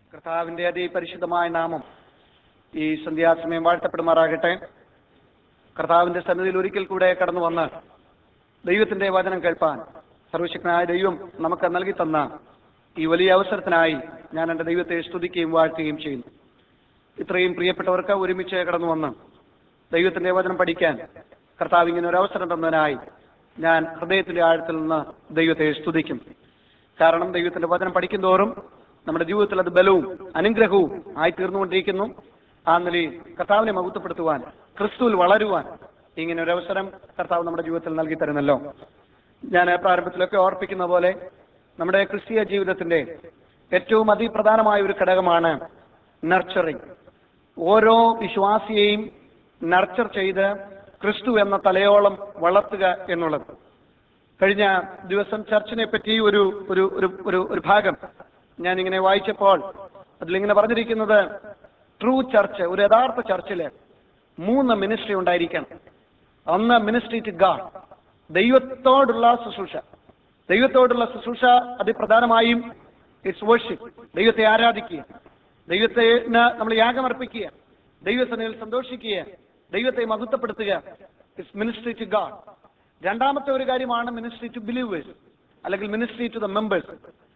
കർത്താവിന്റെ അതിപരിശുദ്ധമായ നാമം ഈ സന്ധ്യാസമയം വാഴ്ത്തപ്പെടുമാറാകട്ടെ കർത്താവിന്റെ സന്നിധിയിൽ ഒരിക്കൽ കൂടെ കടന്നു വന്ന് ദൈവത്തിന്റെ വചനം കേൾപ്പാൻ സർവശക്തനായ ദൈവം നമുക്ക് നൽകി തന്ന ഈ വലിയ അവസരത്തിനായി ഞാൻ എൻ്റെ ദൈവത്തെ സ്തുതിക്കുകയും വാഴ്ത്തുകയും ചെയ്യുന്നു ഇത്രയും പ്രിയപ്പെട്ടവർക്ക് ഒരുമിച്ച് കടന്നു വന്ന് ദൈവത്തിന്റെ വചനം പഠിക്കാൻ കർത്താവ് ഇങ്ങനെ ഒരു അവസരം തന്നതിനായി ഞാൻ ഹൃദയത്തിന്റെ ആഴത്തിൽ നിന്ന് ദൈവത്തെ സ്തുതിക്കും കാരണം ദൈവത്തിന്റെ വചനം പഠിക്കുന്തോറും നമ്മുടെ ജീവിതത്തിൽ അത് ബലവും അനുഗ്രഹവും ആയി തീർന്നുകൊണ്ടിരിക്കുന്നു ആ നിലയിൽ കർത്താവിനെ മഹത്വപ്പെടുത്തുവാൻ ക്രിസ്തുവിൽ വളരുവാൻ ഇങ്ങനെ ഒരു അവസരം കർത്താവ് നമ്മുടെ ജീവിതത്തിൽ നൽകി തരുന്നല്ലോ ഞാൻ പ്രാരംഭത്തിലൊക്കെ ഓർപ്പിക്കുന്ന പോലെ നമ്മുടെ ക്രിസ്തീയ ജീവിതത്തിന്റെ ഏറ്റവും അതിപ്രധാനമായ ഒരു ഘടകമാണ് നർച്ചറിങ് ഓരോ വിശ്വാസിയെയും നർച്ചർ ചെയ്ത് ക്രിസ്തു എന്ന തലയോളം വളർത്തുക എന്നുള്ളത് കഴിഞ്ഞ ദിവസം ചർച്ചിനെ പറ്റി ഒരു ഒരു ഒരു ഒരു ഒരു ഭാഗം ഞാൻ ഇങ്ങനെ വായിച്ചപ്പോൾ അതിലിങ്ങനെ പറഞ്ഞിരിക്കുന്നത് ട്രൂ ചർച്ച് ഒരു യഥാർത്ഥ ചർച്ചില് മൂന്ന് മിനിസ്ട്രി ഉണ്ടായിരിക്കണം ഒന്ന് മിനിസ്ട്രി ടു ഗാഡ് ദൈവത്തോടുള്ള ശുശ്രൂഷ ദൈവത്തോടുള്ള ശുശ്രൂഷ അതിപ്രധാനമായും ഇറ്റ്സ് വർഷിപ്പ് ദൈവത്തെ ആരാധിക്കുക ദൈവത്തെ നമ്മൾ യാഗമർപ്പിക്കുക ദൈവസനയിൽ സന്തോഷിക്കുക ദൈവത്തെ മഹത്വപ്പെടുത്തുക ഇറ്റ്സ് മിനിസ്ട്രി ടു ഗാഡ് രണ്ടാമത്തെ ഒരു കാര്യമാണ് മിനിസ്ട്രി ടു ബിലീവേഴ്സ് അല്ലെങ്കിൽ മിനിസ്ട്രി ടു ദ മെമ്പേഴ്സ്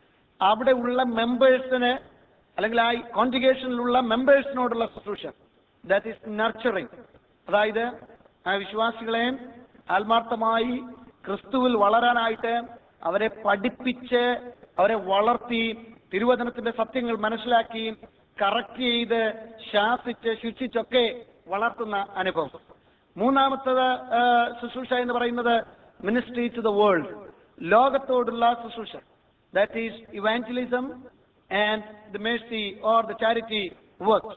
അവിടെ ഉള്ള മെമ്പേഴ്സിന് അല്ലെങ്കിൽ ആ കോൺഗ്രിഗേഷനിലുള്ള മെമ്പേഴ്സിനോടുള്ള ശുശ്രൂഷ ദാറ്റ് ഈസ് നർച്ചറിങ് അതായത് ആ വിശ്വാസികളെ ആത്മാർത്ഥമായി ക്രിസ്തുവിൽ വളരാനായിട്ട് അവരെ പഠിപ്പിച്ച് അവരെ വളർത്തി തിരുവചനത്തിന്റെ സത്യങ്ങൾ മനസ്സിലാക്കി കറക്റ്റ് ചെയ്ത് ശാസിച്ച് ശിക്ഷിച്ചൊക്കെ വളർത്തുന്ന അനുഭവം മൂന്നാമത്തത് ആ, ശുശ്രൂഷ എന്ന് പറയുന്നത് മിനിസ്ട്രി ടു ദ വേൾഡ് ലോകത്തോടുള്ള ശുശ്രൂഷ that is evangelism and the mercy or the charity work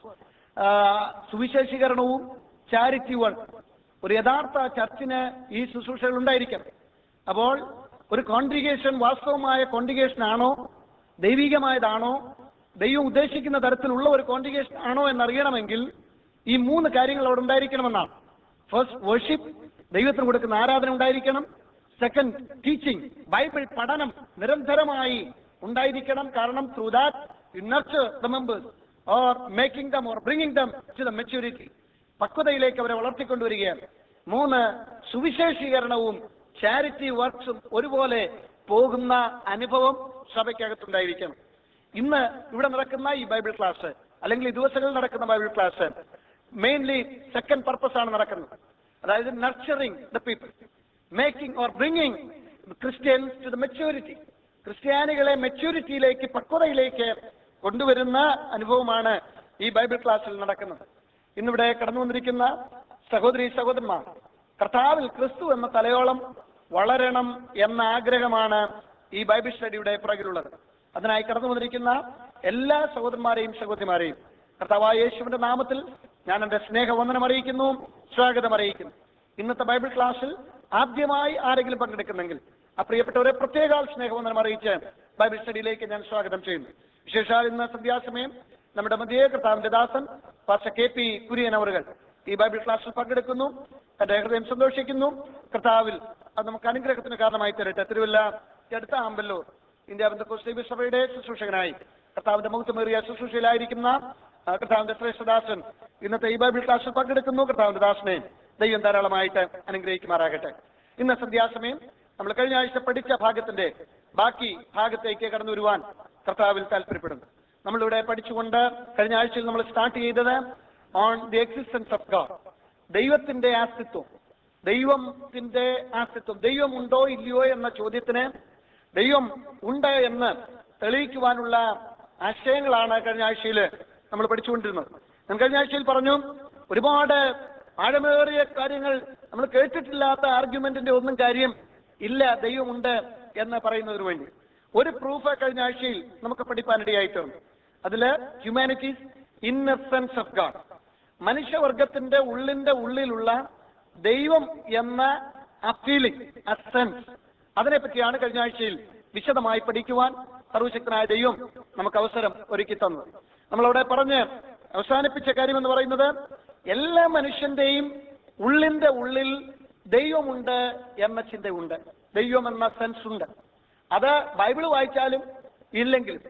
സുവിശേഷീകരണവും ചാരിറ്റി വർക്ക് ഒരു യഥാർത്ഥ ചർച്ചിന് ഈ ശുശ്രൂഷകൾ ഉണ്ടായിരിക്കണം അപ്പോൾ ഒരു കോൺഗ്രിഗേഷൻ വാസ്തവമായ കോൺഗ്രിഗേഷൻ ആണോ ദൈവികമായതാണോ ദൈവം ഉദ്ദേശിക്കുന്ന തരത്തിലുള്ള ഒരു കോൺഗ്രിഗേഷൻ ആണോ എന്നറിയണമെങ്കിൽ ഈ മൂന്ന് കാര്യങ്ങൾ അവിടെ ഉണ്ടായിരിക്കണമെന്നാണ് ഫസ്റ്റ് വർഷിപ്പ് ദൈവത്തിന് കൊടുക്കുന്ന ആരാധന ഉണ്ടായിരിക്കണം സെക്കൻഡ് ടീച്ചിങ് ബൈബിൾ പഠനം നിരന്തരമായി ഉണ്ടായിരിക്കണം കാരണം through that you nurture the members or making them or bringing them to the maturity പക്വതയിലേക്ക് അവരെ വളർത്തിക്കൊണ്ടുവരികയാണ് മൂന്ന് സുവിശേഷീകരണവും ചാരിറ്റി വർക്ക്സും ഒരുപോലെ പോകുന്ന അനുഭവം സഭയ്ക്കകത്തുണ്ടായിരിക്കണം ഇന്ന് ഇവിടെ നടക്കുന്ന ഈ ബൈബിൾ ക്ലാസ് അല്ലെങ്കിൽ ഈ ദിവസങ്ങളിൽ നടക്കുന്ന Bible class mainly second purpose ആണ് നടക്കുന്നത് അതായത് nurturing the people making or bringing Christians to the maturity ക്രിസ്ത്യാനികളെ മെച്യൂരിറ്റിയിലേക്ക് പക്വതയിലേക്ക് കൊണ്ടുവരുന്ന അനുഭവമാണ് ഈ ബൈബിൾ ക്ലാസ്സിൽ നടക്കുന്നത് ഇന്നിവിടെ കടന്നു വന്നിരിക്കുന്ന സഹോദരി സഹോദരന്മാർ കർത്താവിൽ ക്രിസ്തു എന്ന തലയോളം വളരണം എന്ന ആഗ്രഹമാണ് ഈ ബൈബിൾ സ്റ്റഡിയുടെ പുറകിലുള്ളത് അതിനായി കടന്നു വന്നിരിക്കുന്ന എല്ലാ സഹോദരന്മാരെയും സഹോദരിമാരെയും കർത്താവായ യേശുവിന്റെ നാമത്തിൽ ഞാൻ എന്റെ സ്നേഹവന്ദനം അറിയിക്കുന്നു സ്വാഗതം അറിയിക്കുന്നു ഇന്നത്തെ ബൈബിൾ ക്ലാസ്സിൽ ആദ്യമായി ആരെങ്കിലും പങ്കെടുക്കുന്നെങ്കിൽ ആ പ്രിയപ്പെട്ടവരെ പ്രത്യേക സ്നേഹവന്ദനം അറിയിച്ച് ബൈബിൾ സ്റ്റഡിയിലേക്ക് ഞാൻ സ്വാഗതം ചെയ്യുന്നു വിശേഷാൽ ഇന്ന് സന്ധ്യാസമയം നമ്മുടെ മധ്യേ കർത്താവിന്റെ ദാസൻ പാസ്റ്റർ കെ പി കുര്യൻ അവറുകൾ ഈ ബൈബിൾ ക്ലാസ്സിൽ പങ്കെടുക്കുന്നു എന്റെ ഹൃദയം സന്തോഷിക്കുന്നു കർത്താവിൽ അത് നമുക്ക് അനുഗ്രഹത്തിന് കാരണമായി തരട്ടെ തിരുവല്ല ഈ അടുത്ത ആമ്പല്ലൂർ ഇന്ത്യ ബന്ധുക്കോസ് സഭയുടെ ശുശ്രൂഷകനായി കർത്താവിന്റെ മുഖത്തുമേറിയ ശുശ്രൂഷയിലായിരിക്കുന്ന ആ, കർത്താവിന്റെ ശ്രേഷ്ഠദാസൻ ഇന്നത്തെ ഈ ബൈബിൾ ക്ലാസ്സിൽ പങ്കെടുക്കുന്നു കർത്താവിന്റെ ദാസനെ ദൈവം ധാരാളമായിട്ട് അനുഗ്രഹിക്കുമാറാകട്ടെ ഇന്ന് സന്ധ്യാസമയം നമ്മൾ കഴിഞ്ഞ ആഴ്ച പഠിച്ച ഭാഗത്തിന്റെ ബാക്കി ഭാഗത്തേക്ക് കടന്നു വരുവാൻ കർത്താവിൽ താല്പര്യപ്പെടുന്നു നമ്മളിവിടെ പഠിച്ചുകൊണ്ട് കഴിഞ്ഞ ആഴ്ചയിൽ നമ്മൾ സ്റ്റാർട്ട് ചെയ്തത് on the existence of God ദൈവത്തിന്റെ അസ്തിത്വം ദൈവത്തിന്റെ അസ്തിത്വം ദൈവം ഉണ്ടോ ഇല്ലയോ എന്ന ചോദ്യത്തിന് ദൈവം ഉണ്ട് എന്ന് തെളിയിക്കുവാനുള്ള ആശയങ്ങളാണ് കഴിഞ്ഞ ആഴ്ചയിൽ നമ്മൾ പഠിച്ചുകൊണ്ടിരുന്നത് ഞാൻ കഴിഞ്ഞ ആഴ്ചയിൽ പറഞ്ഞു ഒരുപാട് ആഴമേറിയ കാര്യങ്ങൾ നമ്മൾ കേട്ടിട്ടില്ലാത്ത ആർഗ്യുമെന്റിന്റെ ഒന്നും കാര്യം ഇല്ല ദൈവമുണ്ട് എന്ന് പറയുന്നതിന് വേണ്ടി ഒരു പ്രൂഫ് കഴിഞ്ഞ ആഴ്ചയിൽ നമുക്ക് പഠിപ്പാനിടയായിട്ടുണ്ട് അതില് ഹ്യൂമാനിറ്റീസ് ഇന്നസെൻസ് ഓഫ് ഗാഡ് മനുഷ്യവർഗത്തിന്റെ ഉള്ളിന്റെ ഉള്ളിലുള്ള ദൈവം എന്ന ആ ഫീലിംഗ് ആ സെൻസ് അതിനെപ്പറ്റിയാണ് കഴിഞ്ഞ ആഴ്ചയിൽ വിശദമായി പഠിക്കുവാൻ സർവശക്തനായ ദൈവം നമുക്ക് അവസരം ഒരുക്കി തന്നു നമ്മളവിടെ പറഞ്ഞ് അവസാനിപ്പിച്ച കാര്യം എന്ന് പറയുന്നത് എല്ലാ മനുഷ്യന്റെയും ഉള്ളിന്റെ ഉള്ളിൽ ദൈവമുണ്ട് എന്ന ചിന്തയുണ്ട് ദൈവം എന്ന സെൻസ് ഉണ്ട് അത് ബൈബിൾ വായിച്ചാലും ഇല്ലെങ്കിലും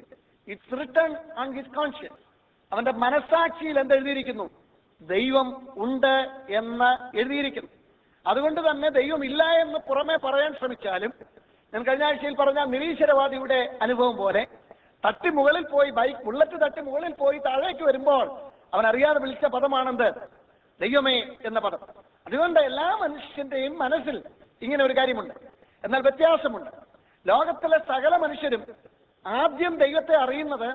it's return on his conscious അവന്റെ മനസാക്ഷിയിൽ എന്ത് എഴുതിയിരിക്കുന്നു ദൈവം ഉണ്ട് എന്ന് എഴുതിയിരിക്കുന്നു അതുകൊണ്ട് തന്നെ ദൈവം ഇല്ല എന്ന് പുറമെ പറയാൻ ശ്രമിച്ചാലും ഞാൻ കഴിഞ്ഞ ആഴ്ചയിൽ പറഞ്ഞ നിരീശ്വരവാദിയുടെ അനുഭവം പോലെ തട്ടി മുകളിൽ പോയി ബൈക്ക് ബുള്ളറ്റ് തട്ടി മുകളിൽ പോയി താഴേക്ക് വരുമ്പോൾ അവൻ അറിയാതെ വിളിച്ച പദമാണെന്ത് ദൈവമേ എന്ന പദം അതുകൊണ്ട് എല്ലാ മനുഷ്യന്റെയും മനസ്സിൽ ഇങ്ങനെ ഒരു കാര്യമുണ്ട് എന്നാൽ വ്യത്യാസമുണ്ട് ലോകത്തിലെ സകല മനുഷ്യരും ആദ്യം ദൈവത്തെ അറിയുന്നത്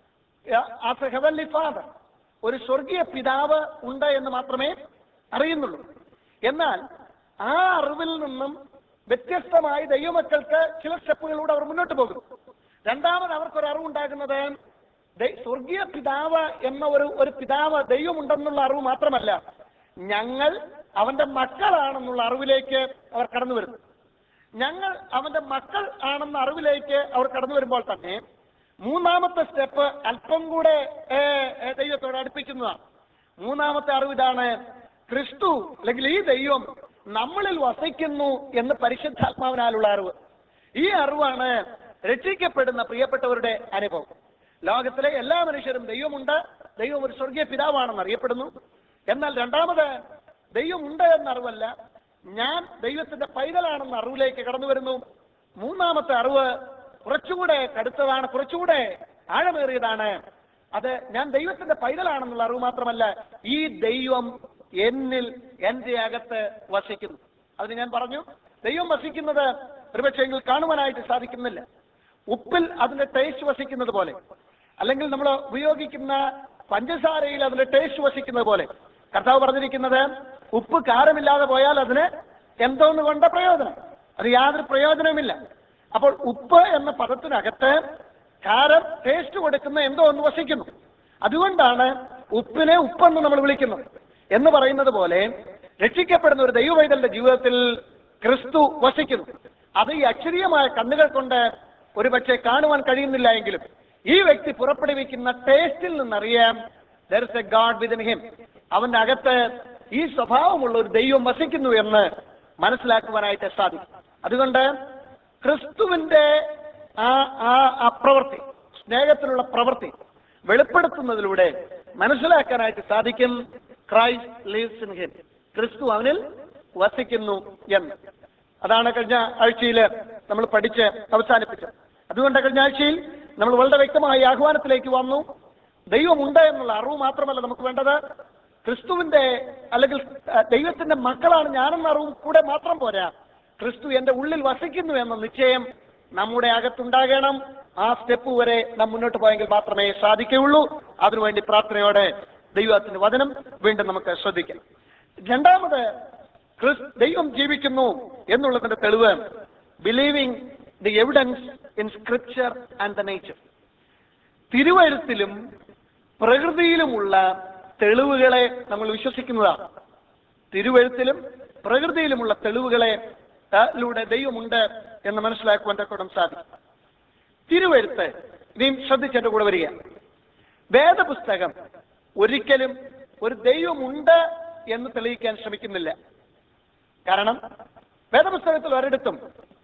ആസ് എ ഹെവൻലി ഫാദർ ഒരു സ്വർഗീയ പിതാവ് ഉണ്ട് എന്ന് മാത്രമേ അറിയുന്നുള്ളൂ എന്നാൽ ആ അറിവിൽ നിന്നും വ്യത്യസ്തമായി ദൈവമക്കൾക്ക് ചില സ്റ്റെപ്പുകളിലൂടെ അവർ മുന്നോട്ട് പോകും രണ്ടാമത് അവർക്കൊരു അറിവുണ്ടാകുന്നത് ദൈ- സ്വർഗീയ പിതാവ് എന്ന ഒരു ഒരു പിതാവ് ദൈവമുണ്ടെന്നുള്ള അറിവ് മാത്രമല്ല ഞങ്ങൾ അവന്റെ മക്കളാണെന്നുള്ള അറിവിലേക്ക് അവർ കടന്നു വരുന്നു ഞങ്ങൾ അവന്റെ മക്കൾ ആണെന്ന അറിവിലേക്ക് അവർ കടന്നു വരുമ്പോൾ തന്നെ മൂന്നാമത്തെ സ്റ്റെപ്പ് അല്പം കൂടെ ഏ, ഏ, ദൈവത്തോട് അടുപ്പിക്കുന്നതാണ് മൂന്നാമത്തെ അറിവ് ഇതാണ് ക്രിസ്തു അല്ലെങ്കിൽ ഈ ദൈവം നമ്മളിൽ വസിക്കുന്നു എന്ന് പരിശുദ്ധാത്മാവിനാലുള്ള അറിവ് ഈ അറിവാണ് രക്ഷിക്കപ്പെടുന്ന പ്രിയപ്പെട്ടവരുടെ അനുഭവം ലോകത്തിലെ എല്ലാ മനുഷ്യരും ദൈവമുണ്ട് ദൈവം ഒരു സ്വർഗീയ പിതാവാണെന്ന് അറിയപ്പെടുന്നു എന്നാൽ രണ്ടാമത് ദൈവമുണ്ട് എന്ന അറിവല്ല ഞാൻ ദൈവത്തിന്റെ പൈതലാണെന്ന അറിവിലേക്ക് കടന്നു വരുന്നു മൂന്നാമത്തെ അറിവ് കുറച്ചുകൂടെ കടുത്തതാണ് കുറച്ചുകൂടെ ആഴമേറിയതാണ് അത് ഞാൻ ദൈവത്തിന്റെ പൈതലാണെന്നുള്ള അറിവ് മാത്രമല്ല ഈ ദൈവം എന്നിൽ എന്റെ അകത്ത് വസിക്കുന്നു അതിന് ഞാൻ പറഞ്ഞു ദൈവം വസിക്കുന്നത് ഒരുപക്ഷെങ്കിൽ കാണുവാനായിട്ട് സാധിക്കുന്നില്ല ഉപ്പിൽ അതിന്റെ ടേസ്റ്റ് വസിക്കുന്നത് പോലെ അല്ലെങ്കിൽ നമ്മൾ ഉപയോഗിക്കുന്ന പഞ്ചസാരയിൽ അതിന്റെ ടേസ്റ്റ് വസിക്കുന്നത് പോലെ കർത്താവ് പറഞ്ഞിരിക്കുന്നത് ഉപ്പ് കാരമില്ലാതെ പോയാൽ അതിന് എന്തോന്ന് കൊണ്ട പ്രയോജനം അത് യാതൊരു പ്രയോജനവുമില്ല അപ്പോൾ ഉപ്പ് എന്ന പദത്തിനകത്ത് കാരം ടേസ്റ്റ് കൊടുക്കുന്ന എന്തോ ഒന്ന് വസിക്കുന്നു അതുകൊണ്ടാണ് ഉപ്പിനെ ഉപ്പെന്ന് നമ്മൾ വിളിക്കുന്നത് എന്ന് പറയുന്നത് പോലെ രക്ഷിക്കപ്പെടുന്ന ഒരു ദൈവവൈതലിന്റെ ജീവിതത്തിൽ ക്രിസ്തു വസിക്കുന്നു അത് ഈ അക്ഷരീയമായ കണ്ണുകൾ കൊണ്ട് ഒരുപക്ഷെ കാണുവാൻ കഴിയുന്നില്ല എങ്കിലും ഈ വ്യക്തി പുറപ്പെടുവിക്കുന്ന ടേസ്റ്റിൽ നിന്നറിയാം there is a God within him അവന്റെ അകത്ത് ഈ സ്വഭാവമുള്ള ഒരു ദൈവം വസിക്കുന്നു എന്ന് മനസ്സിലാക്കുവാനായിട്ട് സാധിക്കും അതുകൊണ്ട് ക്രിസ്തുവിന്റെ ആ ആ ആ പ്രവൃത്തി സ്നേഹത്തിലുള്ള പ്രവൃത്തി വെളിപ്പെടുത്തുന്നതിലൂടെ മനസ്സിലാക്കാനായിട്ട് സാധിക്കും ക്രൈസ്റ്റ് ലീവ്സ് ഇൻ ഹിം ക്രിസ്തു അവനിൽ വസിക്കുന്നു എന്ന് അതാണ് കഴിഞ്ഞ ആഴ്ചയിൽ നമ്മൾ പഠിച്ച് അവസാനിപ്പിച്ചത് അതുകൊണ്ട് കഴിഞ്ഞ ആഴ്ചയിൽ നമ്മൾ വളരെ വ്യക്തമായ ഈ ആഹ്വാനത്തിലേക്ക് വന്നു ദൈവമുണ്ട് എന്നുള്ള അറിവ് മാത്രമല്ല നമുക്ക് വേണ്ടത് ക്രിസ്തുവിന്റെ അല്ലെങ്കിൽ ആ, ദൈവത്തിന്റെ മക്കളാണ് ഞാനെന്ന അറിവും കൂടെ മാത്രം പോരാ ക്രിസ്തു എന്റെ ഉള്ളിൽ വസിക്കുന്നു എന്ന നിശ്ചയം നമ്മുടെ അകത്തുണ്ടാകണം ആ സ്റ്റെപ്പ് വരെ നാം മുന്നോട്ട് പോയെങ്കിൽ മാത്രമേ സാധിക്കുകയുള്ളൂ അതിനുവേണ്ടി പ്രാർത്ഥനയോടെ ദൈവത്തിന്റെ വചനം വീണ്ടും നമുക്ക് ശ്രദ്ധിക്കാം രണ്ടാമത് ക്രിസ് ദൈവം ജീവിക്കുന്നു എന്നുള്ളതിന്റെ തെളിവ് believing the evidence in scripture and the nature തിരുവഴുത്തിലും പ്രകൃതിയിലുമുള്ള തെളിവുകളെ നമ്മൾ വിശ്വസിക്കുന്നതാണ് തിരുവഴുത്തിലും പ്രകൃതിയിലുമുള്ള തെളിവുകളെ ആ, ലൂടെ ദൈവമുണ്ട് എന്ന് മനസ്സിലാക്കുവാൻ തക്കോടം സാധിക്കും തിരുവഴുത്ത് ഇനിയും ശ്രദ്ധിച്ചെന്റെ കൂടെ വരിക വേദപുസ്തകം ഒരിക്കലും ഒരു ദൈവമുണ്ട് എന്ന് തെളിയിക്കാൻ ശ്രമിക്കുന്നില്ല കാരണം വേദപുസ്തകത്തിൽ ഒരിടത്തും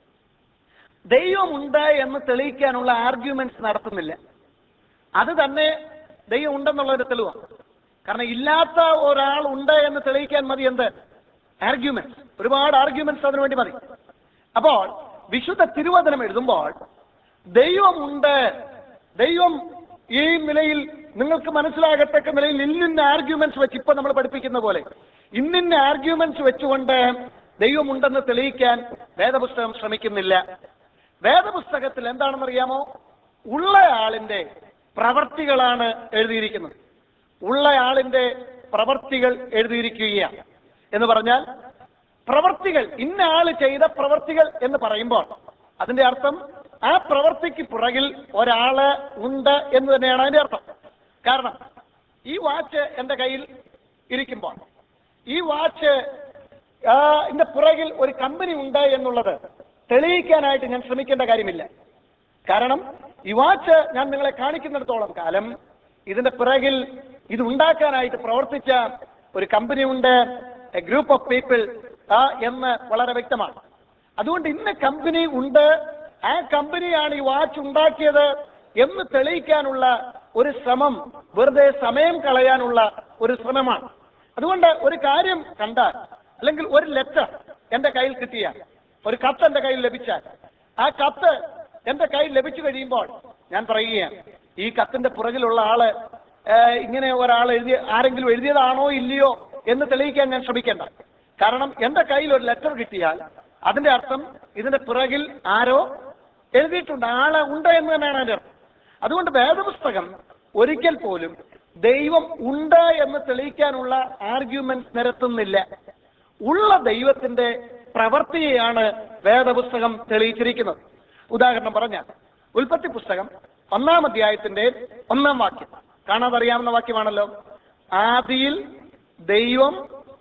ദൈവമുണ്ട് എന്ന് തെളിയിക്കാനുള്ള ആർഗ്യുമെന്റ്സ് നടത്തുന്നില്ല അത് തന്നെ ദൈവം ഉണ്ടെന്നുള്ള ഒരു തെളിവാണ് കാരണം ഇല്ലാത്ത ഒരാൾ ഉണ്ട് എന്ന് തെളിയിക്കാൻ മതി എന്ത് ആർഗ്യുമെന്റ്സ് ഒരുപാട് ആർഗ്യുമെന്റ്സ് അതിനു വേണ്ടി മതി അപ്പോൾ വിശുദ്ധ തിരുവചനം എഴുതുമ്പോൾ ദൈവമുണ്ട് ദൈവം ഈ നിലയിൽ നിങ്ങൾക്ക് മനസ്സിലാകത്തക്ക നിലയിൽ ഇന്നിന്ന ആർഗ്യുമെന്റ്സ് വെച്ച് ഇപ്പൊ നമ്മൾ പഠിപ്പിക്കുന്ന പോലെ ഇന്നിന്ന ആർഗ്യുമെന്റ്സ് വെച്ചുകൊണ്ട് ദൈവമുണ്ടെന്ന് തെളിയിക്കാൻ വേദപുസ്തകം ശ്രമിക്കുന്നില്ല വേദപുസ്തകത്തിൽ എന്താണെന്നറിയാമോ ഉള്ള ആളിന്റെ പ്രവർത്തികളാണ് എഴുതിയിരിക്കുന്നത് ഉള്ള ആളിന്റെ പ്രവർത്തികൾ എഴുതിയിരിക്കുകയാണ് എന്ന് പറഞ്ഞാൽ പ്രവർത്തികൾ ഇന്ന ആള് ചെയ്ത പ്രവർത്തികൾ എന്ന് പറയുമ്പോൾ അതിന്റെ അർത്ഥം ആ പ്രവർത്തിക്ക് പുറകിൽ ഒരാള് ഉണ്ട് എന്ന് തന്നെയാണ് അതിന്റെ അർത്ഥം കാരണം ഈ വാച്ച് എന്റെ കയ്യിൽ ഇരിക്കുമ്പോൾ ഈ വാച്ച് ആ, ഇതിന്റെ പുറകിൽ ഒരു കമ്പനി ഉണ്ട് എന്നുള്ളത് തെളിയിക്കാനായിട്ട് ഞാൻ ശ്രമിക്കേണ്ട കാര്യമില്ല കാരണം ഈ വാച്ച് ഞാൻ നിങ്ങളെ കാണിക്കുന്നിടത്തോളം കാലം ഇതിന്റെ പിറകിൽ ഇത് ഉണ്ടാക്കാനായിട്ട് പ്രവർത്തിച്ച ഒരു കമ്പനി ഉണ്ട് എ ഗ്രൂപ്പ് ഓഫ് പീപ്പിൾ ആ എന്ന് വളരെ വ്യക്തമാണ് അതുകൊണ്ട് ഇന്ന കമ്പനി ഉണ്ട് ആ കമ്പനിയാണ് ഈ വാച്ച് ഉണ്ടാക്കിയത് എന്ന് തെളിയിക്കാനുള്ള ഒരു ശ്രമം വെറുതെ സമയം കളയാനുള്ള ഒരു ശ്രമമാണ് അതുകൊണ്ട് ഒരു കാര്യം കണ്ടാൽ അല്ലെങ്കിൽ ഒരു ലെറ്റർ എന്റെ കയ്യിൽ കിട്ടിയാൽ ഒരു കത്ത് എന്റെ കയ്യിൽ ലഭിച്ചാൽ ആ കത്ത് എന്റെ കയ്യിൽ ലഭിച്ചു കഴിയുമ്പോൾ ഞാൻ പറയുകയാണ് ഈ കത്തിന്റെ പുറകിലുള്ള ആള് ഏഹ്, ഇങ്ങനെ ഒരാൾ എഴുതിയ ആരെങ്കിലും എഴുതിയതാണോ ഇല്ലയോ എന്ന് തെളിയിക്കാൻ ഞാൻ ശ്രമിക്കേണ്ട കാരണം എന്റെ കയ്യിൽ ഒരു ലെറ്റർ കിട്ടിയാൽ അതിന്റെ അർത്ഥം ഇതിന്റെ പിറകിൽ ആരോ എഴുതിയിട്ടുണ്ട് ആള് ഉണ്ട് എന്ന് തന്നെയാണ് അതിന്റെ അർത്ഥം അതുകൊണ്ട് വേദപുസ്തകം ഒരിക്കൽ പോലും ദൈവം ഉണ്ട് എന്ന് തെളിയിക്കാനുള്ള ആർഗ്യുമെന്റ് നിരത്തുന്നില്ല ഉള്ള ദൈവത്തിന്റെ പ്രവൃത്തിയെയാണ് വേദപുസ്തകം തെളിയിച്ചിരിക്കുന്നത് ഉദാഹരണം പറഞ്ഞാൽ ഉൽപ്പത്തി പുസ്തകം ഒന്നാം അധ്യായത്തിന്റെ ഒന്നാം വാക്യം കാണാതറിയാവുന്ന വാക്യമാണല്ലോ ആദിയിൽ ദൈവം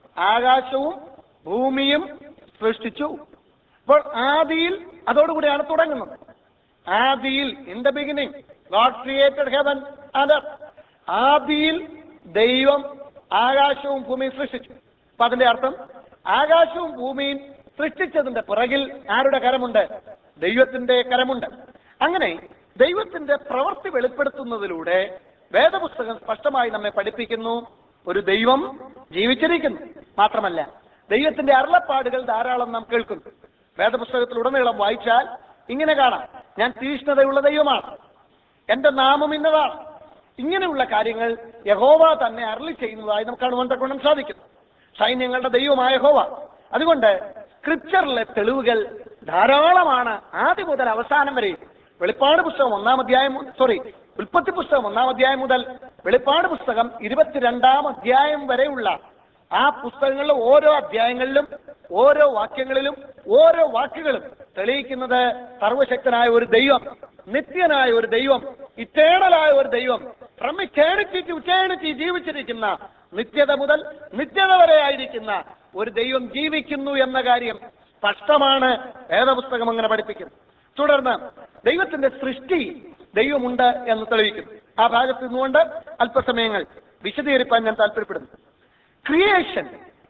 ആകാശവും ഭൂമിയും സൃഷ്ടിച്ചു അപ്പോൾ ആദിയിൽ അതോടുകൂടിയാണ് തുടങ്ങുന്നത് ആദിയിൽ in the beginning God created heaven and ആദിയിൽ ദൈവം ആകാശവും ഭൂമിയും സൃഷ്ടിച്ചു അപ്പൊ അതിന്റെ അർത്ഥം ആകാശവും ഭൂമിയും സൃഷ്ടിച്ചതിന്റെ പുറകിൽ ആരുടെ കരമുണ്ട് ദൈവത്തിന്റെ കരമുണ്ട് അങ്ങനെ ദൈവത്തിന്റെ പ്രവൃത്തി വെളിപ്പെടുത്തുന്നതിലൂടെ വേദപുസ്തകം സ്പഷ്ടമായി നമ്മെ പഠിപ്പിക്കുന്നു ഒരു ദൈവം ജീവിച്ചിരിക്കുന്നു മാത്രമല്ല ദൈവത്തിന്റെ അരുളപ്പാടുകൾ ധാരാളം നാം കേൾക്കുന്നു വേദപുസ്തകത്തിലുടനീളം വായിച്ചാൽ ഇങ്ങനെ കാണാം ഞാൻ തീഷ്ണതയുള്ള ദൈവമാണ് എന്റെ നാമം ഇന്നതാണ് ഇങ്ങനെയുള്ള കാര്യങ്ങൾ യഹോവ തന്നെ അരളി ചെയ്യുന്നതായി നമുക്ക് കാണുവാൻ തക്കവണ്ണം സാധിക്കുന്നു സൈന്യങ്ങളുടെ ദൈവമായ യഹോവ അതുകൊണ്ട് സ്ക്രിപ്ചറിലെ തെളിവുകൾ ധാരാളമാണ് ആദ്യം മുതൽ അവസാനം വരെ വെളിപ്പാട് പുസ്തകം ഒന്നാം അധ്യായം സോറി ഉൽപ്പത്തി പുസ്തകം ഒന്നാം അധ്യായം മുതൽ വെളിപ്പാട് പുസ്തകം ഇരുപത്തിരണ്ടാം അധ്യായം വരെയുള്ള ആ പുസ്തകങ്ങളിലെ ഓരോ അധ്യായങ്ങളിലും ഓരോ വാക്യങ്ങളിലും ഓരോ വാക്കുകളും തെളിയിക്കുന്നത് സർവശക്തനായ ഒരു ദൈവം നിത്യനായ ഒരു ദൈവം ഇറ്റേണലായ ഒരു ദൈവം ഫ്രം ഇറ്റേണിറ്റി ടു ഇറ്റേണിറ്റി ജീവിച്ചിരിക്കുന്ന നിത്യത മുതൽ നിത്യത വരെ ആയിരിക്കുന്ന ഒരു ദൈവം ജീവിക്കുന്നു എന്ന കാര്യം സ്പഷ്ടമാണ് വേദപുസ്തകം അങ്ങനെ പഠിപ്പിക്കുന്നു തുടർന്ന് ദൈവത്തിന്റെ സൃഷ്ടി ദൈവമുണ്ട് എന്ന് തെളിയിക്കുന്നു ആ ഭാഗത്ത് നിന്നുകൊണ്ട് അല്പസമയങ്ങൾ വിശദീകരിക്കാൻ ഞാൻ താല്പര്യപ്പെടുന്നു ക്രിയേഷൻ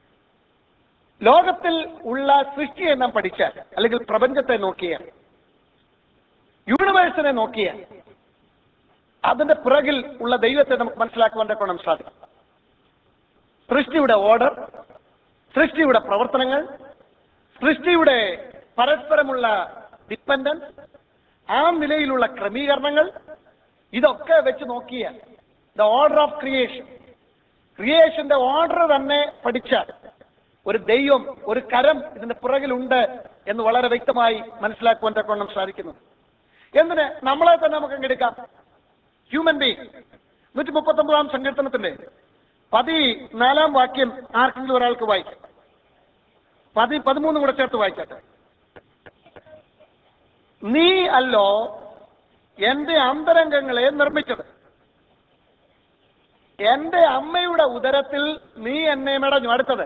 ലോകത്തിൽ ഉള്ള സൃഷ്ടിയെ നാം പഠിച്ചാൽ അല്ലെങ്കിൽ പ്രപഞ്ചത്തെ നോക്കിയാൽ യൂണിവേഴ്സിനെ നോക്കിയാൽ അതിന്റെ പിറകിൽ ഉള്ള ദൈവത്തെ നമുക്ക് മനസ്സിലാക്കുവാൻ തക്കോണം സാധിക്കും സൃഷ്ടിയുടെ ഓർഡർ സൃഷ്ടിയുടെ പ്രവർത്തനങ്ങൾ സൃഷ്ടിയുടെ പരസ്പരമുള്ള ഡിപ്പെൻഡൻസ് ആ നിലയിലുള്ള ക്രമീകരണങ്ങൾ ഇതൊക്കെ വെച്ച് നോക്കിയാൽ ദ ഓർഡർ ഓഫ് ക്രിയേഷൻ ക്രിയേഷന്റെ ഓർഡർ തന്നെ പഠിച്ചാൽ ഒരു ദൈവം ഒരു കരം ഇതിന്റെ പുറകിലുണ്ട് എന്ന് വളരെ വ്യക്തമായി മനസ്സിലാക്കുവാൻ തക്കവണ്ണം സാധിക്കുന്നു എന്തിന് നമ്മളെ തന്നെ നമുക്ക് അങ്ങ് എടുക്കാം ഹ്യൂമൻ ബീങ് നൂറ്റി മുപ്പത്തി ഒമ്പതാം സങ്കീർത്തനത്തിന്റെ പതിനാലാം വാക്യം ആർക്കെങ്കിലും ഒരാൾക്ക് വായിക്കാം പതി പതിമൂന്നും കൂടെ ചേർത്ത് വായിക്കട്ടെ നീ അല്ലോ എന്റെ അന്തരംഗങ്ങളെ നിർമ്മിച്ചത് എന്റെ അമ്മയുടെ ഉദരത്തിൽ നീ എന്നെ മെടഞ്ഞു അടുത്തത്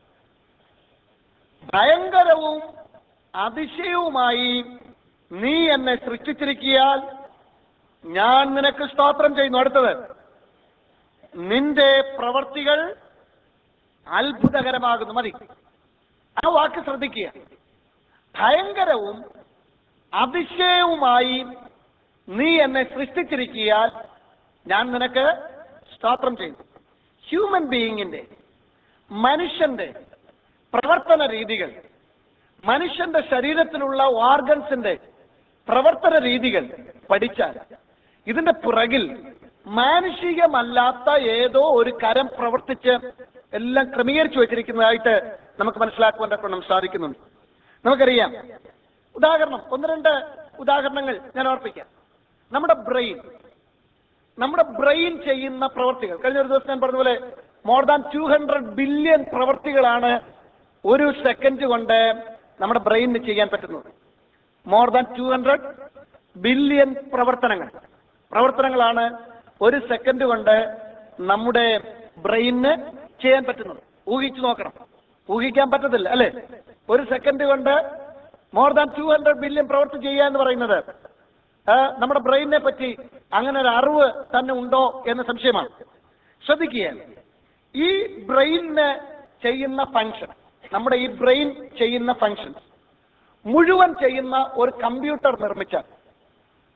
ഭയങ്കരവും അതിശയവുമായി നീ എന്നെ സൃഷ്ടിച്ചിരിക്കിയാൽ ഞാൻ നിനക്ക് സ്തോത്രം ചെയ്യുന്നു അടുത്തത് നിന്റെ പ്രവർത്തികൾ അത്ഭുതകരമാകുന്നു മതി ആ വാക്ക് ശ്രദ്ധിക്കുക ഭയങ്കരവും അതിശയവുമായി നീ എന്നെ സൃഷ്ടിച്ചിരിക്കിയാൽ ഞാൻ നിനക്ക് സ്തോത്രം ചെയ്തു ഹ്യൂമൻ ബീയിങ്ങിന്റെ മനുഷ്യന്റെ പ്രവർത്തന രീതികൾ മനുഷ്യന്റെ ശരീരത്തിലുള്ള ഓർഗൻസിന്റെ പ്രവർത്തന രീതികൾ പഠിച്ചാൽ ഇതിന്റെ പുറകിൽ മാനുഷികമല്ലാത്ത ഏതോ ഒരു കരം പ്രവർത്തിച്ച് എല്ലാം ക്രമീകരിച്ചു വെച്ചിരിക്കുന്നതായിട്ട് നമുക്ക് മനസ്സിലാക്കുവാൻ തക്കണം സാധിക്കുന്നുണ്ട് നമുക്കറിയാം ഉദാഹരണം ഒന്ന് രണ്ട് ഉദാഹരണങ്ങൾ ഞാൻ ഓർപ്പിക്കാം നമ്മുടെ ബ്രെയിൻ നമ്മുടെ ബ്രെയിൻ ചെയ്യുന്ന പ്രവർത്തികൾ കഴിഞ്ഞ ഒരു ദിവസം ഞാൻ പറഞ്ഞ പോലെ more than two hundred billion പ്രവർത്തികളാണ് ഒരു സെക്കൻഡ് കൊണ്ട് നമ്മുടെ ബ്രെയിനിന് ചെയ്യാൻ പറ്റുന്നത് more than two hundred billion പ്രവർത്തനങ്ങൾ പ്രവർത്തനങ്ങളാണ് ഒരു സെക്കൻഡ് കൊണ്ട് നമ്മുടെ ബ്രെയിനിന് ചെയ്യാൻ പറ്റുന്നത് ഊഹിച്ചു നോക്കണം ഊഹിക്കാൻ പറ്റത്തില്ല അല്ലെ ഒരു സെക്കൻഡ് കൊണ്ട് more than two hundred billion പ്രവർത്തി ചെയ്യുക എന്ന് പറയുന്നത് ആ, നമ്മുടെ ബ്രെയിനിനെ പറ്റി അങ്ങനെ ഒരു അറിവ് തന്നെ ഉണ്ടോ എന്ന് സംശയമാണ് ശ്രദ്ധിക്കുക ഈ ബ്രെയിനിന് ചെയ്യുന്ന ഫങ്ഷൻ നമ്മുടെ ഈ ബ്രെയിൻ ചെയ്യുന്ന ഫങ്ഷൻ മുഴുവൻ ചെയ്യുന്ന ഒരു കമ്പ്യൂട്ടർ നിർമ്മിച്ചാൽ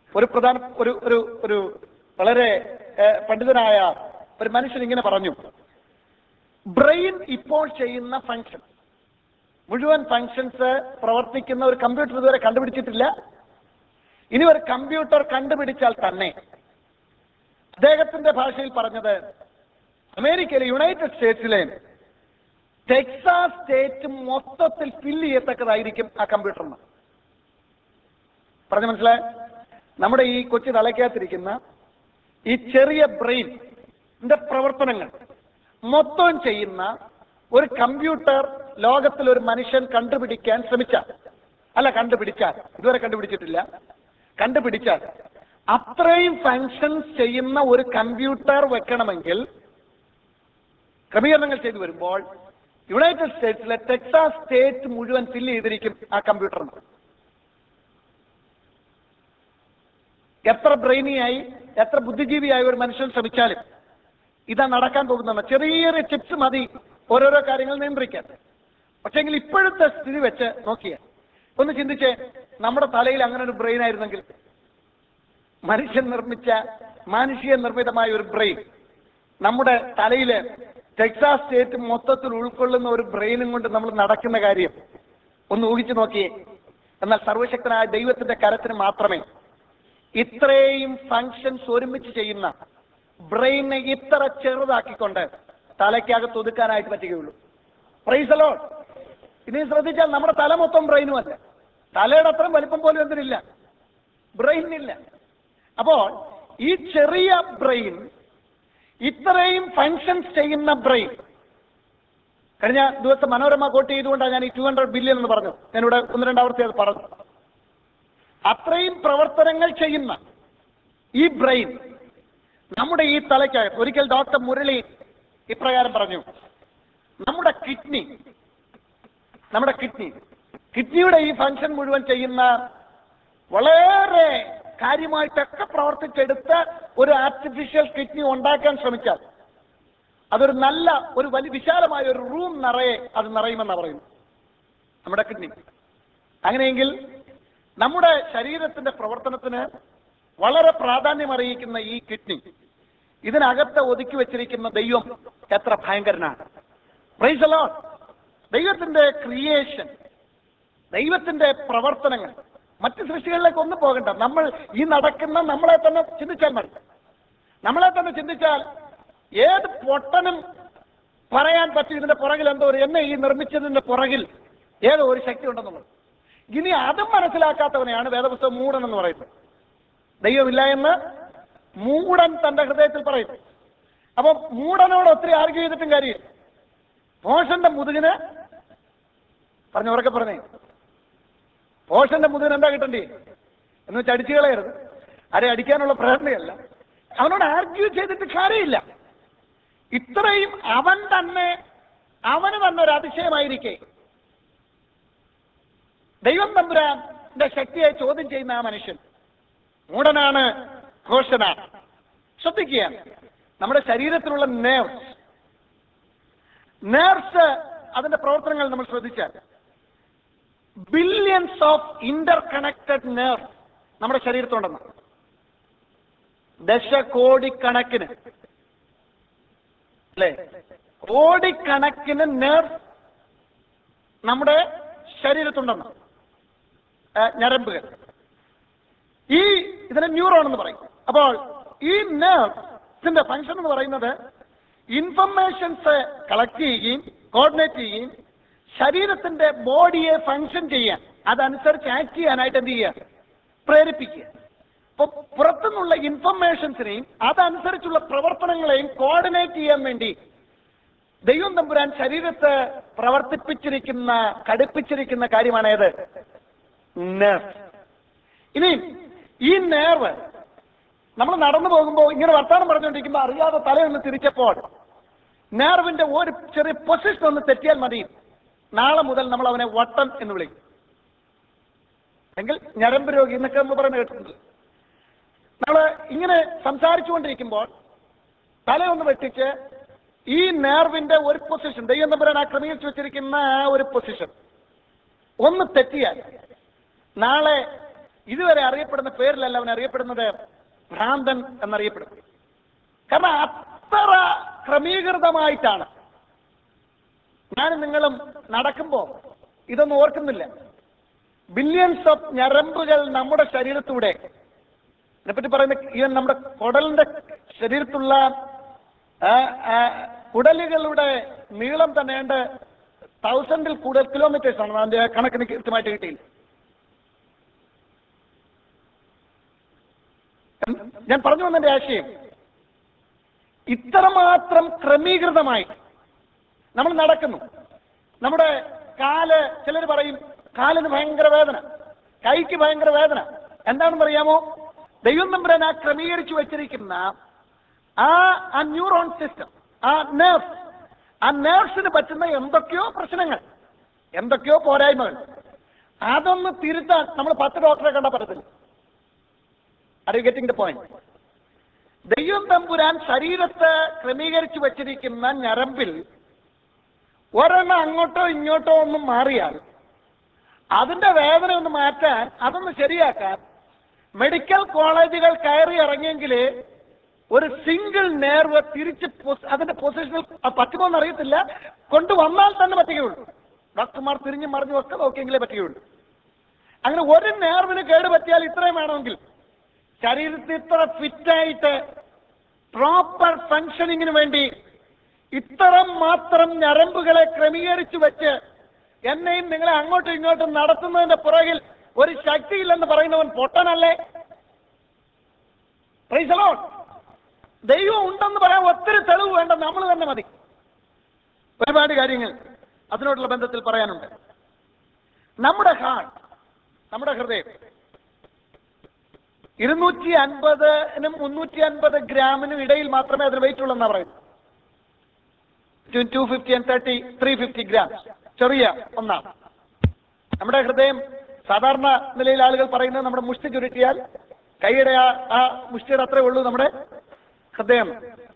ഒരു പ്രധാന ഒരു ഒരു ഒരു വളരെ ഏഹ്, പണ്ഡിതനായ ഒരു മനുഷ്യൻ ഇങ്ങനെ പറഞ്ഞു ബ്രെയിൻ ഇപ്പോൾ ചെയ്യുന്ന ഫങ്ഷൻ മുഴുവൻ ഫങ്ഷൻസ് പ്രവർത്തിക്കുന്ന ഒരു കമ്പ്യൂട്ടർ ഇതുവരെ കണ്ടുപിടിച്ചിട്ടില്ല ഇനി ഒരു കമ്പ്യൂട്ടർ കണ്ടുപിടിച്ചാൽ തന്നെ അദ്ദേഹത്തിന്റെ ഭാഷയിൽ പറഞ്ഞത് അമേരിക്കയിലെ യുണൈറ്റഡ് സ്റ്റേറ്റ്സിലെ ടെക്സാസ് സ്റ്റേറ്റ് മൊത്തത്തിൽ ഫില്ല് ചെയ്യത്തക്കതായിരിക്കും ആ കമ്പ്യൂട്ടറിന് പറഞ്ഞു മനസ്സിലായ നമ്മുടെ ഈ കൊച്ചു തലയ്ക്കകത്തിരിക്കുന്ന ഈ ചെറിയ ബ്രെയിനിന്റെ പ്രവർത്തനങ്ങൾ മൊത്തം ചെയ്യുന്ന ഒരു കമ്പ്യൂട്ടർ ലോകത്തിൽ ഒരു മനുഷ്യൻ കണ്ടുപിടിക്കാൻ ശ്രമിച്ചാൽ അല്ല കണ്ടുപിടിച്ചാൽ ഇതുവരെ കണ്ടുപിടിച്ചിട്ടില്ല കണ്ടുപിടിച്ചാൽ അത്രയും ഫങ്ഷൻസ് ചെയ്യുന്ന ഒരു കമ്പ്യൂട്ടർ വെക്കണമെങ്കിൽ ക്രമീകരണങ്ങൾ ചെയ്തു വരുമ്പോൾ യുണൈറ്റഡ് സ്റ്റേറ്റ്സിലെ ടെക്സാസ് സ്റ്റേറ്റ് മുഴുവൻ ഫില്ല് ചെയ്തിരിക്കും ആ കമ്പ്യൂട്ടറിന് എത്ര ബ്രെയിനിയായി എത്ര ബുദ്ധിജീവിയായി ഒരു മനുഷ്യൻ ശ്രമിച്ചാലും ഇതാ നടക്കാൻ പോകുന്നതാണ് ചെറിയ ചെറിയ ചിപ്സ് മതി ഓരോരോ കാര്യങ്ങൾ നിയന്ത്രിക്കാൻ പക്ഷെങ്കിൽ ഇപ്പോഴത്തെ സ്ഥിതി വെച്ച് നോക്കിയ ഒന്ന് ചിന്തിച്ചേ നമ്മുടെ തലയിൽ അങ്ങനെ ഒരു ബ്രെയിൻ ആയിരുന്നെങ്കിൽ മനുഷ്യൻ നിർമ്മിച്ച മാനുഷിക നിർമ്മിതമായ ഒരു ബ്രെയിൻ നമ്മുടെ തലയില് ടെക്സാസ് സ്റ്റേറ്റ് മൊത്തത്തിൽ ഉൾക്കൊള്ളുന്ന ഒരു ബ്രെയിനും കൊണ്ട് നമ്മൾ നടക്കുന്ന കാര്യം ഒന്ന് ഊഹിച്ചു നോക്കിയേ എന്നാൽ സർവശക്തനായ ദൈവത്തിന്റെ കരത്തിന് മാത്രമേ ഇത്രയും ഫങ്ഷൻസ് ഒരുമിച്ച് ചെയ്യുന്ന ബ്രെയിനെ ഇത്ര ചെറുതാക്കിക്കൊണ്ട് തലയ്ക്കകത്ത് ഒതുക്കാനായിട്ട് പറ്റുകയുള്ളൂ പ്രൈസ് അലോ ഇനി ശ്രദ്ധിച്ചാൽ നമ്മുടെ തല മൊത്തം ബ്രെയിനും അല്ല തലയുടെ അത്രയും വലിപ്പം പോലും എന്തിനില്ല ബ്രെയിനില്ല അപ്പോൾ ഈ ചെറിയ ബ്രെയിൻ ഇത്രയും ഫങ്ഷൻസ് ചെയ്യുന്ന ബ്രെയിൻ കഴിഞ്ഞ ദിവസം മനോരമ കോട്ട് ചെയ്തുകൊണ്ടാണ് ഞാൻ ഈ ടു ഹൺഡ്രഡ് ബില്യൺ എന്ന് പറഞ്ഞു ഞാനിവിടെ ഒന്ന് രണ്ടാവർത്തി അത് പറഞ്ഞു അത്രയും പ്രവർത്തനങ്ങൾ ചെയ്യുന്ന ഈ ബ്രെയിൻ നമ്മുടെ ഈ തലയ്ക്കകത്ത് ഒരിക്കൽ ഡോക്ടർ മുരളി ഇപ്രകാരം പറഞ്ഞു നമ്മുടെ കിഡ്നി നമ്മുടെ കിഡ്നി കിഡ്നിയുടെ ഈ ഫങ്ഷൻ മുഴുവൻ ചെയ്യുന്ന വളരെ കാര്യമായിട്ടൊക്കെ പ്രവർത്തിച്ചെടുത്ത ഒരു ആർട്ടിഫിഷ്യൽ കിഡ്നി ഉണ്ടാക്കാൻ ശ്രമിച്ചാൽ അതൊരു നല്ല ഒരു വലിയ വിശാലമായ ഒരു റൂം നിറയെ അത് നിറയുമെന്നാണ് പറയുന്നു നമ്മുടെ കിഡ്നി അങ്ങനെയെങ്കിൽ നമ്മുടെ ശരീരത്തിന്റെ പ്രവർത്തനത്തിന് വളരെ പ്രാധാന്യം അറിയിക്കുന്ന ഈ കിഡ്നി ഇതിനകത്ത് ഒതുക്കി വെച്ചിരിക്കുന്ന ദൈവം എത്ര ഭയങ്കരനാണ് പ്രൈസ് അലോ ദൈവത്തിന്റെ ക്രിയേഷൻ ദൈവത്തിന്റെ പ്രവർത്തനങ്ങൾ മറ്റ് സൃഷ്ടികളിലേക്ക് ഒന്നും പോകണ്ട നമ്മൾ ഈ നടക്കുന്ന നമ്മളെ തന്നെ ചിന്തിച്ചാൽ മതി നമ്മളെ തന്നെ ചിന്തിച്ചാൽ ഏത് പൊട്ടനും പറയാൻ പറ്റും ഇതിന്റെ പുറകിൽ എന്തോ ഒരു എന്നെ ഈ നിർമ്മിച്ചതിന്റെ പുറകിൽ ഏതോ ഒരു ശക്തി ഉണ്ടെന്നുള്ളത് ഇനി അതും മനസ്സിലാക്കാത്തവനെയാണ് വേദപുസ്തകം മൂടൻ എന്ന് പറയുന്നത് ദൈവമില്ല എന്ന് മൂടൻ തന്റെ ഹൃദയത്തിൽ പറയുന്നു അപ്പൊ മൂടനോട് ഒത്തിരി ആർഗ്യ ചെയ്തിട്ടും കാര്യമില്ല മോശന്റെ മുതുകിന് പറഞ്ഞു ഉറക്കെ പറഞ്ഞേ മോശന്റെ മുതുകിന് എന്താ കിട്ടണ്ടേ എന്ന് വെച്ചാൽ അടിച്ചു കളയരുത് ആരെ അടിക്കാനുള്ള പ്രേരണയല്ല അവനോട് ആർഗ്യൂ ചെയ്തിട്ട് കാര്യമില്ല ഇത്രയും അവൻ തന്നെ അവന് തന്നെ ഒരു അതിശയമായിരിക്കെ ദൈവം തമ്പുരാന്റെ ശക്തിയെ ചോദ്യം ചെയ്യുന്ന ആ മനുഷ്യൻ മൂടനാണ് ഘോഷനാണ് ശ്രദ്ധിക്കുക നമ്മുടെ ശരീരത്തിലുള്ള നേർസ് നേർസ് അതിന്റെ പ്രവർത്തനങ്ങൾ നമ്മൾ ശ്രദ്ധിച്ചാൽ billions of interconnected nerves നമ്മുടെ ശരീരത്തുണ്ടെന്ന് ദശകോടിക്കണക്കിന് അല്ലേ കോടിക്കണക്കിന് നേർസ് നമ്മുടെ ശരീരത്തുണ്ടെന്ന് ആ, ഞരമ്പുകൾ ഈ ഇതിനെ ന്യൂറോൺ എന്ന് പറയും അപ്പോൾ ഈ നെർവ്സിന്റെ ഫംഗ്ഷൻ എന്ന് പറയുന്നത് ഇൻഫർമേഷൻസ് കളക്ട് ചെയ്യുകയും കോർഡിനേറ്റ് ചെയ്യുകയും ശരീരത്തിന്റെ ബോഡിയെ ഫങ്ഷൻ ചെയ്യാൻ അതനുസരിച്ച് ആക്ട് ചെയ്യാനായിട്ട് എന്ത് ചെയ്യുക പ്രേരിപ്പിക്കുക അപ്പൊ പുറത്തുനിന്നുള്ള ഇൻഫർമേഷൻസിനെയും അതനുസരിച്ചുള്ള പ്രവർത്തനങ്ങളെയും കോർഡിനേറ്റ് ചെയ്യാൻ വേണ്ടി ദൈവം തമ്പുരാൻ ശരീരത്തെ പ്രവർത്തിപ്പിച്ചിരിക്കുന്ന ഘടിപ്പിച്ചിരിക്കുന്ന കാര്യമാണ് ഏത് നെർവ് ഇനി ഈ നേർവ് നമ്മൾ നടന്നു പോകുമ്പോൾ ഇങ്ങനെ വർത്താനം പറഞ്ഞുകൊണ്ടിരിക്കുമ്പോൾ അറിയാതെ തലയൊന്ന് തിരിച്ചപ്പോൾ നേർവിന്റെ ഒരു ചെറിയ പൊസിഷൻ ഒന്ന് തെറ്റിയാൽ മതി നാളെ മുതൽ നമ്മൾ അവനെ വട്ടൻ എന്ന് വിളിക്കും എങ്കിൽ ഞരമ്പ് രോഗി എന്നൊക്കെ നമ്മൾ പറയുന്നത് കേട്ടിട്ടുണ്ട് നമ്മൾ ഇങ്ങനെ സംസാരിച്ചുകൊണ്ടിരിക്കുമ്പോൾ തലയൊന്ന് വെട്ടിച്ച് ഈ നേർവിന്റെ ഒരു പൊസിഷൻ ദൈവം തമ്പുരാൻ ആക്രമീകരിച്ചു വെച്ചിരിക്കുന്ന ആ ഒരു പൊസിഷൻ ഒന്ന് തെറ്റിയാൽ നാളെ ഇതുവരെ അറിയപ്പെടുന്ന പേരിലല്ല അവൻ അറിയപ്പെടുന്നത് ഭ്രാന്തൻ എന്നറിയപ്പെടും കാരണം അത്ര ക്രമീകൃതമായിട്ടാണ് ഞാനും നിങ്ങളും നടക്കുമ്പോൾ ഇതൊന്നും ഓർക്കുന്നില്ല ബില്യൺസ് ഓഫ് ഞരമ്പുകൾ നമ്മുടെ ശരീരത്തൂടെ ഇതിനെപ്പറ്റി പറയുന്ന ഈവൻ നമ്മുടെ കുടലിന്റെ ശരീരത്തുള്ള ആ, ആ, കുടലുകളുടെ നീളം തന്നെ ഏണ്ട് തൗസൻഡിൽ കൂടുതൽ കിലോമീറ്റേഴ്സ് ആണ് അതിന്റെ കണക്കിന് കൃത്യമായിട്ട് കിട്ടിയില്ല ഞാൻ പറഞ്ഞു വന്നതിന്റെ ആശയം ഇത്രമാത്രം ക്രമീകൃതമായി നമ്മൾ നടക്കുന്നു നമ്മുടെ കാല് ചിലർ പറയും കാലിന് ഭയങ്കര വേദന കൈക്ക് ഭയങ്കര വേദന എന്താണെന്ന് അറിയാമോ ദൈവം നമ്പരൻ ആ ക്രമീകരിച്ചു വെച്ചിരിക്കുന്ന ആ ആ ന്യൂറോൺ സിസ്റ്റം ആ നേഴ്സ് ആ നേഴ്സിന് പറ്റുന്ന എന്തൊക്കെയോ പ്രശ്നങ്ങൾ എന്തൊക്കെയോ പോരായ്മകൾ അതൊന്ന് തിരുത്താൻ നമ്മൾ പത്ത് ഡോക്ടറെ കണ്ടാൽ പറ്റത്തില്ല are you getting the point ദൈവം തമ്പുരാൻ ശരീരത്തെ ക്രമീകരിച്ചു വെച്ചിരിക്കുന്ന ഞരമ്പിൽ ഒരെണ്ണം അങ്ങോട്ടോ ഇങ്ങോട്ടോ ഒന്നും മാറിയാൽ അതിന്റെ വേദന ഒന്ന് മാറ്റാൻ അതൊന്ന് ശരിയാക്കാൻ മെഡിക്കൽ കോളേജുകൾ കയറി ഇറങ്ങിയെങ്കിൽ ഒരു സിംഗിൾ നേർവ് തിരിച്ച് പൊസ്- അതിന്റെ പൊസിഷനിൽ പറ്റുമോന്ന് അറിയത്തില്ല കൊണ്ടുവന്നാൽ തന്നെ പറ്റുകയുള്ളൂ ഡോക്ടർമാർ തിരിഞ്ഞും മറിഞ്ഞും ഒക്കെ നോക്കിയെങ്കിലേ പറ്റുകയുള്ളൂ അങ്ങനെ ഒരു നേർവിന് കേട് പറ്റിയാൽ ഇത്രയും വേണമെങ്കിൽ ശരീരത്തിൽ ഇത്ര ഫിറ്റായിട്ട് പ്രോപ്പർ ഫങ്ഷനിങ്ങിന് വേണ്ടി ഇത്തരം മാത്രം ഞരമ്പുകളെ ക്രമീകരിച്ചു വെച്ച് എന്നെയും നിങ്ങളെ അങ്ങോട്ടും ഇങ്ങോട്ടും നടത്തുന്നതിന്റെ പുറകിൽ ഒരു ശക്തിയില്ലെന്ന് പറയുന്നവൻ പൊട്ടനല്ലേ Praise the Lord. ദൈവം ഉണ്ടെന്ന് പറയാൻ ഒത്തിരി തെളിവ് വേണ്ട നമ്മൾ തന്നെ മതി ഒരുപാട് കാര്യങ്ങൾ അതിനോടുള്ള ബന്ധത്തിൽ പറയാനുണ്ട് നമ്മുടെ ഹാർട്ട് നമ്മുടെ ഹൃദയം ഇരുന്നൂറ്റി അൻപതിനും മുന്നൂറ്റി അൻപത് ഗ്രാമിനും ഇടയിൽ മാത്രമേ അതിന് വെയിറ്റ് ഉള്ളൂ എന്നാ പറയുന്നത് two fifty and thirty three fifty gram ചെറിയ ഒന്നാണ് നമ്മുടെ ഹൃദയം സാധാരണ നിലയിൽ ആളുകൾ പറയുന്നത് നമ്മുടെ മുഷ്ടി ചുരുട്ടിയാൽ കൈയുടെ ആ ആ മുഷ്ടിയുടെ അത്രേ ഉള്ളൂ നമ്മുടെ ഹൃദയം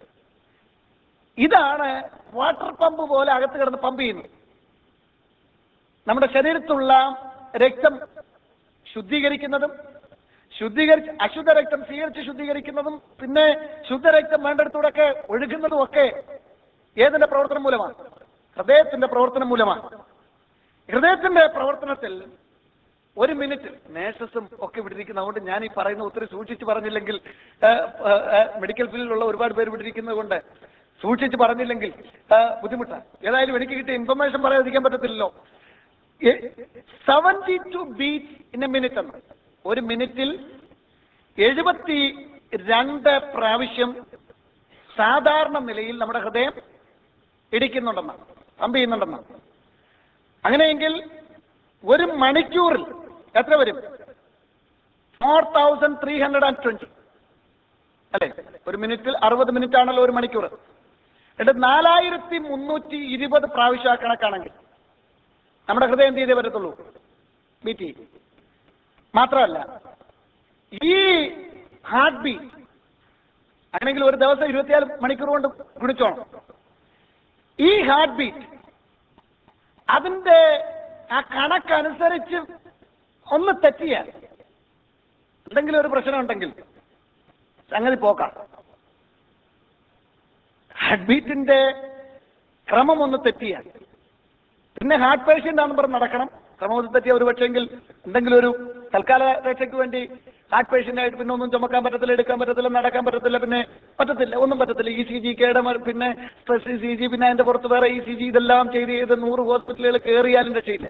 ഇതാണ് വാട്ടർ പമ്പ് പോലെ അകത്ത് കിടന്ന് പമ്പ് ചെയ്യുന്നത് നമ്മുടെ ശരീരത്തുള്ള രക്തം ശുദ്ധീകരിക്കുന്നതും ശുദ്ധീകരിച്ച് അശുദ്ധ രക്തം സ്വീകരിച്ച് ശുദ്ധീകരിക്കുന്നതും പിന്നെ ശുദ്ധരക്തം വേണ്ടിടത്തൂടെയൊക്കെ ഒഴുകുന്നതും ഒക്കെ ഏതിന്റെ പ്രവർത്തനം മൂലമാണ് ഹൃദയത്തിന്റെ പ്രവർത്തനം മൂലമാണ് ഹൃദയത്തിന്റെ പ്രവർത്തനത്തിൽ ഒരു മിനിറ്റ് നേഴ്സസും ഒക്കെ വിട്ടിരിക്കുന്ന അതുകൊണ്ട് ഞാൻ ഈ പറയുന്ന ഒത്തിരി സൂക്ഷിച്ച് പറഞ്ഞില്ലെങ്കിൽ മെഡിക്കൽ ഫീൽഡിലുള്ള ഒരുപാട് പേര് വിട്ടിരിക്കുന്നത് കൊണ്ട് സൂക്ഷിച്ച് പറഞ്ഞില്ലെങ്കിൽ ആ, ബുദ്ധിമുട്ടാണ് ഏതായാലും എനിക്ക് കിട്ടിയ ഇൻഫർമേഷൻ പറയാതിരിക്കാൻ പറ്റത്തില്ലല്ലോ seventy two beats in a minute എന്ന് ഒരു മിനിറ്റിൽ എഴുപത്തി രണ്ട് പ്രാവശ്യം സാധാരണ നിലയിൽ നമ്മുടെ ഹൃദയം ഇടിക്കുന്നുണ്ടെന്നാണ് പമ്പ് ചെയ്യുന്നുണ്ടെന്നാണ് അങ്ങനെയെങ്കിൽ ഒരു മണിക്കൂറിൽ എത്ര വരും four thousand three hundred and twenty അല്ലെ ഒരു മിനിറ്റിൽ അറുപത് മിനിറ്റ് ആണല്ലോ ഒരു മണിക്കൂർ എന്നിട്ട് നാലായിരത്തി മുന്നൂറ്റി ഇരുപത് പ്രാവശ്യം ആ കണക്കാണെങ്കിൽ നമ്മുടെ ഹൃദയം എന്ത് ചെയ്തേ പറ്റത്തുള്ളൂ ബീറ്റ് ചെയ്യും മാത്രമല്ല ഈ ഹാർട്ട് ബീറ്റ് അങ്ങനെയെങ്കിൽ ഒരു ദിവസം ഇരുപത്തിയാല് മണിക്കൂർ കൊണ്ട് ഗുണിച്ചോണം ഈ ഹാർട്ട് ബീറ്റ് അതിന്റെ ആ കണക്കനുസരിച്ച് ഒന്ന് തെറ്റിയാൽ എന്തെങ്കിലും ഒരു പ്രശ്നം ഉണ്ടെങ്കിൽ സംഗതി പോക്കാം ഹാർട്ട് ബീറ്റിന്റെ ക്രമം ഒന്ന് തെറ്റിയാൽ പിന്നെ ഹാർട്ട് പേഷ്യന്റ് ആണെന്ന് പറഞ്ഞ് നടക്കണം ക്രമം ഒന്ന് തെറ്റിയ ഒരു പക്ഷെങ്കിൽ എന്തെങ്കിലും ഒരു തൽക്കാല രക്ഷയ്ക്ക് വേണ്ടി ഹാർട്ട് പേഷ്യന്റ് ആയിട്ട് പിന്നെ ഒന്നും ചുമക്കാൻ പറ്റത്തില്ല എടുക്കാൻ പറ്റത്തില്ല നടക്കാൻ പറ്റത്തില്ല പിന്നെ പറ്റത്തില്ല ഒന്നും പറ്റത്തില്ല ഇ സി ജി കേട പിന്നെ സ്ട്രെസ് ഇ സി ജി പിന്നെ അതിന്റെ പുറത്ത് വേറെ ഇ സി ജി ഇതെല്ലാം ചെയ്ത് ചെയ്ത് നൂറ് ഹോസ്പിറ്റലുകൾ കയറിയാലും രക്ഷയില്ല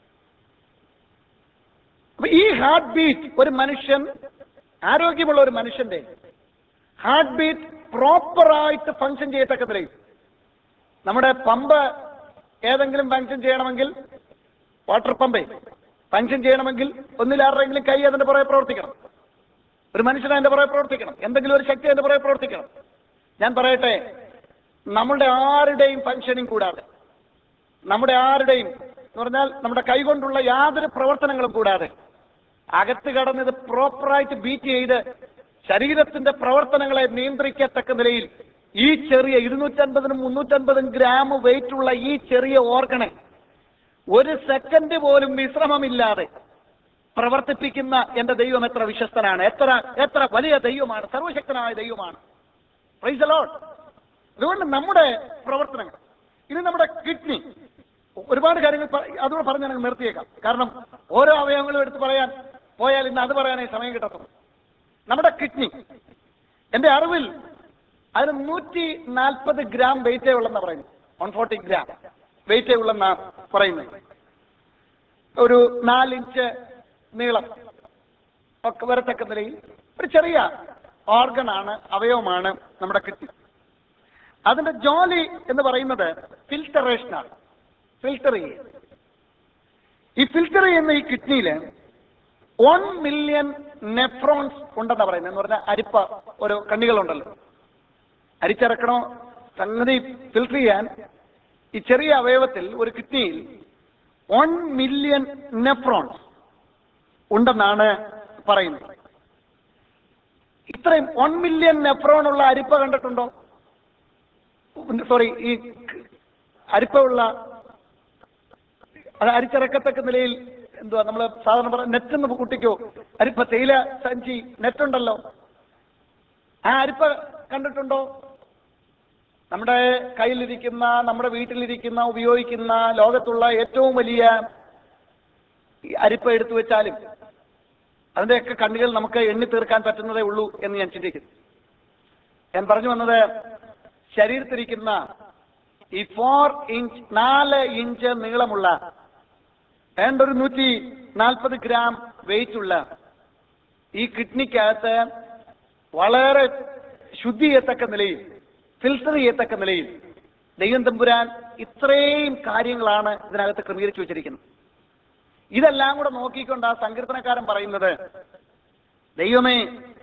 അപ്പൊ ഈ ഹാർട്ട് ബീറ്റ് ഒരു മനുഷ്യൻ ആരോഗ്യമുള്ള ഒരു മനുഷ്യന്റെ ഹാർട്ട് ബീറ്റ് പ്രോപ്പറായിട്ട് ഫങ്ഷൻ ചെയ്യത്തക്ക നിലയിൽ നമ്മുടെ പമ്പ് ഏതെങ്കിലും ഫങ്ഷൻ ചെയ്യണമെങ്കിൽ വാട്ടർ പമ്പേ ഫങ്ഷൻ ചെയ്യണമെങ്കിൽ ഒന്നിലാരുടെങ്കിലും കൈ അതിന്റെ പുറകെ പ്രവർത്തിക്കണം ഒരു മനുഷ്യൻ അതിന്റെ പുറകെ പ്രവർത്തിക്കണം എന്തെങ്കിലും ഒരു ശക്തി അതിന്റെ പുറകെ പ്രവർത്തിക്കണം ഞാൻ പറയട്ടെ നമ്മളുടെ ആരുടെയും ഫങ്ഷനിങ് കൂടാതെ നമ്മുടെ ആരുടെയും എന്ന് പറഞ്ഞാൽ നമ്മുടെ കൈകൊണ്ടുള്ള യാതൊരു പ്രവർത്തനങ്ങളും കൂടാതെ അകത്ത് കടന്ന് ഇത് പ്രോപ്പറായിട്ട് ബീറ്റ് ചെയ്ത് ശരീരത്തിന്റെ പ്രവർത്തനങ്ങളെ നിയന്ത്രിക്കത്തക്ക നിലയിൽ ഈ ചെറിയ ഇരുന്നൂറ്റൻപതിനും മുന്നൂറ്റൻപതും ഗ്രാം വെയിറ്റ് ഉള്ള ഈ ചെറിയ ഓർഗണെ ഒരു സെക്കൻഡ് പോലും വിശ്രമമില്ലാതെ പ്രവർത്തിപ്പിക്കുന്ന എന്റെ ദൈവം എത്ര വിശ്വസ്തനാണ് എത്ര എത്ര വലിയ ദൈവമാണ് സർവശക്തനായ ദൈവമാണ് പ്രൈസ് ലോഡ് അതുകൊണ്ട് നമ്മുടെ പ്രവർത്തനങ്ങൾ ഇനി നമ്മുടെ കിഡ്നി ഒരുപാട് കാര്യങ്ങൾ പ- അതുകൂടെ പറഞ്ഞ് ഞാൻ നിർത്തിയേക്കാം കാരണം ഓരോ അവയവങ്ങളും എടുത്ത് പറയാൻ പോയാൽ ഇന്ന് അത് പറയാനേ സമയം കിട്ടത്തുള്ളൂ നമ്മുടെ കിഡ്നി എന്റെ അറിവിൽ അതിന് നൂറ്റി നാൽപ്പത് ഗ്രാം വെയിറ്റേ ഉള്ളെന്നാ പറയുന്നത് വൺ ഫോർട്ടി ഗ്രാം വെയിറ്റേ ഉള്ളെന്നാ പറയുന്നത് ഒരു നാലിഞ്ച് നീളം ഒക്കെ വരത്തക്ക നിലയിൽ ഒരു ചെറിയ ഓർഗൻ ആണ് അവയവമാണ് നമ്മുടെ കിഡ്നി അതിന്റെ ജോലി എന്ന് പറയുന്നത് ഫിൽറ്ററേഷനാണ് ഫിൽറ്റർ ചെയ്യുക ഈ ഫിൽറ്റർ ചെയ്യുന്ന ഈ കിഡ്നിയിൽ വൺ മില്യൺ നെഫ്രോൺസ് ഉണ്ടെന്നാ പറയുന്നത് എന്ന് പറഞ്ഞാൽ അരിപ്പ ഓരോ കണ്ണികളുണ്ടല്ലോ അരിച്ചിറക്കണോ സംഗതി ഫിൽറ്റർ ചെയ്യാൻ ഈ ചെറിയ അവയവത്തിൽ ഒരു കിഡ്നിയിൽ വൺ മില്യൺ നെഫ്രോൺസ് ഉണ്ടെന്നാണ് പറയുന്നത് ഇത്രയും വൺ മില്യൺ നെഫ്രോൺ ഉള്ള അരിപ്പ കണ്ടിട്ടുണ്ടോ സോറി ഈ അരിപ്പ ഉള്ള അത് അരിച്ചിറക്കത്തക്ക നിലയിൽ എന്തുവാ നമ്മൾ സാധാരണ പറ നെറ്റ് എന്ന് കുട്ടിക്കോ അരിപ്പ തേയില സഞ്ചി നെറ്റ് ഉണ്ടല്ലോ ആ അരിപ്പ കണ്ടിട്ടുണ്ടോ നമ്മുടെ കയ്യിലിരിക്കുന്ന നമ്മുടെ വീട്ടിലിരിക്കുന്ന ഉപയോഗിക്കുന്ന ലോകത്തുള്ള ഏറ്റവും വലിയ ഈ അരിപ്പ എടുത്തു വെച്ചാലും അതിന്റെയൊക്കെ കണ്ണുകൾ നമുക്ക് എണ്ണി തീർക്കാൻ പറ്റുന്നതേ ഉള്ളൂ എന്ന് ഞാൻ ചിന്തിക്കുന്നു ഞാൻ പറഞ്ഞു വന്നത് ശരീരത്തിരിക്കുന്ന ഈ ഫോർ ഇഞ്ച് നാല് ഇഞ്ച് നീളമുള്ള ഏണ്ട ഒരു നൂറ്റി നാൽപ്പത് ഗ്രാം വെയിറ്റ് ഉള്ള ഈ കിഡ്നിക്കകത്ത് വളരെ ശുദ്ധി ചെയ്യത്തക്ക നിലയിൽ ഫിൽറ്റർ ചെയ്യത്തക്ക നിലയിൽ ദൈവം തമ്പുരാൻ ഇത്രയും കാര്യങ്ങളാണ് ഇതിനകത്ത് ക്രമീകരിച്ചു വെച്ചിരിക്കുന്നത് ഇതെല്ലാം കൂടെ നോക്കിക്കൊണ്ട് ആ സങ്കീർത്തനക്കാരൻ പറയുന്നത് ദൈവമേ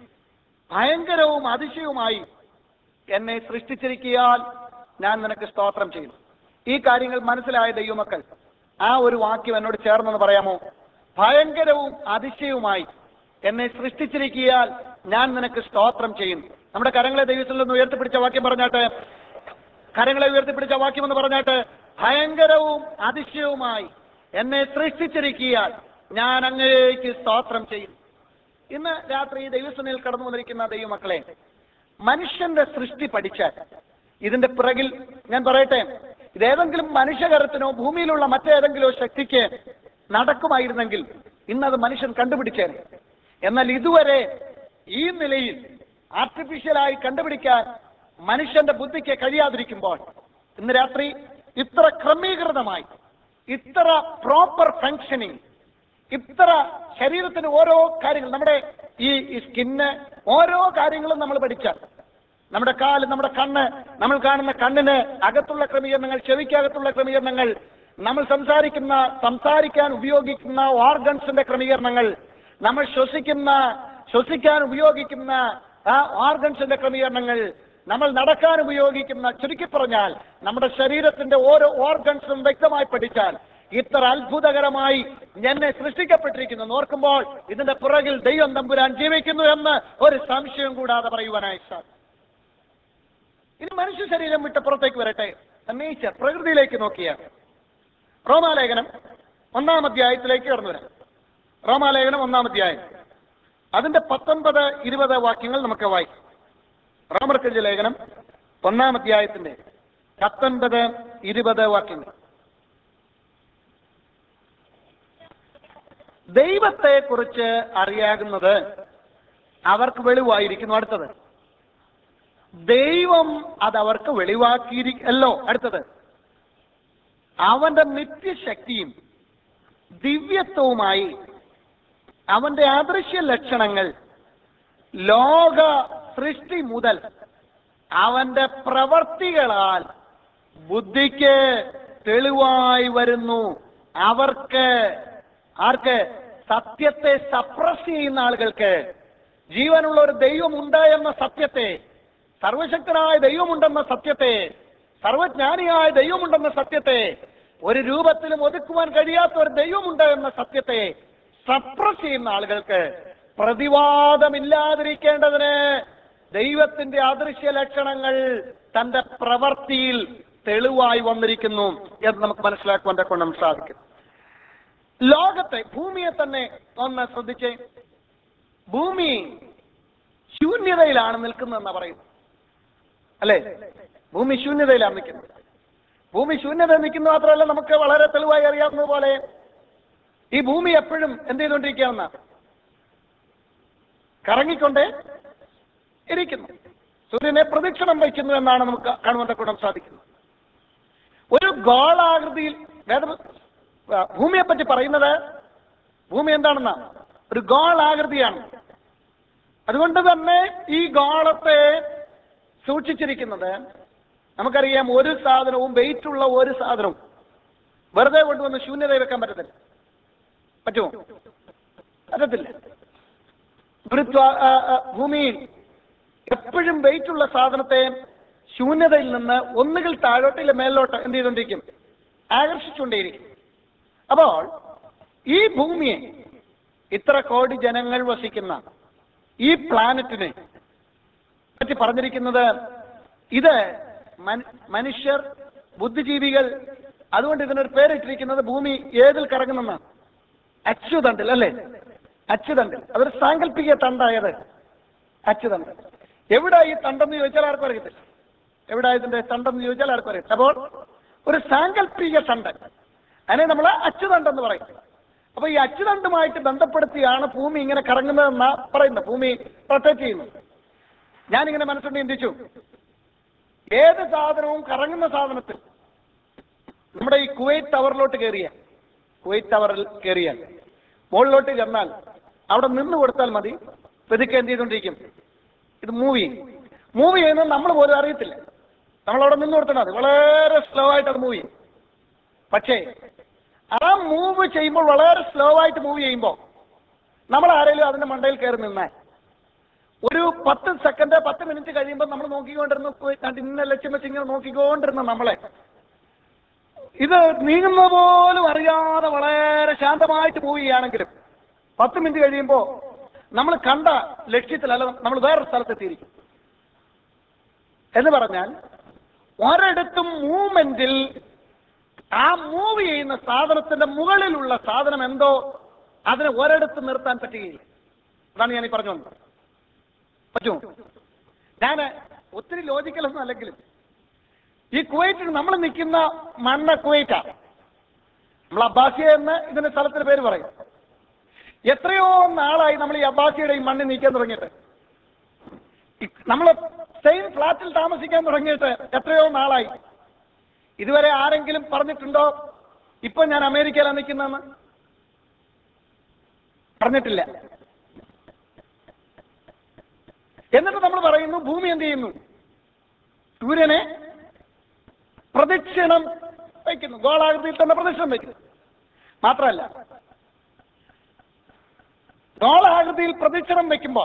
ഭയങ്കരവും അതിശയവുമായി എന്നെ സൃഷ്ടിച്ചിരിക്കിയാൽ ഞാൻ നിനക്ക് സ്തോത്രം ചെയ്യുന്നു ഈ കാര്യങ്ങൾ മനസ്സിലായ ദൈവമക്കൾ ആ ഒരു വാക്യം എന്നോട് ചേർന്നെന്ന് പറയാമോ ഭയങ്കരവും അതിശയവുമായി എന്നെ സൃഷ്ടിച്ചിരിക്കിയാൽ ഞാൻ നിനക്ക് സ്തോത്രം ചെയ്യുന്നു നമ്മുടെ കരങ്ങളെ ദൈവത്തിൽ നിന്ന് ഉയർത്തിപ്പിടിച്ച വാക്യം പറഞ്ഞാട്ട് കരങ്ങളെ ഉയർത്തിപ്പിടിച്ച വാക്യം എന്ന് പറഞ്ഞാട്ട് ഭയങ്കരവും അതിശയവുമായി എന്നെ സൃഷ്ടിച്ചിരിക്കിയാൽ ഞാൻ അങ്ങേക്ക് സ്തോത്രം ചെയ്യും ഇന്ന് രാത്രി ദൈവസനയിൽ കടന്നു വന്നിരിക്കുന്ന ദൈവമക്കളെ മനുഷ്യന്റെ സൃഷ്ടി പഠിച്ചാൽ ഇതിന്റെ പിറകിൽ ഞാൻ പറയട്ടെ ഇതേതെങ്കിലും മനുഷ്യകരത്തിനോ ഭൂമിയിലുള്ള മറ്റേതെങ്കിലോ ശക്തിക്ക് നടക്കുമായിരുന്നെങ്കിൽ ഇന്നത് മനുഷ്യൻ കണ്ടുപിടിച്ചേനെ എന്നാൽ ഇതുവരെ ഈ നിലയിൽ ആർട്ടിഫിഷ്യലായി കണ്ടുപിടിക്കാൻ മനുഷ്യന്റെ ബുദ്ധിക്ക് കഴിയാതിരിക്കുമ്പോൾ ഇന്ന് രാത്രി ഇത്ര ക്രമീകൃതമായി ഇത്ര പ്രോപ്പർ ഫങ്ഷനിങ് ഇത്ര ശരീരത്തിന് ഓരോ കാര്യങ്ങൾ നമ്മുടെ ഈ ഈ സ്കിന്ന് ഓരോ കാര്യങ്ങളും നമ്മൾ പഠിച്ചാൽ നമ്മുടെ കാല് നമ്മുടെ കണ്ണ് നമ്മൾ കാണുന്ന കണ്ണിന് അകത്തുള്ള ക്രമീകരണങ്ങൾ ചെവിക്കകത്തുള്ള ക്രമീകരണങ്ങൾ നമ്മൾ സംസാരിക്കുന്ന സംസാരിക്കാൻ ഉപയോഗിക്കുന്ന ഓർഗൻസിന്റെ ക്രമീകരണങ്ങൾ നമ്മൾ ശ്വസിക്കുന്ന ശ്വസിക്കാൻ ഉപയോഗിക്കുന്ന ആ ഓർഗൻസിന്റെ ക്രമീകരണങ്ങൾ നമ്മൾ നടക്കാൻ ഉപയോഗിക്കുന്ന ചുരുക്കി പറഞ്ഞാൽ നമ്മുടെ ശരീരത്തിന്റെ ഓരോ ഓർഗൻസും വ്യക്തമായി പഠിച്ചാൽ ഇത്ര അത്ഭുതകരമായി എന്നെ സൃഷ്ടിക്കപ്പെട്ടിരിക്കുന്നു എന്ന് ഓർക്കുമ്പോൾ ഇതിന്റെ പുറകിൽ ദൈവം തമ്പുരാൻ ജീവിക്കുന്നു എന്ന് ഒരു സംശയം കൂടാതെ പറയുവാനായി സാധിക്കും ഇനി മനുഷ്യ ശരീരം വിട്ട് പുറത്തേക്ക് വരട്ടെ നേച്ചർ പ്രകൃതിയിലേക്ക് നോക്കിയ റോമാലേഖനം ഒന്നാം അധ്യായത്തിലേക്ക് കടന്നു വരാം റോമാലേഖനം ഒന്നാം അധ്യായം അതിന്റെ പത്തൊൻപത് ഇരുപത് വാക്യങ്ങൾ നമുക്ക് വായിക്കാം റോമർക്കഞ്ച ലേഖനം ഒന്നാം അധ്യായത്തിന്റെ പത്തൊൻപത് ഇരുപത് വാക്യങ്ങൾ ദൈവത്തെ കുറിച്ച് അറിയാകുന്നത് അവർക്ക് വെളിവായിരിക്കുന്നു അടുത്തത് ദൈവം അത് അവർക്ക് വെളിവാക്കിയിരിക്കല്ലോ അടുത്തത് അവന്റെ നിത്യശക്തിയും ദിവ്യത്വവുമായി അവന്റെ അദൃശ്യ ലക്ഷണങ്ങൾ ലോക സൃഷ്ടി മുതൽ അവന്റെ പ്രവർത്തികളാൽ ബുദ്ധിക്ക് തെളിവായി വരുന്നു അവർക്ക് ആർക്ക് സത്യത്തെ സപ്രസ് ചെയ്യുന്ന ആളുകൾക്ക് ജീവനുള്ള ഒരു ദൈവമുണ്ട് എന്ന സത്യത്തെ സർവശക്തനായ ദൈവമുണ്ടെന്ന സത്യത്തെ സർവജ്ഞാനിയായ ദൈവമുണ്ടെന്ന സത്യത്തെ ഒരു രൂപത്തിലും ഒതുക്കുവാൻ കഴിയാത്ത ഒരു ദൈവമുണ്ട് എന്ന സത്യത്തെ സപ്രസ് ചെയ്യുന്ന ആളുകൾക്ക് പ്രതിവാദമില്ലാതിരിക്കേണ്ടതിന് ദൈവത്തിന്റെ അദൃശ്യ ലക്ഷണങ്ങൾ തന്റെ പ്രവൃത്തിയിൽ തെളിവായി വന്നിരിക്കുന്നു എന്ന് നമുക്ക് മനസ്സിലാക്കുവാൻ കൊണ്ടും സാധിക്കും ലോകത്തെ ഭൂമിയെ തന്നെ ഒന്ന് ശ്രദ്ധിച്ചേ ഭൂമി ശൂന്യതയിലാണ് നിൽക്കുന്നതെന്നാ പറയുന്നത് അല്ലേ ഭൂമി ശൂന്യതയിലാണ് നിൽക്കുന്നത് ഭൂമി ശൂന്യത നിൽക്കുന്ന മാത്രമല്ല നമുക്ക് വളരെ തെളിവായി അറിയാവുന്നത് പോലെ ഈ ഭൂമി എപ്പോഴും എന്ത് ചെയ്തുകൊണ്ടിരിക്കുകയെന്ന കറങ്ങിക്കൊണ്ടേ ഇരിക്കുന്നു സൂര്യനെ പ്രദക്ഷിണം വയ്ക്കുന്നു എന്നാണ് നമുക്ക് കാണുവാൻ കൂടാൻ സാധിക്കുന്നത് ഒരു ഗോളാകൃതിയിൽ വേദ ആ, ഭൂമിയെ പറ്റി പറയുന്നത് ഭൂമി എന്താണെന്ന ഒരു ഗോളാകൃതിയാണ് അതുകൊണ്ട് തന്നെ ഈ ഗോളത്തെ സൂക്ഷിച്ചിരിക്കുന്നത് നമുക്കറിയാം ഒരു സാധനവും വെയിറ്റ് ഉള്ള ഒരു സാധനവും വെറുതെ കൊണ്ടുവന്ന് ശൂന്യത വെക്കാൻ പറ്റത്തില്ല പറ്റുമോ പറ്റത്തില്ല ഗുരുത്വ ആ, ആ, ഭൂമിയിൽ എപ്പോഴും വെയിറ്റ് ഉള്ള സാധനത്തെ ശൂന്യതയിൽ നിന്ന് ഒന്നുകിൽ താഴോട്ട് ഇല്ല മേലോട്ട് എന്ത് ചെയ്തുകൊണ്ടിരിക്കും ആകർഷിച്ചുകൊണ്ടേയിരിക്കും അപ്പോൾ ഈ ഭൂമിയെ ഇത്ര കോടി ജനങ്ങൾ വസിക്കുന്ന ഈ പ്ലാനറ്റിനെ പറ്റി പറഞ്ഞിരിക്കുന്നത് ഇത് മൻ- മനുഷ്യർ ബുദ്ധിജീവികൾ അതുകൊണ്ട് ഇതിനൊരു പേരിട്ടിരിക്കുന്നത് ഭൂമി ഏതിൽ കറങ്ങുന്നെന്നാണ് അച്യുതണ്ടിൽ അല്ലേ അച്യുതണ്ടിൽ അതൊരു സാങ്കല്പിക തണ്ടായത് അച്യുതണ്ട് എവിടെ ഈ തണ്ടെന്ന് ചോദിച്ചാൽ ആർക്കും അറിയത്തില്ല എവിടെ ഇതിന്റെ തണ്ടെന്ന് ചോദിച്ചാൽ ആർക്കും അറിയത്തില്ല അപ്പോൾ ഒരു സാങ്കല്പിക തണ്ട് അതിനെ നമ്മൾ അച്യുതണ്ടെന്ന് പറയും അപ്പൊ ഈ അച്യുതണ്ടുമായിട്ട് ബന്ധപ്പെടുത്തിയാണ് ഭൂമി ഇങ്ങനെ കറങ്ങുന്നതെന്നാ പറയുന്നത് ഭൂമി റൊട്ടേറ്റ് ചെയ്യുന്നു ഞാനിങ്ങനെ മനസ്സുകൊണ്ട് ചിന്തിച്ചു ഏത് സാധനവും കറങ്ങുന്ന സാധനത്തിൽ നമ്മുടെ ഈ കുവൈറ്റ് ടവറിലോട്ട് കയറിയ കുവൈറ്റ് ടവറിൽ കയറിയാൽ മുകളിലോട്ട് ചെന്നാൽ അവിടെ നിന്ന് കൊടുത്താൽ മതി പെതുക്കെ എന്ത് ചെയ്തുകൊണ്ടിരിക്കും ഇത് മൂവി മൂവ് ചെയ്യുന്നത് നമ്മൾ പോലും അറിയത്തില്ല നമ്മൾ അവിടെ നിന്ന് കൊടുത്താൽ മതി വളരെ സ്ലോ ആയിട്ട് അത് മൂവ് ചെയ്യും പക്ഷേ ആ മൂവ് ചെയ്യുമ്പോൾ വളരെ സ്ലോ ആയിട്ട് മൂവ് ചെയ്യുമ്പോൾ നമ്മൾ ആരെങ്കിലും അതിന്റെ മണ്ടയിൽ കയറി നിന്നാൽ ഒരു പത്ത് സെക്കൻഡ് പത്ത് മിനിറ്റ് കഴിയുമ്പോൾ നമ്മൾ നോക്കിക്കൊണ്ടിരുന്ന പോയി കണ്ട് ഇന്ന ലക്ഷ്യം വെച്ച് ഇങ്ങനെ നോക്കിക്കൊണ്ടിരുന്ന നമ്മളെ ഇത് നീങ്ങുന്ന പോലും അറിയാതെ വളരെ ശാന്തമായിട്ട് മൂവ് ചെയ്യുകയാണെങ്കിലും പത്ത് മിനിറ്റ് കഴിയുമ്പോൾ നമ്മൾ കണ്ട ലക്ഷ്യത്തിലല്ല നമ്മൾ വേറൊരു സ്ഥലത്തെത്തിയിരിക്കും എന്ന് പറഞ്ഞാൽ ഒരിടത്തും മൂവ്മെന്റിൽ ആ മൂവ് ചെയ്യുന്ന സാധനത്തിന്റെ മുകളിലുള്ള സാധനം എന്തോ അതിനെ ഒരിടത്ത് നിർത്താൻ പറ്റുകയില്ല അതാണ് ഞാൻ ഈ പറഞ്ഞു വന്നത് പറ്റുമോ ഞാൻ ഒത്തിരി ലോജിക്കലൊന്നും അല്ലെങ്കിലും ഈ കുവൈറ്റിൽ നമ്മൾ നിൽക്കുന്ന മണ്ണ കുവൈറ്റാണ് നമ്മൾ അബ്ബാസിയ എന്ന് ഇതിന്റെ സ്ഥലത്തിന്റെ പേര് പറയും എത്രയോ നാളായി നമ്മൾ ഈ അബ്ബാസിയുടെ ഈ മണ്ണിൽ നീക്കാൻ തുടങ്ങിയിട്ട് നമ്മൾ സെയിം ഫ്ലാറ്റിൽ താമസിക്കാൻ തുടങ്ങിയിട്ട് എത്രയോ നാളായി ഇതുവരെ ആരെങ്കിലും പറഞ്ഞിട്ടുണ്ടോ ഇപ്പൊ ഞാൻ അമേരിക്കയിലാണ് നിൽക്കുന്നതെന്ന് പറഞ്ഞിട്ടില്ല എന്നിട്ട് നമ്മൾ പറയുന്നു ഭൂമി എന്ത് ചെയ്യുന്നു സൂര്യനെ പ്രദക്ഷിണം വയ്ക്കുന്നു ഗോളാകൃതിയിൽ തന്നെ പ്രദക്ഷിണം വയ്ക്കുന്നു മാത്രമല്ല ഗോളാകൃതിയിൽ പ്രദക്ഷിണം വയ്ക്കുമ്പോൾ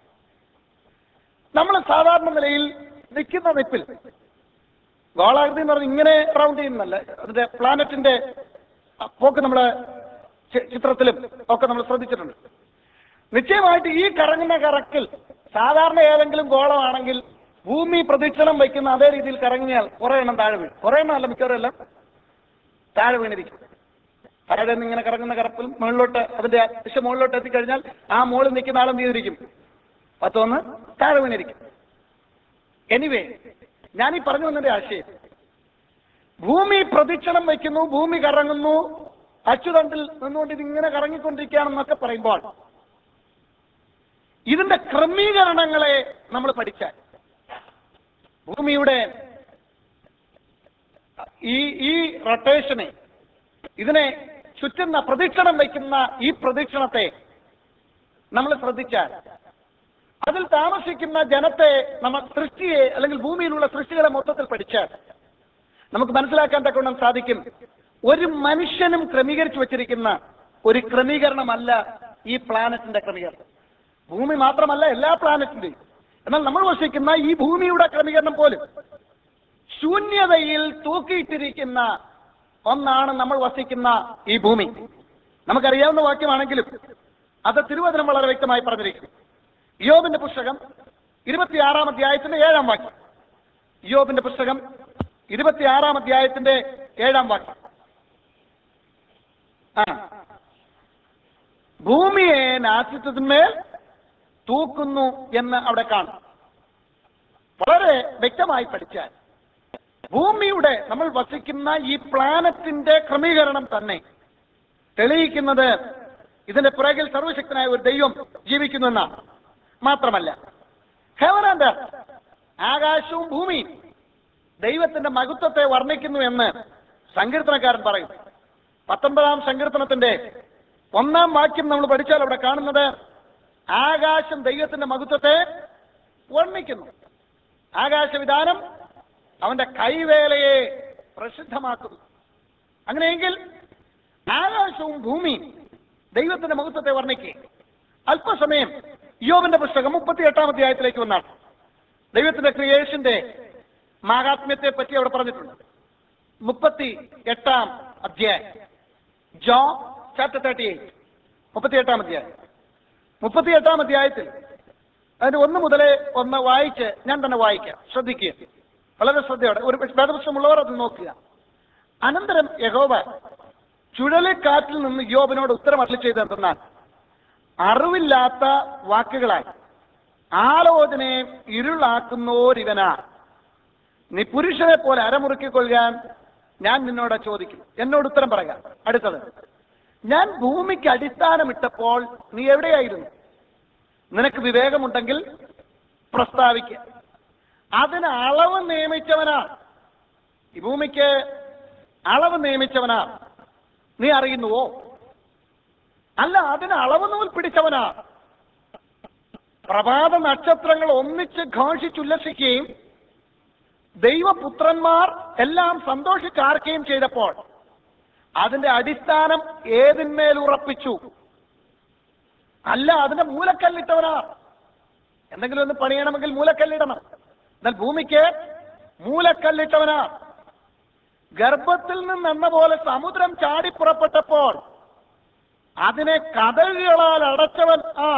നമ്മൾ സാധാരണ നിലയിൽ നിൽക്കുന്ന നിപ്പിൽ ഗോളാകൃതി എന്ന് പറഞ്ഞാൽ ഇങ്ങനെ റൗണ്ട് ചെയ്യുന്നല്ല അതിന്റെ പ്ലാനറ്റിന്റെ പോക്ക് നമ്മള് ചി- ചിത്രത്തിലും ഒക്കെ നമ്മൾ ശ്രദ്ധിച്ചിട്ടുണ്ട് നിശ്ചയമായിട്ട് ഈ കറങ്ങുന്ന കറക്കിൽ സാധാരണ ഏതെങ്കിലും ഗോളമാണെങ്കിൽ ഭൂമി പ്രദക്ഷിണം വയ്ക്കുന്ന അതേ രീതിയിൽ കറങ്ങിയാൽ കുറെ എണ്ണം താഴെ വീഴും കുറെ എണ്ണം അല്ല മിക്കവാറും എല്ലാം താഴെ വീണിരിക്കും താഴെ നിന്ന് ഇങ്ങനെ കറങ്ങുന്ന കറപ്പിൽ മുകളിലോട്ട് അതിന്റെ ദിശ മുകളിലോട്ട് എത്തിക്കഴിഞ്ഞാൽ ആ മുകളിൽ നിൽക്കുന്ന ആളും ചെയ്തിരിക്കും പത്തൊന്ന് താഴെ വീണിരിക്കും എനിവേ ഞാൻ ഈ പറഞ്ഞു വന്നതിന്റെ ആശയം ഭൂമി പ്രദക്ഷിണം വയ്ക്കുന്നു ഭൂമി കറങ്ങുന്നു അച്ചുതണ്ടിൽ നിന്നുകൊണ്ട് ഇതിങ്ങനെ കറങ്ങിക്കൊണ്ടിരിക്കുകയാണെന്നൊക്കെ പറയുമ്പോൾ ഇതിന്റെ ക്രമീകരണങ്ങളെ നമ്മൾ പഠിച്ചാൽ ഭൂമിയുടെ ഈ ഈ റൊട്ടേഷനെ ഇതിനെ ചുറ്റുന്ന പ്രദക്ഷിണം വയ്ക്കുന്ന ഈ പ്രദക്ഷിണത്തെ നമ്മൾ ശ്രദ്ധിച്ചാൽ അതിൽ താമസിക്കുന്ന ജനത്തെ നമ്മൾ സൃഷ്ടിയെ അല്ലെങ്കിൽ ഭൂമിയിലുള്ള സൃഷ്ടികളെ മൊത്തത്തിൽ പഠിച്ചാൽ നമുക്ക് മനസ്സിലാക്കാൻ തക്കവണ്ണം സാധിക്കും ഒരു മനുഷ്യനും ക്രമീകരിച്ചു വച്ചിരിക്കുന്ന ഒരു ക്രമീകരണമല്ല ഈ പ്ലാനറ്റിന്റെ ക്രമീകരണം ഭൂമി മാത്രമല്ല എല്ലാ പ്ലാനറ്റിന്റെയും എന്നാൽ നമ്മൾ വസിക്കുന്ന ഈ ഭൂമിയുടെ ക്രമീകരണം പോലും ശൂന്യതയിൽ തൂക്കിയിട്ടിരിക്കുന്ന ഒന്നാണ് നമ്മൾ വസിക്കുന്ന ഈ ഭൂമി നമുക്കറിയാവുന്ന വാക്യമാണെങ്കിലും അത് തിരുവചനം വളരെ വ്യക്തമായി പറഞ്ഞിരിക്കുന്നു യോബിന്റെ പുസ്തകം ഇരുപത്തിയാറാം അധ്യായത്തിന്റെ ഏഴാം വാക്യം യോബിന്റെ പുസ്തകം ഇരുപത്തിയാറാം അധ്യായത്തിന്റെ ഏഴാം വാക്യം ആ ഭൂമിയെ നാസിത്വത്തിന്മേൽ തൂക്കുന്നു എന്ന് അവിടെ കാണും വളരെ വ്യക്തമായി പഠിച്ചാൽ ഭൂമിയുടെ നമ്മൾ വസിക്കുന്ന ഈ പ്ലാനറ്റിന്റെ ക്രമീകരണം തന്നെ തെളിയിക്കുന്നത് ഇതിന്റെ പിറകിൽ സർവശക്തനായ ഒരു ദൈവം ജീവിക്കുന്നു എന്നാണ് മാത്രമല്ല ഹെവൻ ആൻഡ് എർത്ത്, ആകാശവും ഭൂമിയും ദൈവത്തിന്റെ മഹത്വത്തെ വർണ്ണിക്കുന്നു എന്ന് സങ്കീർത്തനക്കാരൻ പറയും പത്തൊൻപതാം സങ്കീർത്തനത്തിന്റെ ഒന്നാം വാക്യം നമ്മൾ പഠിച്ചാൽ അവിടെ കാണുന്നത് ആകാശം ദൈവത്തിന്റെ മഹത്വത്തെ വർണ്ണിക്കുന്നു ആകാശവിധാനം അവന്റെ കൈവേലയെ പ്രസിദ്ധമാക്കുന്നു അങ്ങനെയെങ്കിൽ ആകാശവും ഭൂമിയും ദൈവത്തിന്റെ മഹത്വത്തെ വർണ്ണിക്കുക അല്പസമയം യോബിന്റെ പുസ്തകം മുപ്പത്തി എട്ടാം അധ്യായത്തിലേക്ക് വന്നാണ് ദൈവത്തിന്റെ ക്രിയേഷന്റെ മാഹാത്മ്യത്തെ പറ്റി അവിടെ പറഞ്ഞിട്ടുണ്ട് മുപ്പത്തി എട്ടാം അധ്യായം ജോ ചാപ്റ്റർ തേർട്ടി എയ്റ്റ് മുപ്പത്തി എട്ടാം അധ്യായം മുപ്പത്തി എട്ടാം അധ്യായത്തിൽ അതിന്റെ ഒന്ന് മുതലേ ഒന്ന് വായിച്ച് ഞാൻ തന്നെ വായിക്കാം ശ്രദ്ധിക്കുക വളരെ ശ്രദ്ധയോടെ ഒരു വേദപുസ്തകമുള്ളവർ അത് നോക്കുക അനന്തരം യഹോവ ചുഴലിക്കാറ്റിൽ നിന്ന് യോബിനോട് ഉത്തരം അരളി ചെയ്തെന്നാൽ അറിവില്ലാത്ത വാക്കുകളാൽ ആലോചനയെ ഇരുളാക്കുന്നോരിവനാ നീ പുരുഷനെ പോലെ അരമുറുക്കിക്കൊള്ളുവാൻ ഞാൻ നിന്നോട് ചോദിക്കും എന്നോട് ഉത്തരം പറയുക അടുത്തത് ഞാൻ ഭൂമിക്ക് അടിസ്ഥാനമിട്ടപ്പോൾ നീ എവിടെയായിരുന്നു നിനക്ക് വിവേകമുണ്ടെങ്കിൽ പ്രസ്താവിക്കുക അതിന് അളവ് നിയമിച്ചവനാ ഈ ഭൂമിക്ക് അളവ് നിയമിച്ചവനാ നീ അറിയുന്നുവോ അല്ല അതിന് അളവ് നൂൽ പിടിച്ചവനാ പ്രഭാത നക്ഷത്രങ്ങൾ ഒന്നിച്ച് ഘോഷിച്ചുല്ലസിക്കുകയും ദൈവപുത്രന്മാർ എല്ലാം സന്തോഷിച്ചാർക്കുകയും ചെയ്തപ്പോൾ അതിന്റെ അടിസ്ഥാനം ഏതിന്മേൽ ഉറപ്പിച്ചു അല്ല അതിന്റെ മൂലക്കല്ലിട്ടവനാ എന്തെങ്കിലും ഒന്ന് പണിയണമെങ്കിൽ മൂലക്കല്ലിടണം എന്നാൽ ഭൂമിക്ക് മൂലക്കല്ലിട്ടവനാ ഗർഭത്തിൽ നിന്നെന്ന പോലെ സമുദ്രം ചാടി പുറപ്പെട്ടപ്പോൾ അതിനെ കഥകളാൽ അടച്ചവൻ ആ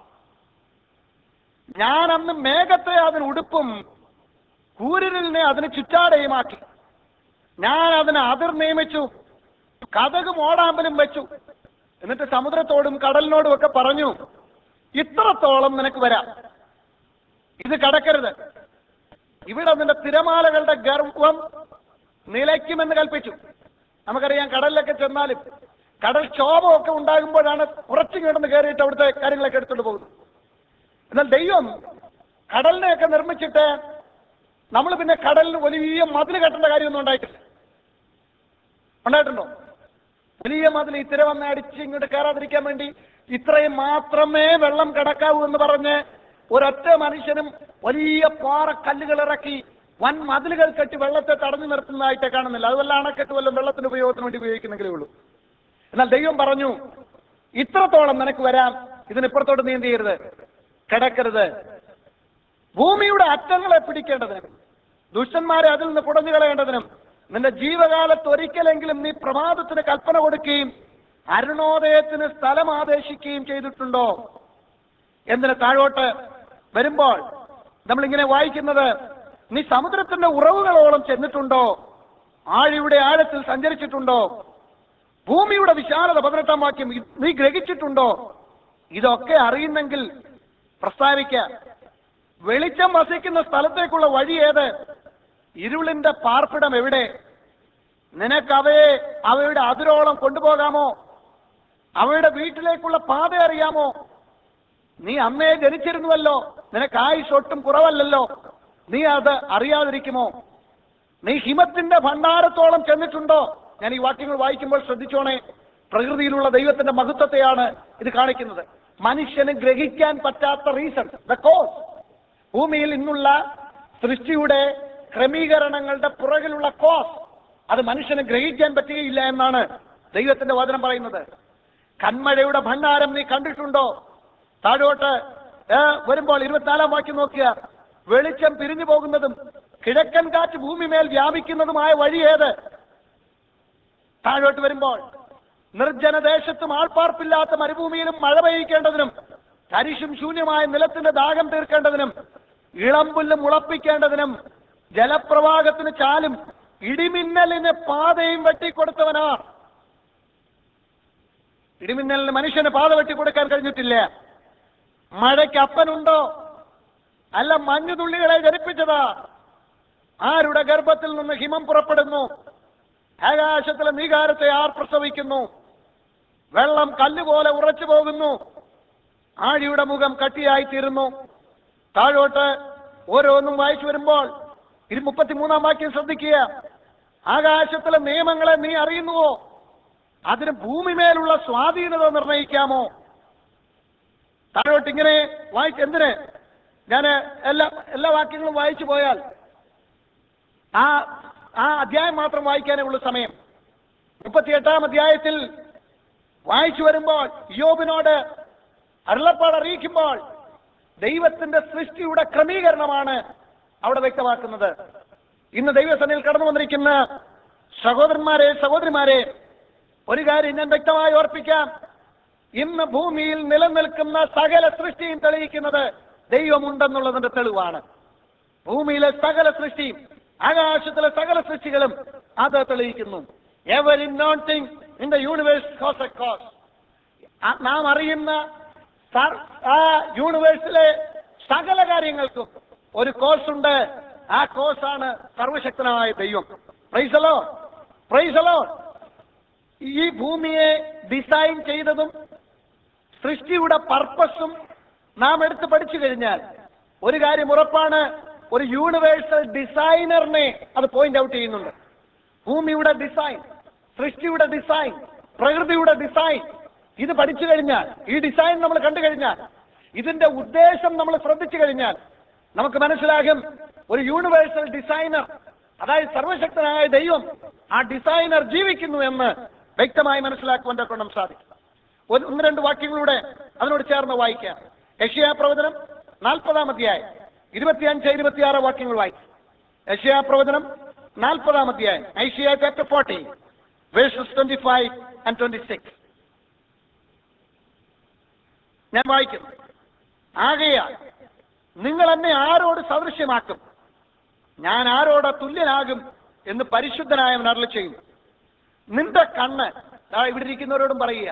ഞാൻ അന്ന് മേഘത്തെ അതിന് ഉടുപ്പും കൂരിലിനെ അതിന് ചുറ്റാടയുമാക്കി ഞാൻ അതിന് അതിർ നിയമിച്ചു കഥകും ഓടാമ്പലും വെച്ചു എന്നിട്ട് സമുദ്രത്തോടും കടലിനോടും ഒക്കെ പറഞ്ഞു ഇത്രത്തോളം നിനക്ക് വരാം ഇത് കടക്കരുത് ഇവിടെ നിന്റെ തിരമാലകളുടെ ഗർഭം നിലയ്ക്കുമെന്ന് കൽപ്പിച്ചു നമുക്കറിയാം കടലിലൊക്കെ ചെന്നാലും കടൽ ക്ഷോഭമൊക്കെ ഉണ്ടാകുമ്പോഴാണ് കുറച്ച് കിടന്ന് കയറിയിട്ട് അവിടുത്തെ കാര്യങ്ങളൊക്കെ എടുത്തുകൊണ്ട് പോകുന്നത് എന്നാൽ ദൈവം കടലിനെയൊക്കെ നിർമ്മിച്ചിട്ട് നമ്മൾ പിന്നെ കടലിന് വലിയ മതിൽ കെട്ടേണ്ട കാര്യമൊന്നും ഉണ്ടായിട്ടില്ല ഉണ്ടായിട്ടുണ്ടോ വലിയ മതിൽ ഇത്തിര വന്ന് അടിച്ച് ഇങ്ങോട്ട് കയറാതിരിക്കാൻ വേണ്ടി ഇത്രയും മാത്രമേ വെള്ളം കിടക്കാവൂ എന്ന് പറഞ്ഞ് ഒരൊറ്റ മനുഷ്യനും വലിയ പാറക്കല്ലുകൾ ഇറക്കി വൻ മതിലുകൾ കെട്ടി വെള്ളത്തെ തടഞ്ഞു നിർത്തുന്നതായിട്ട് കാണുന്നില്ല അതുവല്ല അണക്കെട്ട് വല്ലതും വെള്ളത്തിന് ഉപയോഗത്തിന് വേണ്ടി ഉപയോഗിക്കുന്നെങ്കിലേ ഉള്ളൂ എന്നാൽ ദൈവം പറഞ്ഞു ഇത്രത്തോളം നിനക്ക് വരാം ഇതിനിപ്പുറത്തോട്ട് നീ എന്ത് ചെയ്യരുത് കിടക്കരുത് ഭൂമിയുടെ അറ്റങ്ങളെ പിടിക്കേണ്ടതിനും ദുഷ്ടന്മാരെ അതിൽ നിന്ന് കുടഞ്ഞു കളയേണ്ടതിനും നിന്റെ ജീവകാലത്ത് ഒരിക്കലെങ്കിലും നീ പ്രമാദത്തിന് കൽപ്പന കൊടുക്കുകയും അരുണോദയത്തിന് സ്ഥലം ആദേശിക്കുകയും ചെയ്തിട്ടുണ്ടോ എന്തിന് താഴോട്ട് വരുമ്പോൾ നമ്മളിങ്ങനെ വായിക്കുന്നത് നീ സമുദ്രത്തിന്റെ ഉറവുകളോളം ചെന്നിട്ടുണ്ടോ ആഴിയുടെ ആഴത്തിൽ സഞ്ചരിച്ചിട്ടുണ്ടോ ഭൂമിയുടെ വിശാലത പതിനെട്ടാം വാക്യം ഇത് നീ ഗ്രഹിച്ചിട്ടുണ്ടോ ഇതൊക്കെ അറിയുന്നെങ്കിൽ പ്രസ്താവിക്ക വെളിച്ചം വസിക്കുന്ന സ്ഥലത്തേക്കുള്ള വഴി ഏത് ഇരുളിന്റെ പാർപ്പിടം എവിടെ നിനക്ക് അവയെ അവയുടെ അതിരോളം കൊണ്ടുപോകാമോ അവയുടെ വീട്ടിലേക്കുള്ള പാത അറിയാമോ നീ അമ്മയെ ജനിച്ചിരുന്നുവല്ലോ നിനക്ക് ആയുസ് ഒട്ടും കുറവല്ലല്ലോ നീ അത് അറിയാതിരിക്കുമോ നീ ഹിമത്തിന്റെ ഭണ്ഡാരത്തോളം ചെന്നിട്ടുണ്ടോ ഞാൻ ഈ വാക്യങ്ങൾ വായിക്കുമ്പോൾ ശ്രദ്ധിച്ചോണേ പ്രകൃതിയിലുള്ള ദൈവത്തിന്റെ മഹത്വത്തെയാണ് ഇത് കാണിക്കുന്നത് മനുഷ്യന് ഗ്രഹിക്കാൻ പറ്റാത്ത റീസൺ ദ കോസ് ഭൂമിയിൽ ഇന്നുള്ള സൃഷ്ടിയുടെ ക്രമീകരണങ്ങളുടെ പുറകിലുള്ള കോസ് അത് മനുഷ്യന് ഗ്രഹിക്കാൻ പറ്റുകയില്ല എന്നാണ് ദൈവത്തിന്റെ വചനം പറയുന്നത് കന്മഴയുടെ ഭണ്ഡാരം നീ കണ്ടിട്ടുണ്ടോ താഴോട്ട് ഏ, വരുമ്പോൾ ഇരുപത്തിനാലാം വാക്യം നോക്കുക വെളിച്ചം പിരിഞ്ഞു പോകുന്നതും കിഴക്കൻ കാറ്റ് ഭൂമിമേൽ വ്യാപിക്കുന്നതുമായ വഴി ഏത് താഴോട്ട് വരുമ്പോൾ നിർജ്ജനദേശത്തും ആൾപ്പാർപ്പില്ലാത്ത മരുഭൂമിയിലും മഴ പെയ്യിക്കേണ്ടതിനും തരിശും ശൂന്യമായ നിലത്തിന്റെ ദാഹം തീർക്കേണ്ടതിനും ഇളമ്പുല്ലും മുളപ്പിക്കേണ്ടതിനും ജലപ്രവാഹത്തിന് ചാലും ഇടിമിന്നലിന് പാതയും വെട്ടിക്കൊടുത്തവനാ ഇടിമിന്നലിന് മനുഷ്യന് പാത വെട്ടി കൊടുക്കാൻ കഴിഞ്ഞിട്ടില്ല മഴയ്ക്ക് അപ്പനുണ്ടോ അല്ല മഞ്ഞുതുള്ളികളെ ജനിപ്പിച്ചതാ ആരുടെ ഗർഭത്തിൽ നിന്ന് ഹിമം പുറപ്പെടുന്നു ആകാശത്തിലെ നീകാരത്തെ ആർ പ്രസവിക്കുന്നു വെള്ളം കല്ലുപോലെ ഉറച്ചു പോകുന്നു ആഴിയുടെ മുഖം കട്ടിയായിത്തീരുന്നു താഴോട്ട് ഓരോന്നും വായിച്ചു വരുമ്പോൾ ഇരു മുപ്പത്തിമൂന്നാം വാക്യം ശ്രദ്ധിക്കുക ആകാശത്തിലെ നിയമങ്ങളെ നീ അറിയുന്നുവോ അതിന് ഭൂമിമേലുള്ള സ്വാധീനത നിർണയിക്കാമോ താഴോട്ട് ഇങ്ങനെ വായിച്ച് എന്തിന് ഞാൻ എല്ലാ എല്ലാ വാക്യങ്ങളും വായിച്ചു പോയാൽ ആ ആ അധ്യായം മാത്രം വായിക്കാനേ ഉള്ളൂ സമയം മുപ്പത്തിയെട്ടാം അധ്യായത്തിൽ വായിച്ചു വരുമ്പോൾ യോബിനോട് അരുളപ്പാട് അറിയിക്കുമ്പോൾ ദൈവത്തിന്റെ സൃഷ്ടിയുടെ ക്രമീകരണമാണ് അവിടെ വ്യക്തമാക്കുന്നത് ഇന്ന് ദൈവസനയിൽ കടന്നു വന്നിരിക്കുന്ന സഹോദരന്മാരെ സഹോദരിമാരെ ഒരു കാര്യം ഞാൻ വ്യക്തമായി ഓർപ്പിക്കാം ഇന്ന് ഭൂമിയിൽ നിലനിൽക്കുന്ന സകല സൃഷ്ടിയും തെളിയിക്കുന്നത് ദൈവമുണ്ടെന്നുള്ളതിന്റെ തെളിവാണ് ഭൂമിയിലെ സകല സൃഷ്ടിയും ആകാശത്തിലെ സകല സൃഷ്ടികളും അത് തെളിയിക്കുന്നു every known thing in the universe cause a cause നാം അറിയുന്ന സ- ആ യൂണിവേഴ്സിലെ സകല കാര്യങ്ങൾക്കും ഒരു കോഴ്സ് ഉണ്ട് ആ കോഴ്സാണ് സർവശക്തനായ ദൈവം പ്രൈസലോ പ്രൈസലോ ഈ ഭൂമിയെ ഡിസൈൻ ചെയ്തതും സൃഷ്ടിയുടെ പർപ്പസും നാം എടുത്ത് പഠിച്ചു കഴിഞ്ഞാൽ ഒരു കാര്യം ഉറപ്പാണ് ഒരു യൂണിവേഴ്സൽ ഡിസൈനറിനെ അത് പോയിന്റ് ഔട്ട് ചെയ്യുന്നുണ്ട് ഭൂമിയുടെ ഡിസൈൻ സൃഷ്ടിയുടെ ഡിസൈൻ പ്രകൃതിയുടെ ഡിസൈൻ ഇത് പഠിച്ചു കഴിഞ്ഞാൽ ഈ ഡിസൈൻ നമ്മൾ കണ്ടു കഴിഞ്ഞാൽ ഇതിന്റെ ഉദ്ദേശം നമ്മൾ ശ്രദ്ധിച്ചു കഴിഞ്ഞാൽ നമുക്ക് മനസ്സിലാകും ഒരു യൂണിവേഴ്സൽ ഡിസൈനർ അതായത് സർവശക്തനായ ദൈവം ആ ഡിസൈനർ ജീവിക്കുന്നു എന്ന് വ്യക്തമായി മനസ്സിലാക്കുവാൻ കൊണ്ടും സാധിക്കും ഒരു ഒന്ന് രണ്ട് വാക്യങ്ങളുടെ അതിനോട് ചേർന്ന് വായിക്കാം യഷിയാ പ്രവചനം നാൽപ്പതാം അധ്യായം ഇരുപത്തിയഞ്ച് ഇരുപത്തിയാറ് വാക്യങ്ങൾ വായിക്കും യഷിയാ പ്രവചനം നാൽപ്പതാം അധ്യായം Isaiah chapter forty verses twenty five and twenty six ഞാൻ വായിക്കുന്നു ആകയാൽ നിങ്ങൾ എന്നെ ആരോട് സദൃശ്യമാക്കും ഞാൻ ആരോട് തുല്യനാകും എന്ന് പരിശുദ്ധനായവൻ അരളി ചെയ്യും നിന്റെ കണ്ണ് ദാ ഇവിടെ ഇരിക്കുന്നവരോടും പറയുക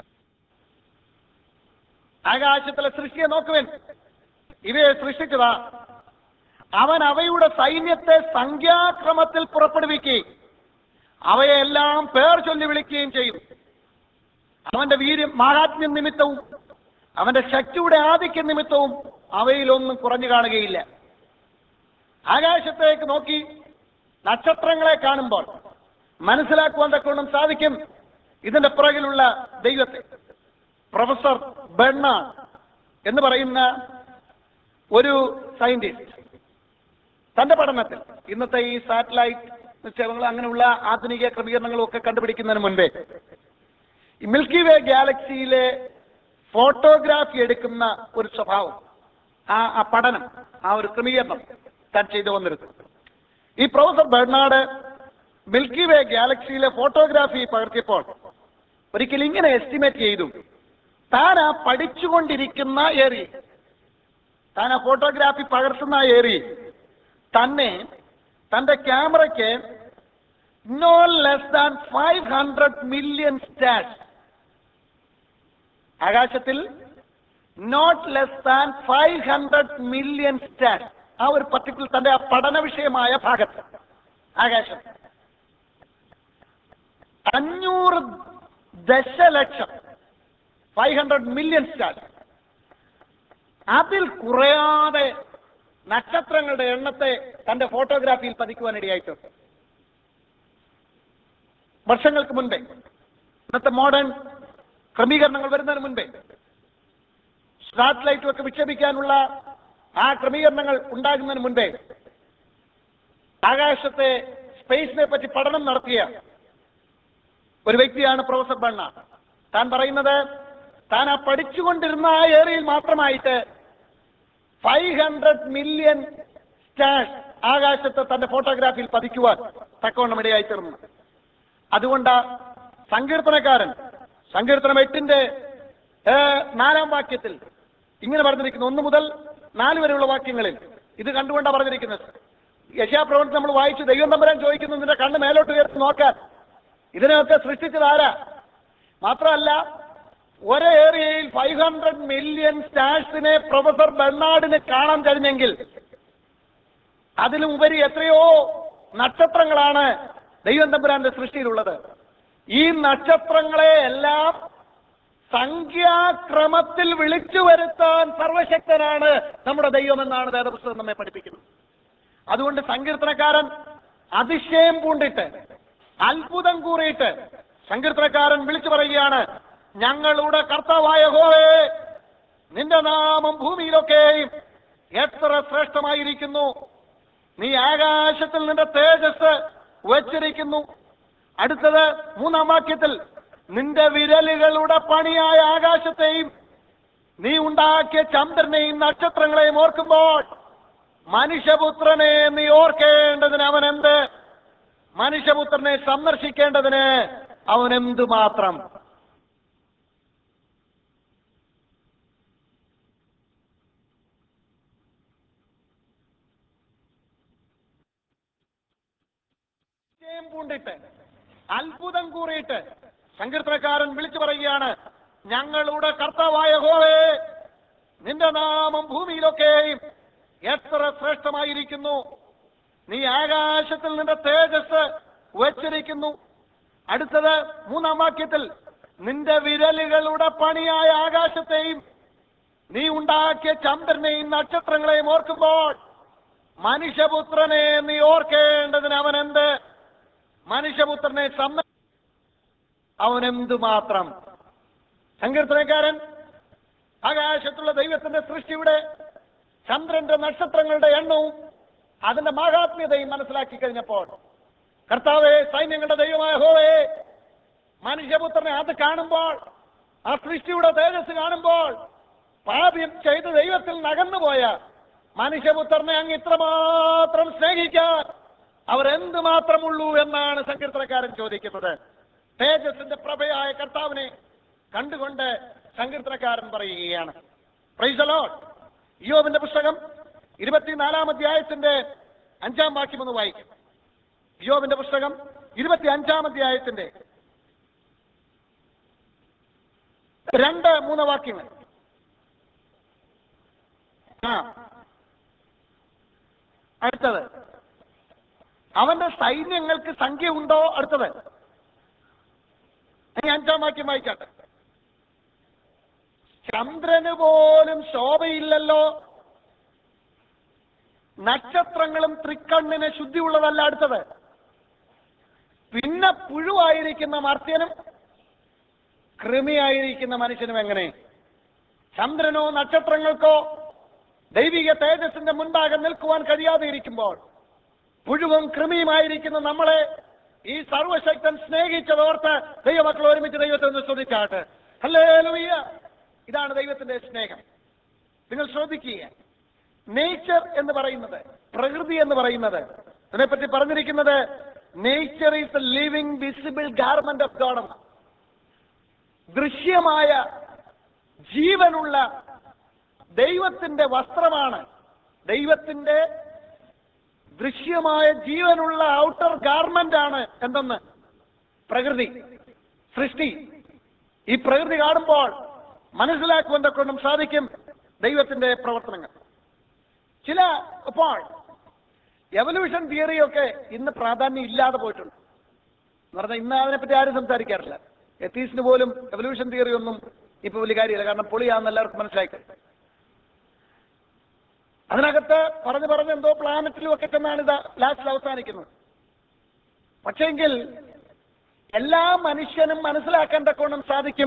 ആകാശത്തിലെ സൃഷ്ടിയെ നോക്കുവൻ ഇവയെ സൃഷ്ടിച്ചതാ അവൻ അവയുടെ സൈന്യത്തെ സംഖ്യാക്രമത്തിൽ പുറപ്പെടുവിക്കുകയും അവയെല്ലാം പേർ ചൊല്ലി വിളിക്കുകയും ചെയ്യും അവന്റെ വീര്യം മഹാത്മ്യം നിമിത്തവും അവന്റെ ശക്തിയുടെ ആധിക്യ നിമിത്തവും അവയിലൊന്നും കുറഞ്ഞു കാണുകയില്ല ആകാശത്തേക്ക് നോക്കി നക്ഷത്രങ്ങളെ കാണുമ്പോൾ മനസ്സിലാക്കുവാൻ തക്കോണം സാധിക്കും ഇതിന്റെ പുറകിലുള്ള ദൈവത്തെ പ്രൊഫസർ ബെണ്ണാഡ് എന്ന് പറയുന്ന ഒരു സയന്റിസ്റ്റ് തന്റെ പഠനത്തിൽ ഇന്നത്തെ ഈ സാറ്റലൈറ്റ് നിക്ഷേപങ്ങൾ അങ്ങനെയുള്ള ആധുനിക ക്രമീകരണങ്ങളും ഒക്കെ കണ്ടുപിടിക്കുന്നതിന് മുൻപേ ഈ മിൽക്കി വേ ഗാലക്സിയിലെ ഫോട്ടോഗ്രാഫി എടുക്കുന്ന ഒരു സ്വഭാവം ആ ആ പഠനം ആ ഒരു ക്രമീകരണം താൻ ചെയ്തു വന്നിരുന്നു ഈ പ്രൊഫസർ ബെർണാഡ് മിൽക്കി വേ ഗാലക്സിയിലെ ഫോട്ടോഗ്രാഫി പകർത്തിയപ്പോൾ ഒരിക്കലും ഇങ്ങനെ എസ്റ്റിമേറ്റ് ചെയ്തു താൻ ആ പഠിച്ചുകൊണ്ടിരിക്കുന്ന ഏറി താൻ ആ ഫോട്ടോഗ്രാഫി പകർത്തുന്ന ആ ഏറി തന്നെ തന്റെ ക്യാമറയ്ക്ക് no less than five hundred million stars ആകാശത്തിൽ not less than five hundred million stars ആ ഒരു പർട്ടിക്കുലർ തന്റെ ആ പഠന വിഷയമായ ഭാഗത്ത് ആകാശം അഞ്ഞൂറ് ദശലക്ഷം ഫൈവ് ഹൺഡ്രഡ് മില്യൺ സ്റ്റാർ അതിൽ കുറയാതെ നക്ഷത്രങ്ങളുടെ എണ്ണത്തെ തന്റെ ഫോട്ടോഗ്രാഫിയിൽ പതിക്കുവാനിടയായിട്ടുണ്ട് വർഷങ്ങൾക്ക് മുൻപേ ഇന്നത്തെ മോഡേൺ ക്രമീകരണങ്ങൾ വരുന്നതിന് മുൻപേ സാറ്റലൈറ്റും ഒക്കെ വിക്ഷേപിക്കാനുള്ള ആ ക്രമീകരണങ്ങൾ ഉണ്ടാകുന്നതിന് മുൻപേ ആകാശത്തെ സ്പേസിനെ പറ്റി പഠനം നടത്തിയ ഒരു വ്യക്തിയാണ് പ്രൊഫസർ ബണ്ണ താൻ പറയുന്നത് താൻ ആ പഠിച്ചുകൊണ്ടിരുന്ന ആ ഏരിയയിൽ മാത്രമായിട്ട് ഫൈവ് ഹൺഡ്രഡ് മില്യൺ സ്റ്റാർസ് ആകാശത്ത് തന്റെ ഫോട്ടോഗ്രാഫിയിൽ പതിക്കുവാൻ തക്കവണ്ണം ഇടയായി തീർന്നു അതുകൊണ്ട് സങ്കീർത്തനക്കാരൻ സങ്കീർത്തനം എട്ടിന്റെ ഏ, നാലാം വാക്യത്തിൽ ഇങ്ങനെ പറഞ്ഞിരിക്കുന്നു ഒന്ന് മുതൽ നാല് വരെയുള്ള വാക്യങ്ങളിൽ ഇത് കണ്ടുകൊണ്ടാണ് പറഞ്ഞിരിക്കുന്നത് യശാപ്രവണത്തിൽ നമ്മൾ വായിച്ചു ദൈവം തമ്പരാൻ ചോദിക്കുന്നു നിന്റെ കണ്ണ് മേലോട്ട് ഉയർത്തി നോക്കാൻ ഇതിനെയൊക്കെ സൃഷ്ടിച്ചത് ആരാ മാത്രമല്ല ഒരു ഏരിയയിൽ ഫൈവ് ഹൺഡ്രഡ് മില്യൺ സ്റ്റാർസിനെ പ്രൊഫസർ ബെർണാഡിന് കാണാൻ കഴിഞ്ഞെങ്കിൽ അതിലും ഉപരി എത്രയോ നക്ഷത്രങ്ങളാണ് ദൈവം തമ്പുരാന്റെ സൃഷ്ടിയിലുള്ളത് ഈ നക്ഷത്രങ്ങളെ എല്ലാം സംഖ്യാക്രമത്തിൽ വിളിച്ചു വരുത്താൻ സർവശക്തനാണ് നമ്മുടെ ദൈവമെന്നാണ് വേദപുസ്തകം നമ്മെ പഠിപ്പിക്കുന്നത് അതുകൊണ്ട് സങ്കീർത്തനക്കാരൻ അതിശയം പൂണ്ടിട്ട് അത്ഭുതം കൂറിയിട്ട് സങ്കീർത്തനക്കാരൻ വിളിച്ചു പറയുകയാണ് ഞങ്ങളുടെ കർത്താവായ ഹോവേ നിന്റെ നാമം ഭൂമിയിലൊക്കെയും എത്ര ശ്രേഷ്ഠമായിരിക്കുന്നു നീ ആകാശത്തിൽ നിന്റെ തേജസ് വച്ചിരിക്കുന്നു അടുത്തത് മൂന്നാം വാക്യത്തിൽ നിന്റെ വിരലുകളുടെ പണിയായ ആകാശത്തെയും നീ ഉണ്ടാക്കിയ ചന്ദ്രനെയും നക്ഷത്രങ്ങളെയും ഓർക്കുമ്പോൾ മനുഷ്യപുത്രനെ നീ ഓർക്കേണ്ടതിന് അവൻ എന്ത് മനുഷ്യപുത്രനെ സന്ദർശിക്കേണ്ടതിന് അവൻ എന്തു മാത്രം നിശ്ചയം പൂണ്ടിട്ട് അത്ഭുതം കൂറിയിട്ട് സങ്കീർത്തനക്കാരൻ വിളിച്ചു പറയുകയാണ് ഞങ്ങളുടെ കർത്താവായ ഹോവേ നിന്റെ നാമം ഭൂമിയിലൊക്കെയും എത്ര ശ്രേഷ്ഠമായിരിക്കുന്നു നീ ആകാശത്തിൽ നിന്റെ തേജസ് വച്ചിരിക്കുന്നു അടുത്തത് മൂന്നാം വാക്യത്തിൽ നിന്റെ വിരലുകളുടെ പണിയായ ആകാശത്തെയും നീ ഉണ്ടാക്കിയ ചന്ദ്രനെയും നക്ഷത്രങ്ങളെയും ഓർക്കുമ്പോൾ മനുഷ്യപുത്രനെ നീ ഓർക്കേണ്ടതിന് അവൻ എന്ത് മനുഷ്യപുത്രനെ സമ്മ അവനെന്തു മാത്രം സങ്കീർത്തനക്കാരൻ ആകാശത്തുള്ള ദൈവത്തിന്റെ സൃഷ്ടിയുടെ ചന്ദ്രന്റെ നക്ഷത്രങ്ങളുടെ എണ്ണവും അതിന്റെ മാഹാത്മ്യതയും മനസ്സിലാക്കി കഴിഞ്ഞപ്പോൾ കർത്താവെ സൈന്യങ്ങളുടെ ദൈവമായ ഹോവേ മനുഷ്യപുത്രനെ അത് കാണുമ്പോൾ ആ സൃഷ്ടിയുടെ തേജസ് കാണുമ്പോൾ പാപം ചെയ്ത് ദൈവത്തിൽ നകന്നുപോയ മനുഷ്യപുത്രനെ അങ്ങ് ഇത്രമാത്രം സ്നേഹിക്കാൻ അവർ എന്ത് മാത്രമുള്ളൂ എന്നാണ് സങ്കീർത്തനക്കാരൻ ചോദിക്കുന്നത് തേജസിന്റെ പ്രഭയായ കർത്താവിനെ കണ്ടുകൊണ്ട് സങ്കീർത്തനക്കാരൻ പറയുകയാണ് പ്രൈസലോ യോബിന്റെ പുസ്തകം ഇരുപത്തിനാലാം അധ്യായത്തിന്റെ അഞ്ചാം വാക്യം ഒന്ന് വായിക്കും യോബിന്റെ പുസ്തകം ഇരുപത്തി അഞ്ചാം അധ്യായത്തിന്റെ രണ്ട് മൂന്ന് വാക്യങ്ങൾ ആ അടുത്തത് അവന്റെ സൈന്യങ്ങൾക്ക് സംഖ്യ ഉണ്ടോ അടുത്തത് ഇനി അഞ്ചാം വാക്യം വായിക്കാട്ടെ ചന്ദ്രന് പോലും ശോഭയില്ലല്ലോ നക്ഷത്രങ്ങളും തൃക്കണ്ണിന് ശുദ്ധിയുള്ളതല്ല അടുത്തത് പിന്നെ പുഴുവായിരിക്കുന്ന മർത്യനും കൃമിയായിരിക്കുന്ന മനുഷ്യനും എങ്ങനെ ചന്ദ്രനോ നക്ഷത്രങ്ങൾക്കോ ദൈവിക തേജസ്സിന്റെ മുൻപാകെ നിൽക്കുവാൻ കഴിയാതെ ഇരിക്കുമ്പോൾ പുഴുവും കൃമിയുമായിരിക്കുന്ന നമ്മളെ ഈ സർവശക്തൻ സ്നേഹിച്ചതോർത്ത് ദൈവമക്കൾ ഒരുമിച്ച് ദൈവത്തെ ഒന്ന് ശ്രദ്ധിച്ചാട്ട് ഹല്ലേലൂയ ഇതാണ് ദൈവത്തിന്റെ സ്നേഹം നിങ്ങൾ ശ്രദ്ധിക്കുക നേച്ചർ എന്ന് പറയുന്നത് പ്രകൃതി എന്ന് പറയുന്നത് അതിനെപ്പറ്റി പറഞ്ഞിരിക്കുന്നത് nature is the living visible garment of God എന്ന ദൃശ്യമായ ജീവനുള്ള ദൈവത്തിന്റെ വസ്ത്രമാണ് ദൈവത്തിന്റെ ദൃശ്യമായ ജീവനുള്ള ഔട്ടർ ഗാർമെന്റ് ആണ് എന്തെന്ന് പ്രകൃതി സൃഷ്ടി ഈ പ്രകൃതി കാണുമ്പോൾ മനസ്സിലാക്കുവാൻ കൊണ്ടും സാധിക്കും ദൈവത്തിന്റെ പ്രവർത്തനങ്ങൾ ചില ഇപ്പോൾ എവല്യൂഷൻ തിയറിയൊക്കെ ഇന്ന് പ്രാധാന്യം ഇല്ലാതെ പോയിട്ടുണ്ട് എന്ന് പറഞ്ഞാൽ ഇന്ന് അതിനെപ്പറ്റി ആരും സംസാരിക്കാറില്ല എത്തീസിന് പോലും എവല്യൂഷൻ തിയറി ഒന്നും ഇപ്പൊ വലിയ കാര്യമില്ല കാരണം പൊളിയാന്ന് എല്ലാവർക്കും മനസ്സിലായി അതിനകത്ത് പറഞ്ഞു പറഞ്ഞ് എന്തോ പ്ലാനറ്റിലും ഒക്കെ ചെന്നാണ് ഇത് ലാസ്റ്റിൽ അവസാനിക്കുന്നത് പക്ഷേങ്കിൽ എല്ലാ മനുഷ്യനും മനസ്സിലാക്കാൻ തക്കോണം സാധിക്കും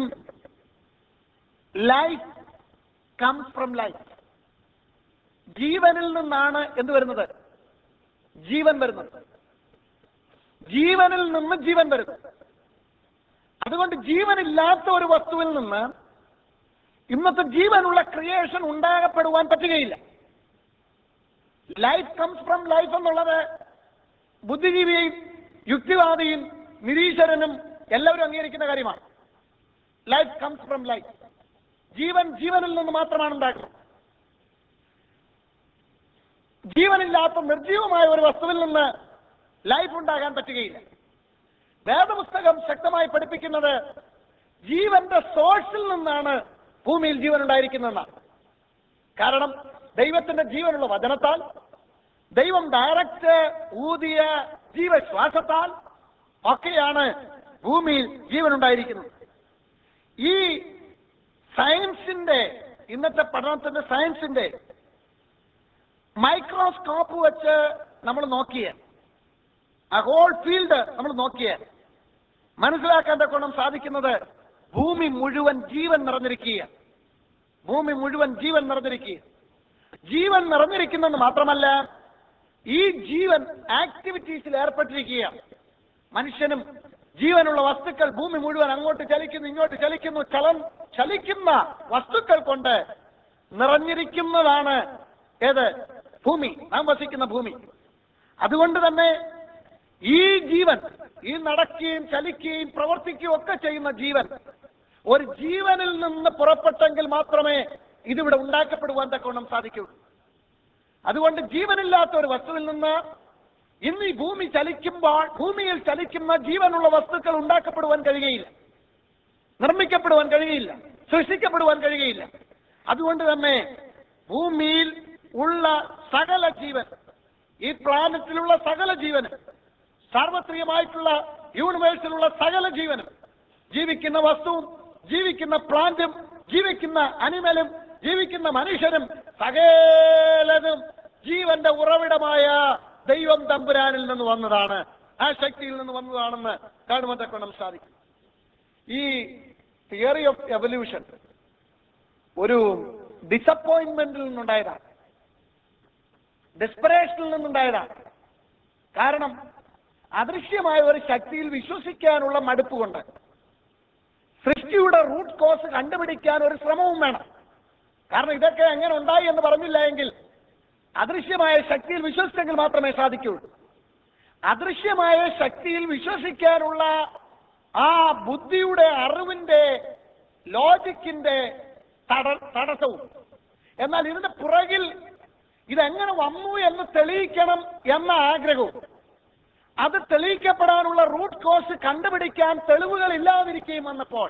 ലൈഫ് കംസ് ഫ്രം ലൈഫ് ജീവനിൽ നിന്നാണ് എന്ത് വരുന്നത് ജീവൻ വരുന്നത് ജീവനിൽ നിന്ന് ജീവൻ വരുന്നു അതുകൊണ്ട് ജീവനില്ലാത്ത ഒരു വസ്തുവിൽ നിന്ന് ഇന്നത്തെ ജീവനുള്ള ക്രിയേഷൻ ഉണ്ടാകപ്പെടുവാൻ പറ്റുകയില്ല ലൈഫ് കംസ് ഫ്രം ലൈഫ് എന്നുള്ളത് ബുദ്ധിജീവിയും യുക്തിവാദിയും നിരീശ്വരനും എല്ലാവരും അംഗീകരിക്കുന്ന കാര്യമാണ് ലൈഫ് കംസ് ഫ്രം ലൈഫ് ജീവൻ ജീവനിൽ നിന്ന് മാത്രമാണ് ഉണ്ടാക്കുന്നത് ജീവനില്ലാത്ത നിർജീവമായ ഒരു വസ്തുവിൽ നിന്ന് ലൈഫ് ഉണ്ടാകാൻ പറ്റുകയില്ല വേദപുസ്തകം ശക്തമായി പഠിപ്പിക്കുന്നത് ജീവന്റെ സോഴ്സിൽ നിന്നാണ് ഭൂമിയിൽ ജീവൻ ഉണ്ടായിരിക്കുന്നതെന്നാണ് കാരണം ദൈവത്തിന്റെ ജീവനുള്ള വചനത്താൽ ദൈവം ഡയറക്റ്റ് ഊതിയ ജീവശ്വാസത്താൽ ഒക്കെയാണ് ഭൂമിയിൽ ജീവൻ ഉണ്ടായിരിക്കുന്നത് ഈ സയൻസിന്റെ ഇന്നത്തെ പഠനത്തിന്റെ സയൻസിന്റെ മൈക്രോസ്കോപ്പ് വെച്ച് നമ്മൾ നോക്കിയ ആ ഹോൾ ഫീൽഡ് നമ്മൾ നോക്കിയ മനസ്സിലാക്കാൻ കൊണ്ടും സാധിക്കുന്നത് ഭൂമി മുഴുവൻ ജീവൻ നിറഞ്ഞിരിക്കുക ഭൂമി മുഴുവൻ ജീവൻ നിറഞ്ഞിരിക്കുക ജീവൻ നിറഞ്ഞിരിക്കുന്നെന്ന് മാത്രമല്ല ഈ ജീവൻ ആക്ടിവിറ്റീസിൽ ഏർപ്പെട്ടിരിക്കുക മനുഷ്യനും ജീവനുള്ള വസ്തുക്കൾ ഭൂമി മുഴുവൻ അങ്ങോട്ട് ചലിക്കുന്നു ഇങ്ങോട്ട് ചലിക്കുന്നു ചലം ചലിക്കുന്ന വസ്തുക്കൾ കൊണ്ട് നിറഞ്ഞിരിക്കുന്നതാണ് ഏത് ഭൂമി നാം വസിക്കുന്ന ഭൂമി അതുകൊണ്ട് തന്നെ ഈ ജീവൻ ഈ നടക്കുകയും ചലിക്കുകയും പ്രവർത്തിക്കുകയും ഒക്കെ ചെയ്യുന്ന ജീവൻ ഒരു ജീവനിൽ നിന്ന് പുറപ്പെട്ടെങ്കിൽ മാത്രമേ ഇതിവിടെ ഉണ്ടാക്കപ്പെടുവാൻ തക്കവണ്ണം സാധിക്കുകയുള്ളൂ അതുകൊണ്ട് ജീവനില്ലാത്ത ഒരു വസ്തുവിൽ നിന്ന് ഇന്ന് ഈ ഭൂമി ചലിക്കുമ്പോൾ ഭൂമിയിൽ ചലിക്കുന്ന ജീവനുള്ള വസ്തുക്കൾ ഉണ്ടാക്കപ്പെടുവാൻ കഴിയുകയില്ല നിർമ്മിക്കപ്പെടുവാൻ കഴിയുകയില്ല സൃഷ്ടിക്കപ്പെടുവാൻ കഴിയുകയില്ല അതുകൊണ്ട് തന്നെ ഭൂമിയിൽ ഉള്ള സകല ജീവൻ ഈ പ്ലാനറ്റിലുള്ള സകല ജീവനും സാർവത്രികമായിട്ടുള്ള യൂണിവേഴ്സിലുള്ള സകല ജീവനും ജീവിക്കുന്ന വസ്തുവും ജീവിക്കുന്ന പ്ലാന്റും ജീവിക്കുന്ന അനിമലും ജീവിക്കുന്ന മനുഷ്യരും സകലതും ജീവന്റെ ഉറവിടമായ ദൈവം തമ്പുരാനിൽ നിന്ന് വന്നതാണ് ആ ശക്തിയിൽ നിന്ന് വന്നതാണെന്ന് കാണുവാൻ തക്കണം സാധിക്കും ഈ തിയറി ഓഫ് എവല്യൂഷൻ ഒരു ഡിസപ്പോയിന്റ്മെന്റിൽ നിന്നുണ്ടായതാണ് ഡെസ്പറേഷനിൽ നിന്നുണ്ടായതാണ് കാരണം അദൃശ്യമായ ഒരു ശക്തിയിൽ വിശ്വസിക്കാനുള്ള മടുപ്പ് കൊണ്ട് സൃഷ്ടിയുടെ റൂട്ട് കോസ് കണ്ടുപിടിക്കാൻ ഒരു ശ്രമവും വേണം കാരണം ഇതൊക്കെ എങ്ങനെ ഉണ്ടായി എന്ന് പറഞ്ഞില്ല എങ്കിൽ അദൃശ്യമായ ശക്തിയിൽ വിശ്വസിച്ചെങ്കിൽ മാത്രമേ സാധിക്കുകയുള്ളൂ അദൃശ്യമായ ശക്തിയിൽ വിശ്വസിക്കാനുള്ള ആ ബുദ്ധിയുടെ അറിവിന്റെ ലോജിക്കിന്റെ തട തടസ്സവും എന്നാൽ ഇതിന്റെ പുറകിൽ ഇതെങ്ങനെ വന്നു എന്ന് തെളിയിക്കണം എന്ന ആഗ്രഹവും അത് തെളിയിക്കപ്പെടാനുള്ള റൂട്ട് കോസ് കണ്ടുപിടിക്കാൻ തെളിവുകൾ ഇല്ലാതിരിക്കുകയും വന്നപ്പോൾ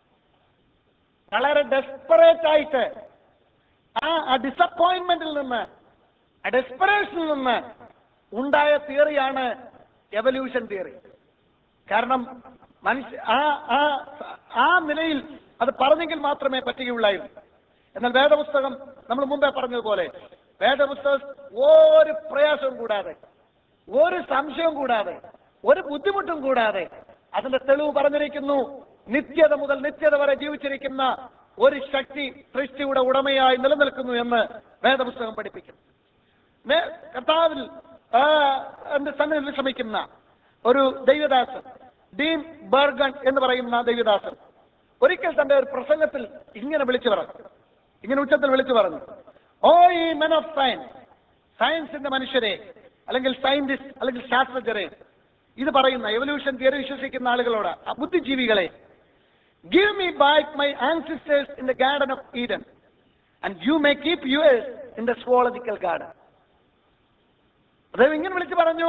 വളരെ ഡെസ്പറേറ്റ് ആയിട്ട് ആ ഡിസപ്പോയിന്റ്മെന്റിൽ നിന്ന് ആ ഡെസ്പറേഷനിൽ നിന്ന് ഉണ്ടായ തിയറിയാണ് എവല്യൂഷൻ തിയറി കാരണം മനുഷ്യ ആ ആ ആ നിലയിൽ അത് പറഞ്ഞെങ്കിൽ മാത്രമേ പറ്റുകയുള്ളായിരുന്നു എന്നാൽ വേദപുസ്തകം നമ്മൾ മുമ്പേ പറഞ്ഞതുപോലെ വേദപുസ്തകം ഒരു പ്രയാസവും കൂടാതെ ഒരു സംശയവും കൂടാതെ ഒരു ബുദ്ധിമുട്ടും കൂടാതെ അതിന്റെ തെളിവ് പറഞ്ഞിരിക്കുന്നു നിത്യത മുതൽ നിത്യത വരെ ജീവിച്ചിരിക്കുന്ന ഒരു ശക്തി സൃഷ്ടിയുടെ ഉടമയായി നിലനിൽക്കുന്നു എന്ന് വേദപുസ്തകം പഠിപ്പിക്കുന്നു മേ- കർത്താവിൽ ആ, എന്റെ സന്നിധിയിൽ വിശ്രമിക്കുന്ന ഒരു ദൈവദാസൻ ഡീൻ ബർഗൺ എന്ന് പറയുന്ന ദൈവദാസൻ ഒരിക്കൽ തന്റെ ഒരു പ്രസംഗത്തിൽ ഇങ്ങനെ വിളിച്ചു പറഞ്ഞു ഇങ്ങനെ ഉച്ചത്തിൽ വിളിച്ചു പറഞ്ഞു ഓ ഈ മെൻ ഓഫ് സയൻസ് സയൻസിന്റെ മനുഷ്യരെ അല്ലെങ്കിൽ സയന്റിസ്റ്റ് അല്ലെങ്കിൽ ശാസ്ത്രജ്ഞരെ ഇത് പറയുന്ന എവല്യൂഷൻ തിയറി വിശ്വസിക്കുന്ന ആളുകളോട് ആ ബുദ്ധിജീവികളെ give me back my ancestors in the garden of Eden and you may keep yours in the astrological garden അദ്ദേഹം ഇങ്ങനെ വിളിച്ചു പറഞ്ഞു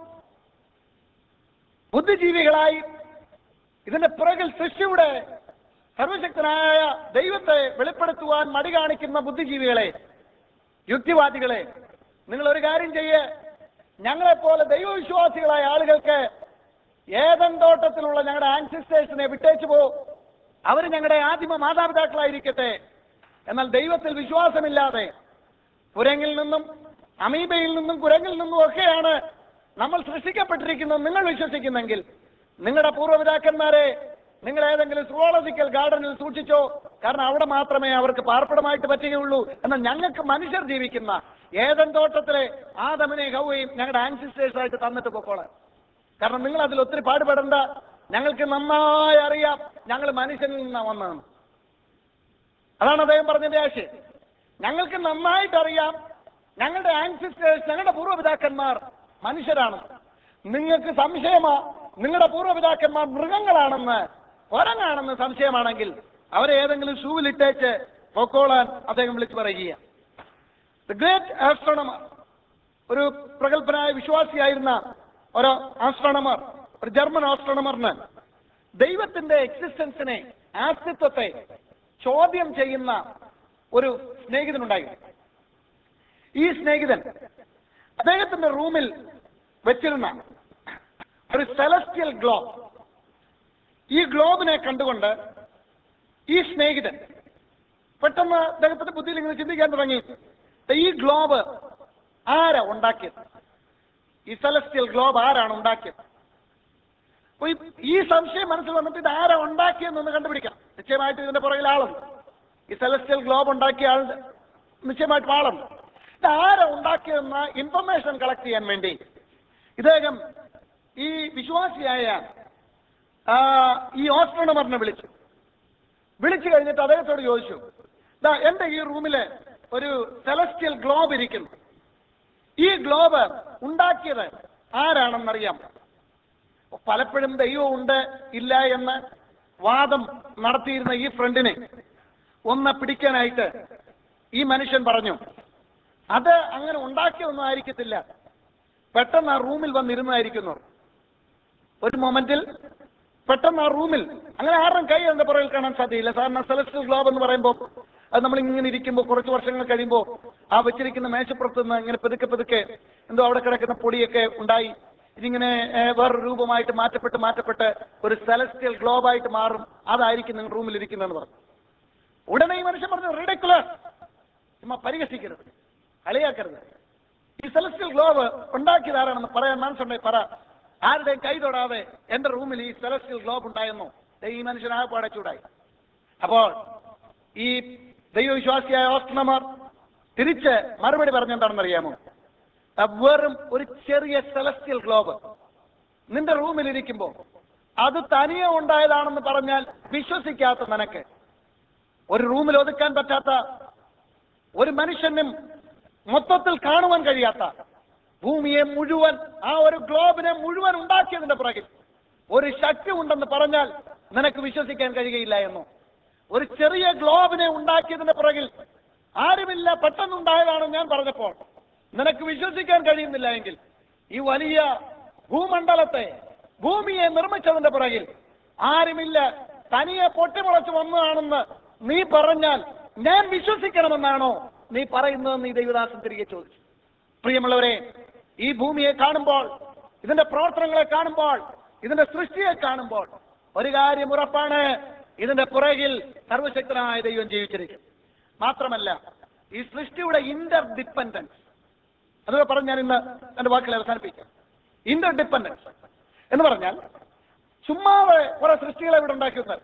ബുദ്ധിജീവികളായി ഇതിന്റെ പിറകിൽ സൃഷ്ടിയുടെ സർവശക്തനായ ദൈവത്തെ വെളിപ്പെടുത്തുവാൻ മടി കാണിക്കുന്ന ബുദ്ധിജീവികളെ യുക്തിവാദികളെ നിങ്ങൾ ഒരു കാര്യം ചെയ്യേ ഞങ്ങളെപ്പോലെ ദൈവവിശ്വാസികളായ ആളുകൾക്ക് ഏതൻ തോട്ടത്തിലുള്ള ഞങ്ങളുടെ ആൻസിസ്റ്റേഴ്സിനെ വിട്ടേച്ചു പോ അവർ ഞങ്ങളുടെ ആദിമ മാതാപിതാക്കളായിരിക്കട്ടെ എന്നാൽ ദൈവത്തിൽ വിശ്വാസമില്ലാതെ കുരങ്ങിൽ നിന്നും അമീബയിൽ നിന്നും കുരങ്ങിൽ നിന്നും ഒക്കെയാണ് നമ്മൾ സൃഷ്ടിക്കപ്പെട്ടിരിക്കുന്നത് നിങ്ങൾ വിശ്വസിക്കുന്നെങ്കിൽ നിങ്ങളുടെ പൂർവ്വപിതാക്കന്മാരെ നിങ്ങൾ ഏതെങ്കിലും സുവോളജിക്കൽ ഗാർഡനിൽ സൂക്ഷിച്ചോ കാരണം അവിടെ മാത്രമേ അവർക്ക് പാർപ്പിടമായിട്ട് പറ്റുകയുള്ളൂ എന്നാൽ ഞങ്ങൾക്ക് മനുഷ്യർ ജീവിക്കുന്ന ഏതൻ തോട്ടത്തിലെ ആദമിനെ ഹൗവയും ഞങ്ങളുടെ ആൻസിസ്റ്റേഴ്സ് ആയിട്ട് തന്നിട്ട് പൊക്കോളാം കാരണം നിങ്ങൾ അതിൽ ഒത്തിരി പാടുപെടണ്ട ഞങ്ങൾക്ക് നന്നായി അറിയാം ഞങ്ങൾ മനുഷ്യനിൽ നിന്നാണ് വന്നതെന്ന് അതാണ് അദ്ദേഹം പറഞ്ഞതിന്റെ ആശയം ഞങ്ങൾക്ക് നന്നായിട്ട് അറിയാം ഞങ്ങളുടെ ആൻസിസ്റ്റേഴ്സ് ഞങ്ങളുടെ പൂർവ്വപിതാക്കന്മാർ മനുഷ്യരാണ് നിങ്ങൾക്ക് സംശയമാ നിങ്ങളുടെ പൂർവ്വപിതാക്കന്മാർ മൃഗങ്ങളാണെന്ന് ഒരങ്ങാണെന്ന് സംശയമാണെങ്കിൽ അവരെ ഏതെങ്കിലും ഷൂവിലിട്ടേച്ച് പൊക്കോളാൻ അദ്ദേഹം വിളിച്ചു പറയുക ദ ഗ്രേറ്റ് ആസ്ട്രോണമർ ഒരു പ്രഗത്ഭനായ വിശ്വാസിയായിരുന്ന ഒരു ആസ്ട്രോണമർ ഒരു ജർമ്മൻ ആസ്ട്രോണമറിന് ദൈവത്തിന്റെ എക്സിസ്റ്റൻസിനെ ആസ്തിത്വത്തെ ചോദ്യം ചെയ്യുന്ന ഒരു സ്നേഹിതനുണ്ടായിരുന്നു ഈ സ്നേഹിതൻ അദ്ദേഹത്തിന്റെ റൂമിൽ വെച്ചിരുന്ന ഒരു സെലസ്റ്റിയൽ ഗ്ലോബ് ഈ ഗ്ലോബിനെ കണ്ടുകൊണ്ട് ഈ സ്നേഹിതൻ പെട്ടെന്ന് അദ്ദേഹത്തിന്റെ ബുദ്ധിയിൽ ഇങ്ങനെ ചിന്തിക്കാൻ തുടങ്ങി ഈ ഗ്ലോബ് ആരാ ഉണ്ടാക്കിയത് ഈ സെലസ്റ്റിയൽ ഗ്ലോബ് ആരാണ് ഉണ്ടാക്കിയത് അപ്പൊ ഈ- ഈ സംശയം മനസ്സിൽ വന്നിട്ട് ഇത് ആരാ ഉണ്ടാക്കിയെന്നൊന്ന് കണ്ടുപിടിക്കാം നിശ്ചയമായിട്ട് ഇതിന്റെ പുറകിൽ ആളുണ്ട് ഈ സെലസ്റ്റിയൽ ഗ്ലോബ് ഉണ്ടാക്കിയ ആൾ നിശ്ചയമായിട്ട് ആളുണ്ട് ഇത് ആരാ ഉണ്ടാക്കിയെന്ന ഇൻഫർമേഷൻ കളക്ട് ചെയ്യാൻ വേണ്ടി ഇദ്ദേഹം ഈ വിശ്വാസിയായ ആ, ഈ ഓസ്ട്രോണമറിനെ വിളിച്ചു വിളിച്ചു കഴിഞ്ഞിട്ട് അദ്ദേഹത്തോട് ചോദിച്ചു ദാ എന്റെ ഈ റൂമില് ഒരു സെലസ്റ്റിയൽ ഗ്ലോബ് ഇരിക്കുന്നു ഈ ഗ്ലോബ് ഉണ്ടാക്കിയത് ആരാണെന്നറിയാം പലപ്പോഴും ദൈവം ഉണ്ട് ഇല്ല എന്ന് വാദം നടത്തിയിരുന്ന ഈ ഫ്രണ്ടിനെ ഒന്ന് പിടിക്കാനായിട്ട് ഈ മനുഷ്യൻ പറഞ്ഞു അത് അങ്ങനെ ഉണ്ടാക്കിയൊന്നും ആയിരിക്കത്തില്ല പെട്ടെന്ന് ആ റൂമിൽ വന്നിരുന്നതായിരിക്കുന്നു ഒരു മൊമെന്റിൽ പെട്ടെന്ന് ആ റൂമിൽ അങ്ങനെ ആരുടെയും കൈ അതിന്റെ പുറകിൽ കാണാൻ സാധ്യയില്ല സാധാരണ സെലസ്റ്റിയൽ ഗ്ലോബ് എന്ന് പറയുമ്പോൾ അത് നമ്മൾ ഇങ്ങനെ ഇരിക്കുമ്പോൾ കുറച്ച് വർഷങ്ങൾ കഴിയുമ്പോൾ ആ വെച്ചിരിക്കുന്ന മേശപ്പുറത്ത് നിന്ന് ഇങ്ങനെ പതുക്കെ പതുക്കെ എന്തോ അവിടെ കിടക്കുന്ന പൊടിയൊക്കെ ഉണ്ടായി ഇതിങ്ങനെ ഏഹ്, വേറൊരു രൂപമായിട്ട് മാറ്റപ്പെട്ട് മാറ്റപ്പെട്ട് ഒരു സെലസ്റ്റിയൽ ഗ്ലോബായിട്ട് മാറും അതായിരിക്കും നിങ്ങൾ റൂമിൽ ഇരിക്കുന്നതെന്ന് പറഞ്ഞു ഉടനെ ഈ മനുഷ്യൻ പറഞ്ഞു റിഡിക്കുലർ ചുമ്മാ പരിഹസിക്കരുത് കളിയാക്കരുത് ഈ സെലസ്റ്റിയൽ ഗ്ലോബ് ഉണ്ടാക്കിയത് ആരാണെന്ന് പറയാൻ മനസ്സുണ്ടെങ്കിൽ പറ ആരുടെയും കൈ തൊടാതെ എന്റെ റൂമിൽ ഈ സെലസ്റ്റിയൽ ഗ്ലോബ് ഉണ്ടായെന്നോ ദേ ഈ മനുഷ്യൻ ആകപ്പാടെ ചൂടായി അപ്പോൾ ഈ ദൈവവിശ്വാസിയായ ഓസ്ട്രമർ തിരിച്ച് മറുപടി പറഞ്ഞെന്താണെന്ന് അറിയാമോ ആ വെറും ഒരു ചെറിയ സെലസ്റ്റിയൽ ഗ്ലോബ് നിന്റെ റൂമിൽ ഇരിക്കുമ്പോൾ അത് തനിയെ ഉണ്ടായതാണെന്ന് പറഞ്ഞാൽ വിശ്വസിക്കാത്ത നിനക്ക് ഒരു റൂമിൽ ഒതുക്കാൻ പറ്റാത്ത ഒരു മനുഷ്യനും മൊത്തത്തിൽ കാണുവാൻ കഴിയാത്ത ഭൂമിയെ മുഴുവൻ ആ ഒരു ഗ്ലോബിനെ മുഴുവൻ ഉണ്ടാക്കിയതിന്റെ പുറകിൽ ഒരു ശക്തി ഉണ്ടെന്ന് പറഞ്ഞാൽ നിനക്ക് വിശ്വസിക്കാൻ കഴിയുകയില്ല എന്നോ ഒരു ചെറിയ ഗ്ലോബിനെ ഉണ്ടാക്കിയതിന്റെ പുറകിൽ ആരുമില്ല പെട്ടെന്നുണ്ടായതാണെന്ന് ഞാൻ പറഞ്ഞപ്പോൾ നിനക്ക് വിശ്വസിക്കാൻ കഴിയുന്നില്ല എങ്കിൽ ഈ വലിയ ഭൂമണ്ഡലത്തെ ഭൂമിയെ നിർമ്മിച്ചതിന്റെ പുറകിൽ ആരുമില്ല തനിയെ പൊട്ടിമുളച്ച് വന്നതാണെന്ന് നീ പറഞ്ഞാൽ ഞാൻ വിശ്വസിക്കണമെന്നാണോ നീ പറയുന്നതെന്ന് ഈ ദൈവദാസൻ തിരികെ ചോദിച്ചു പ്രിയമുള്ളവരെ ഈ ഭൂമിയെ കാണുമ്പോൾ ഇതിന്റെ പ്രവർത്തനങ്ങളെ കാണുമ്പോൾ ഇതിന്റെ സൃഷ്ടിയെ കാണുമ്പോൾ ഒരു കാര്യം ഉറപ്പാണ് ഇതിന്റെ പുറകിൽ സർവശക്തനായ ദൈവം ജീവിച്ചിരിക്കും മാത്രമല്ല ഈ സൃഷ്ടിയുടെ ഇന്റർ ഡിപ്പെൻഡൻസ് അതുകൂടെ പറഞ്ഞ് ഞാൻ ഇന്ന് എന്റെ വാക്കുകൾ അവസാനിപ്പിക്കാം ഇന്റർ ഡിപ്പെൻഡൻസ് എന്ന് പറഞ്ഞാൽ ചുമ്മാതെ കുറെ സൃഷ്ടികളെ ഇവിടെ ഉണ്ടാക്കിയത്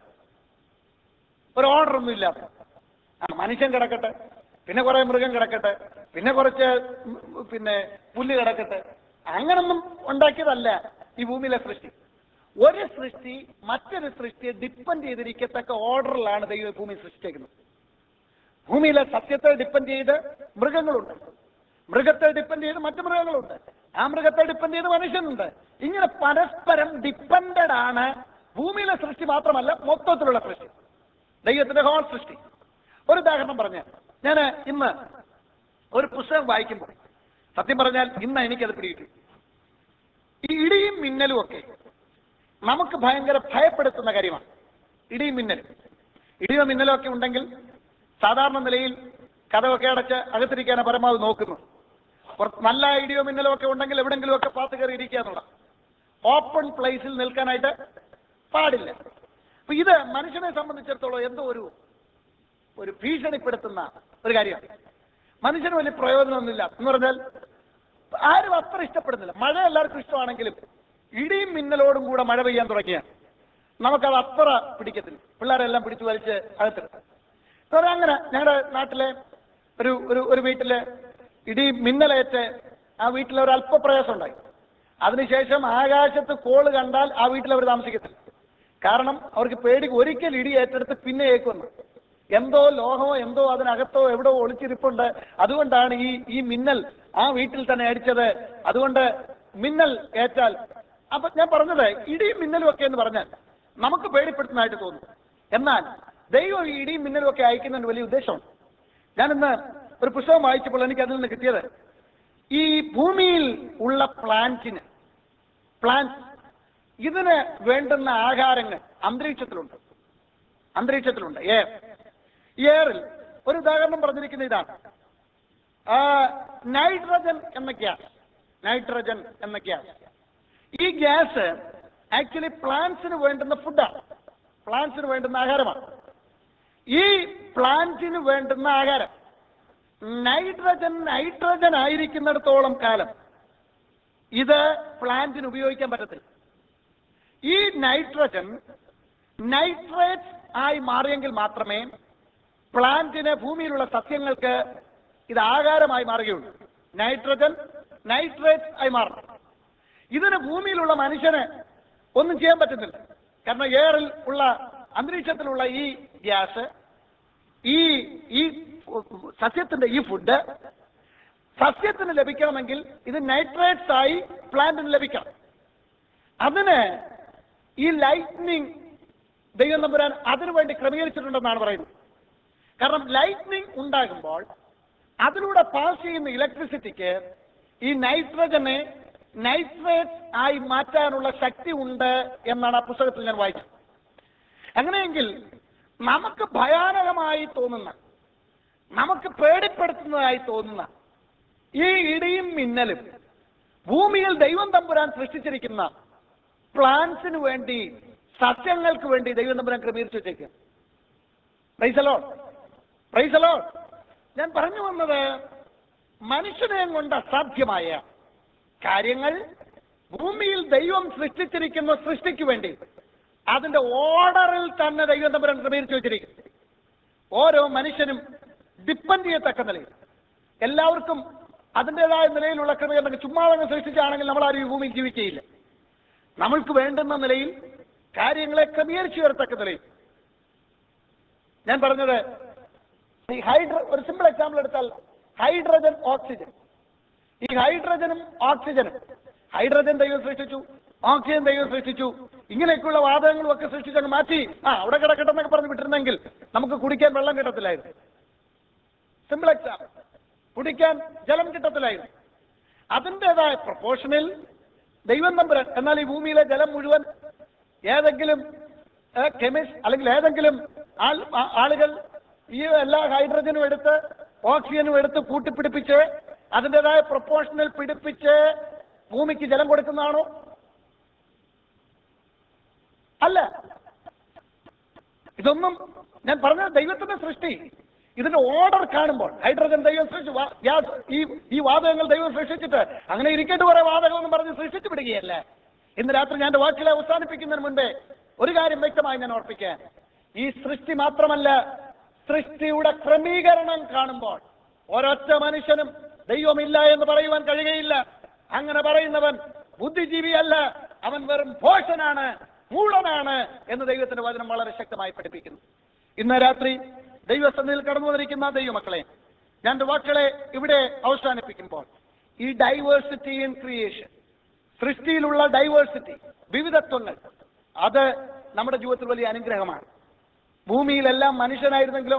ഒരു ഓർഡർ ഒന്നും ഇല്ലാത്ത ആ മനുഷ്യൻ കിടക്കട്ടെ പിന്നെ കുറെ മൃഗം കിടക്കട്ടെ പിന്നെ കുറച്ച് ഉം, പിന്നെ പുല്ല് കിടക്കട്ടെ അങ്ങനൊന്നും ഉണ്ടാക്കിയതല്ല ഈ ഭൂമിയിലെ സൃഷ്ടി ഒരു സൃഷ്ടി മറ്റൊരു സൃഷ്ടിയെ ഡിപ്പെൻഡ് ചെയ്തിരിക്കത്തക്ക ഓർഡറിലാണ് ദൈവം ഈ ഭൂമി സൃഷ്ടിക്കുന്നത് ഭൂമിയിലെ സത്യത്തെ ഡിപ്പെൻഡ് ചെയ്ത് മൃഗങ്ങളുണ്ട് മൃഗത്തെ ഡിപ്പെൻഡ് ചെയ്ത് മറ്റു മൃഗങ്ങളുണ്ട് ആ മൃഗത്തെ ഡിപ്പെൻഡ് ചെയ്ത് മനുഷ്യനുണ്ട് ഇങ്ങനെ പരസ്പരം ഡിപ്പെൻഡഡ് ആണ് ഭൂമിയിലെ സൃഷ്ടി മാത്രമല്ല മൊത്തത്തിലുള്ള സൃഷ്ടി ദൈവത്തിന്റെ ഹോൾ സൃഷ്ടി ഒരു ഉദാഹരണം പറഞ്ഞ ഞാൻ ഇന്ന് ഒരു പുസ്തകം വായിക്കുമ്പോൾ സത്യം പറഞ്ഞാൽ ഇന്ന് എനിക്കത് പിടികിട്ടി ഈ ഇടിയും മിന്നലും ഒക്കെ നമുക്ക് ഭയങ്കര ഭയപ്പെടുത്തുന്ന കാര്യമാണ് ഇടിയും മിന്നലും ഇടിയോ മിന്നലോ ഒക്കെ ഉണ്ടെങ്കിൽ സാധാരണ നിലയിൽ കഥവൊക്കെ അടച്ച് അകത്തിരിക്കാനാണ് പരമാവധി നോക്കുന്നത് പുറത്ത് നല്ല ഇടിയോ മിന്നലോ ഒക്കെ ഉണ്ടെങ്കിൽ എവിടെങ്കിലും ഒക്കെ പാത്ത് കയറി ഇരിക്കുക എന്നുള്ള ഓപ്പൺ പ്ലേസിൽ നിൽക്കാനായിട്ട് പാടില്ല അപ്പൊ ഇത് മനുഷ്യനെ സംബന്ധിച്ചിടത്തോളം എന്തോ ഒരു ഒരു ഭീഷണിപ്പെടുത്തുന്ന ഒരു കാര്യമാണ് മനുഷ്യന് വലിയ പ്രയോജനമൊന്നുമില്ല എന്ന് പറഞ്ഞാൽ ആരും അത്ര ഇഷ്ടപ്പെടുന്നില്ല മഴ എല്ലാവർക്കും ഇഷ്ടമാണെങ്കിലും ഇടിയും മിന്നലോടും കൂടെ മഴ പെയ്യാൻ തുടങ്ങിയാൽ നമുക്കത് അത്ര പിടിക്കത്തില്ല പിള്ളേരെല്ലാം പിടിച്ചു വലിച്ച് അകത്തിടും സാറേ അങ്ങനെ ഞങ്ങളുടെ നാട്ടിലെ ഒരു ഒരു ഒരു വീട്ടില് ഇടി മിന്നലേറ്റ് ആ വീട്ടിൽ ഒരു അല്പപ്രയാസം ഉണ്ടായി അതിനുശേഷം ആകാശത്ത് കോള് കണ്ടാൽ ആ വീട്ടിൽ അവർ താമസിക്കത്തില്ല കാരണം അവർക്ക് പേടി ഒരിക്കൽ ഇടി ഏറ്റെടുത്ത് പിന്നെ ഏക്കുന്നു എന്തോ ലോഹമോ എന്തോ അതിനകത്തോ എവിടോ ഒളിച്ചിരിപ്പുണ്ട് അതുകൊണ്ടാണ് ഈ ഈ മിന്നൽ ആ വീട്ടിൽ തന്നെ അടിച്ചത് അതുകൊണ്ട് മിന്നൽ ഏറ്റാൽ അപ്പൊ ഞാൻ പറഞ്ഞത് ഇടിയും മിന്നലും ഒക്കെ എന്ന് പറഞ്ഞാൽ നമുക്ക് പേടിപ്പെടുത്തുന്നതായിട്ട് തോന്നും എന്നാൽ ദൈവം ഈ ഇടിയും മിന്നലും ഒക്കെ അയക്കുന്നതിന് വലിയ ഉദ്ദേശമുണ്ട് ഞാനിന്ന് ഒരു പുസ്തകം വായിച്ചപ്പോൾ എനിക്ക് അതിൽ നിന്ന് കിട്ടിയത് ഈ ഭൂമിയിൽ ഉള്ള പ്ലാന്റിന് പ്ലാന്റ് ഇതിന് വേണ്ടുന്ന ആഹാരങ്ങൾ അന്തരീക്ഷത്തിലുണ്ട് അന്തരീക്ഷത്തിലുണ്ട് എയർ എയറിൽ ഒരു ഉദാഹരണം പറഞ്ഞിരിക്കുന്ന ഇതാണ് ആ, നൈട്രജൻ എന്ന ഗ്യാസ് നൈട്രജൻ എന്ന ഗ്യാസ് ഈ ഗ്യാസ് ആക്ച്വലി പ്ലാന്റ്സിന് വേണ്ടുന്ന ഫുഡാണ് പ്ലാന്റ്സിന് വേണ്ടുന്ന ആഹാരമാണ് ഈ പ്ലാന്റിന് വേണ്ടുന്ന ആഹാരം നൈട്രജൻ നൈട്രജൻ ആയിരിക്കുന്നിടത്തോളം കാലം ഇത് പ്ലാന്റിന് ഉപയോഗിക്കാൻ പറ്റത്തില്ല ഈ നൈട്രജൻ നൈട്രേറ്റ് ആയി മാറിയെങ്കിൽ മാത്രമേ പ്ലാന്റിന് ഭൂമിയിലുള്ള സസ്യങ്ങൾക്ക് ഇത് ആകാരമായി മാറുകയുള്ളൂ നൈട്രജൻ നൈട്രേറ്റ് ആയി മാറണം ഇതിന് ഭൂമിയിലുള്ള മനുഷ്യന് ഒന്നും ചെയ്യാൻ പറ്റുന്നില്ല കാരണം എയറിൽ ഉള്ള അന്തരീക്ഷത്തിലുള്ള ഈ ഗ്യാസ് ഈ ഈ സസ്യത്തിന്റെ ഈ ഫുഡ് സസ്യത്തിന് ലഭിക്കണമെങ്കിൽ ഇത് നൈട്രേറ്റ്സ് ആയി പ്ലാന്റിന് ലഭിക്കണം അതിന് ഈ ലൈറ്റ്നിങ് ദൈവം തമ്പുരാൻ അതിനു വേണ്ടി ക്രമീകരിച്ചിട്ടുണ്ടെന്നാണ് പറയുന്നത് കാരണം ലൈറ്റ്നിങ് ഉണ്ടാകുമ്പോൾ അതിലൂടെ പാസ് ചെയ്യുന്ന ഇലക്ട്രിസിറ്റിക്ക് ഈ നൈട്രജനെ നൈട്രേറ്റ് ആയി മാറ്റാനുള്ള ശക്തി ഉണ്ട് എന്നാണ് ആ പുസ്തകത്തിൽ ഞാൻ വായിച്ചത് അങ്ങനെയെങ്കിൽ നമുക്ക് ഭയാനകമായി തോന്നുന്ന നമുക്ക് പേടിപ്പെടുത്തുന്നതായി തോന്നുന്ന ഈ ഇടിയും മിന്നലും ഭൂമിയിൽ ദൈവം തമ്പുരാൻ സൃഷ്ടിച്ചിരിക്കുന്ന പ്ലാന്റ്സിന് വേണ്ടി സസ്യങ്ങൾക്ക് വേണ്ടി ദൈവം തമ്പുരാൻ ക്രമീകരിച്ചു വെച്ചേക്കുക പ്രൈസലോ പ്രൈസലോ ഞാൻ പറഞ്ഞു വന്നത് മനുഷ്യനെ കൊണ്ട് അസാധ്യമായ കാര്യങ്ങൾ ഭൂമിയിൽ ദൈവം സൃഷ്ടിച്ചിരിക്കുന്ന സൃഷ്ടിക്ക് വേണ്ടി അതിന്റെ ഓർഡറിൽ തന്നെ ദൈവം തമ്പുരാൻ ക്രമീകരിച്ചു വെച്ചിരിക്കും ഓരോ മനുഷ്യനും ഡിപ്പെൻഡ് ചെയ്യത്തക്ക നിലയിൽ എല്ലാവർക്കും അതിൻ്റെതായ നിലയിലുള്ള ക്രമീകരണം ചുമ്മാതങ്ങ് സൃഷ്ടിച്ചാണെങ്കിൽ നമ്മൾ ആരും ഈ ഭൂമിയിൽ ജീവിക്കുകയില്ല നമ്മൾക്ക് വേണ്ടുന്ന നിലയിൽ കാര്യങ്ങളെ ക്രമീകരിച്ചു വരത്തക്ക നിലയിൽ ഞാൻ പറഞ്ഞത് ഈ ഹൈഡ്ര ഒരു സിമ്പിൾ എക്സാമ്പിൾ എടുത്താൽ ഹൈഡ്രജൻ ഓക്സിജൻ ഈ ഹൈഡ്രജനും ഓക്സിജനും ഹൈഡ്രജൻ ദൈവം സൃഷ്ടിച്ചു ഓക്സിജൻ ദൈവം സൃഷ്ടിച്ചു ഇങ്ങനെയൊക്കെയുള്ള വാതകങ്ങളും ഒക്കെ സൃഷ്ടിച്ചങ്ങ് മാറ്റി ആ അവിടെ കിടക്കട്ടെ എന്നൊക്കെ പറഞ്ഞ് വിട്ടിരുന്നെങ്കിൽ നമുക്ക് കുടിക്കാൻ വെള്ളം കിട്ടത്തില്ലായിരുന്നു സിമ്പിൾ എക്സാമ്പിൾ കുടിക്കാൻ ജലം കിട്ടത്തില്ലായിരുന്നു അതിൻ്റെതായ പ്രൊപ്പോർഷനിൽ ദൈവം നമ്പരൻ എന്നാൽ ഈ ഭൂമിയിലെ ജലം മുഴുവൻ ഏതെങ്കിലും കെമിസ്റ്റ് അല്ലെങ്കിൽ ഏതെങ്കിലും ആൾ ആ- ആളുകൾ ഈ എല്ലാ ഹൈഡ്രജനും എടുത്ത് ഓക്സിജനും എടുത്ത് കൂട്ടിപ്പിടിപ്പിച്ച് അതിൻ്റെതായ പ്രൊപ്പോർഷനിൽ പിടിപ്പിച്ച് ഭൂമിക്ക് ജലം കൊടുക്കുന്നതാണോ അല്ല ഇതൊന്നും ഞാൻ പറഞ്ഞ ദൈവത്തിന്റെ സൃഷ്ടി ഇതിന്റെ ഓർഡർ കാണുമ്പോൾ ഹൈഡ്രജൻ ദൈവം സൃഷ്ടിച്ചു വാ- ഗ്യാസ് ഈ ഈ വാതകങ്ങൾ ദൈവം സൃഷ്ടിച്ചിട്ട് അങ്ങനെ ഇരിക്കട്ടെ കുറെ വാതകമെന്ന് പറഞ്ഞ് സൃഷ്ടിച്ചു വിടുകയല്ല ഇന്ന് രാത്രി ഞാൻ എൻ്റെ വാക്കുകളെ അവസാനിപ്പിക്കുന്നതിന് മുൻപേ ഒരു കാര്യം വ്യക്തമായി ഞാൻ ഓർപ്പിക്കാൻ ഈ സൃഷ്ടി മാത്രമല്ല സൃഷ്ടിയുടെ ക്രമീകരണം കാണുമ്പോൾ ഒരൊറ്റ മനുഷ്യനും ദൈവമില്ല എന്ന് പറയുവാൻ കഴിയുകയില്ല അങ്ങനെ പറയുന്നവൻ ബുദ്ധിജീവിയല്ല അവൻ വെറും ഭോഷനാണ് മൂഢനാണ് എന്ന് ദൈവത്തിന്റെ വചനം വളരെ ശക്തമായി പഠിപ്പിക്കുന്നു ഇന്ന് രാത്രി ദൈവസന്നിധിയിൽ കടന്നു വന്നിരിക്കുന്ന ദൈവമക്കളെ ഞാൻ എൻ്റെ വാക്കുകളെ ഇവിടെ അവസാനിപ്പിക്കുമ്പോൾ ഈ ഡൈവേഴ്സിറ്റി ഇൻ ക്രിയേഷൻ സൃഷ്ടിയിലുള്ള ഡൈവേഴ്സിറ്റി വിവിധത്വങ്ങൾ അത് നമ്മുടെ ജീവിതത്തിൽ വലിയ അനുഗ്രഹമാണ് ഭൂമിയിലെല്ലാം മനുഷ്യനായിരുന്നെങ്കിലോ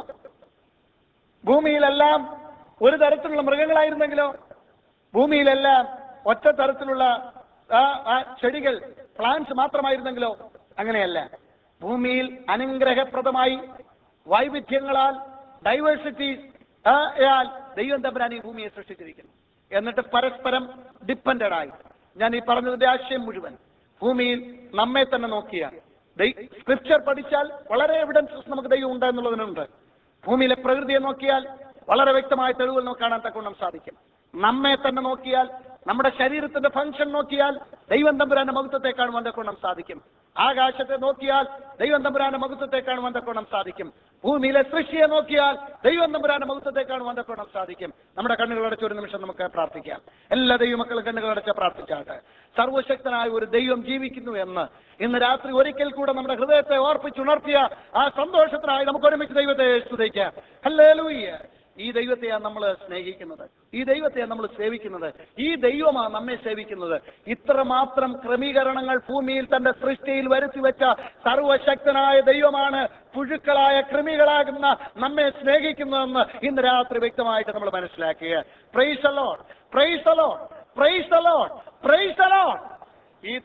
ഭൂമിയിലെല്ലാം ഒരു തരത്തിലുള്ള മൃഗങ്ങളായിരുന്നെങ്കിലോ ഭൂമിയിലെല്ലാം ഒറ്റ തരത്തിലുള്ള ആ, ആ ചെടികൾ പ്ലാന്റ്സ് മാത്രമായിരുന്നെങ്കിലോ അങ്ങനെയല്ല ഭൂമിയിൽ അനുഗ്രഹപ്രദമായി വൈവിധ്യങ്ങളാൽ ഡൈവേഴ്സിറ്റി യാൽ ദൈവം തമ്പരാൻ ഈ ഭൂമിയെ സൃഷ്ടിച്ചിരിക്കുന്നു എന്നിട്ട് പരസ്പരം ഡിപ്പെൻഡഡ് ആയി ഞാൻ ഈ പറഞ്ഞതിന്റെ ആശയം മുഴുവൻ ഭൂമിയിൽ നമ്മെ തന്നെ നോക്കിയാൽ സ്ക്രിപ്ചർ പഠിച്ചാൽ വളരെ എവിഡൻസസ് നമുക്ക് ദൈവം ഉണ്ട് എന്നുള്ളതിനുണ്ട് ഭൂമിയിലെ പ്രകൃതിയെ നോക്കിയാൽ വളരെ വ്യക്തമായ തെളിവുകൾ നമുക്ക് കാണാൻ തക്കവണ്ണം സാധിക്കും നമ്മെ തന്നെ നോക്കിയാൽ നമ്മുടെ ശരീരത്തിന്റെ ഫംഗ്ഷൻ നോക്കിയാൽ ദൈവം തമ്പുരാന്റെ മഹത്വത്തെ കാണുവാൻ തക്കവണ്ണം സാധിക്കും ആകാശത്തെ നോക്കിയാൽ ദൈവം തമ്പുരാന്റെ മഹത്വത്തെ കാണുവാൻ തക്കവണ്ണം സാധിക്കും ഭൂമിയിലെ സൃഷ്ടിയെ നോക്കിയാൽ ദൈവം തമ്പുരാന്റെ മഹത്വത്തെ കാണുവാൻ തക്കവണ്ണം സാധിക്കും നമ്മുടെ കണ്ണുകൾ അടച്ച ഒരു നിമിഷം നമുക്ക് പ്രാർത്ഥിക്കാം എല്ലാ ദൈവമക്കളും കണ്ണുകൾ അടച്ച പ്രാർത്ഥിച്ചാട്ടെ സർവശക്തനായ ഒരു ദൈവം ജീവിക്കുന്നു എന്ന് ഇന്ന് രാത്രി ഒരിക്കൽ കൂടെ നമ്മുടെ ഹൃദയത്തെ ഓർപ്പിച്ചുണർത്തിയ ആ സന്തോഷത്തിനായി നമുക്ക് ഒരുമിച്ച് ദൈവത്തെ സ്തുതിക്കാം ഹല്ലേലൂയ്യ ഈ ദൈവത്തെയാണ് നമ്മൾ സ്നേഹിക്കുന്നത് ഈ ദൈവത്തെയാണ് നമ്മൾ സേവിക്കുന്നത് ഈ ദൈവമാണ് നമ്മെ സേവിക്കുന്നത് ഇത്രമാത്രം ക്രമീകരണങ്ങൾ ഭൂമിയിൽ തന്റെ സൃഷ്ടിയിൽ വരുത്തി വെച്ച സർവശക്തനായ ദൈവമാണ് പുഴുക്കളായ കൃമികളാകുന്ന നമ്മെ സ്നേഹിക്കുന്നതെന്ന് ഇന്ന് രാത്രി വ്യക്തമായിട്ട് നമ്മൾ മനസ്സിലാക്കുക praise alone praise alone praise alone praise alone ഈ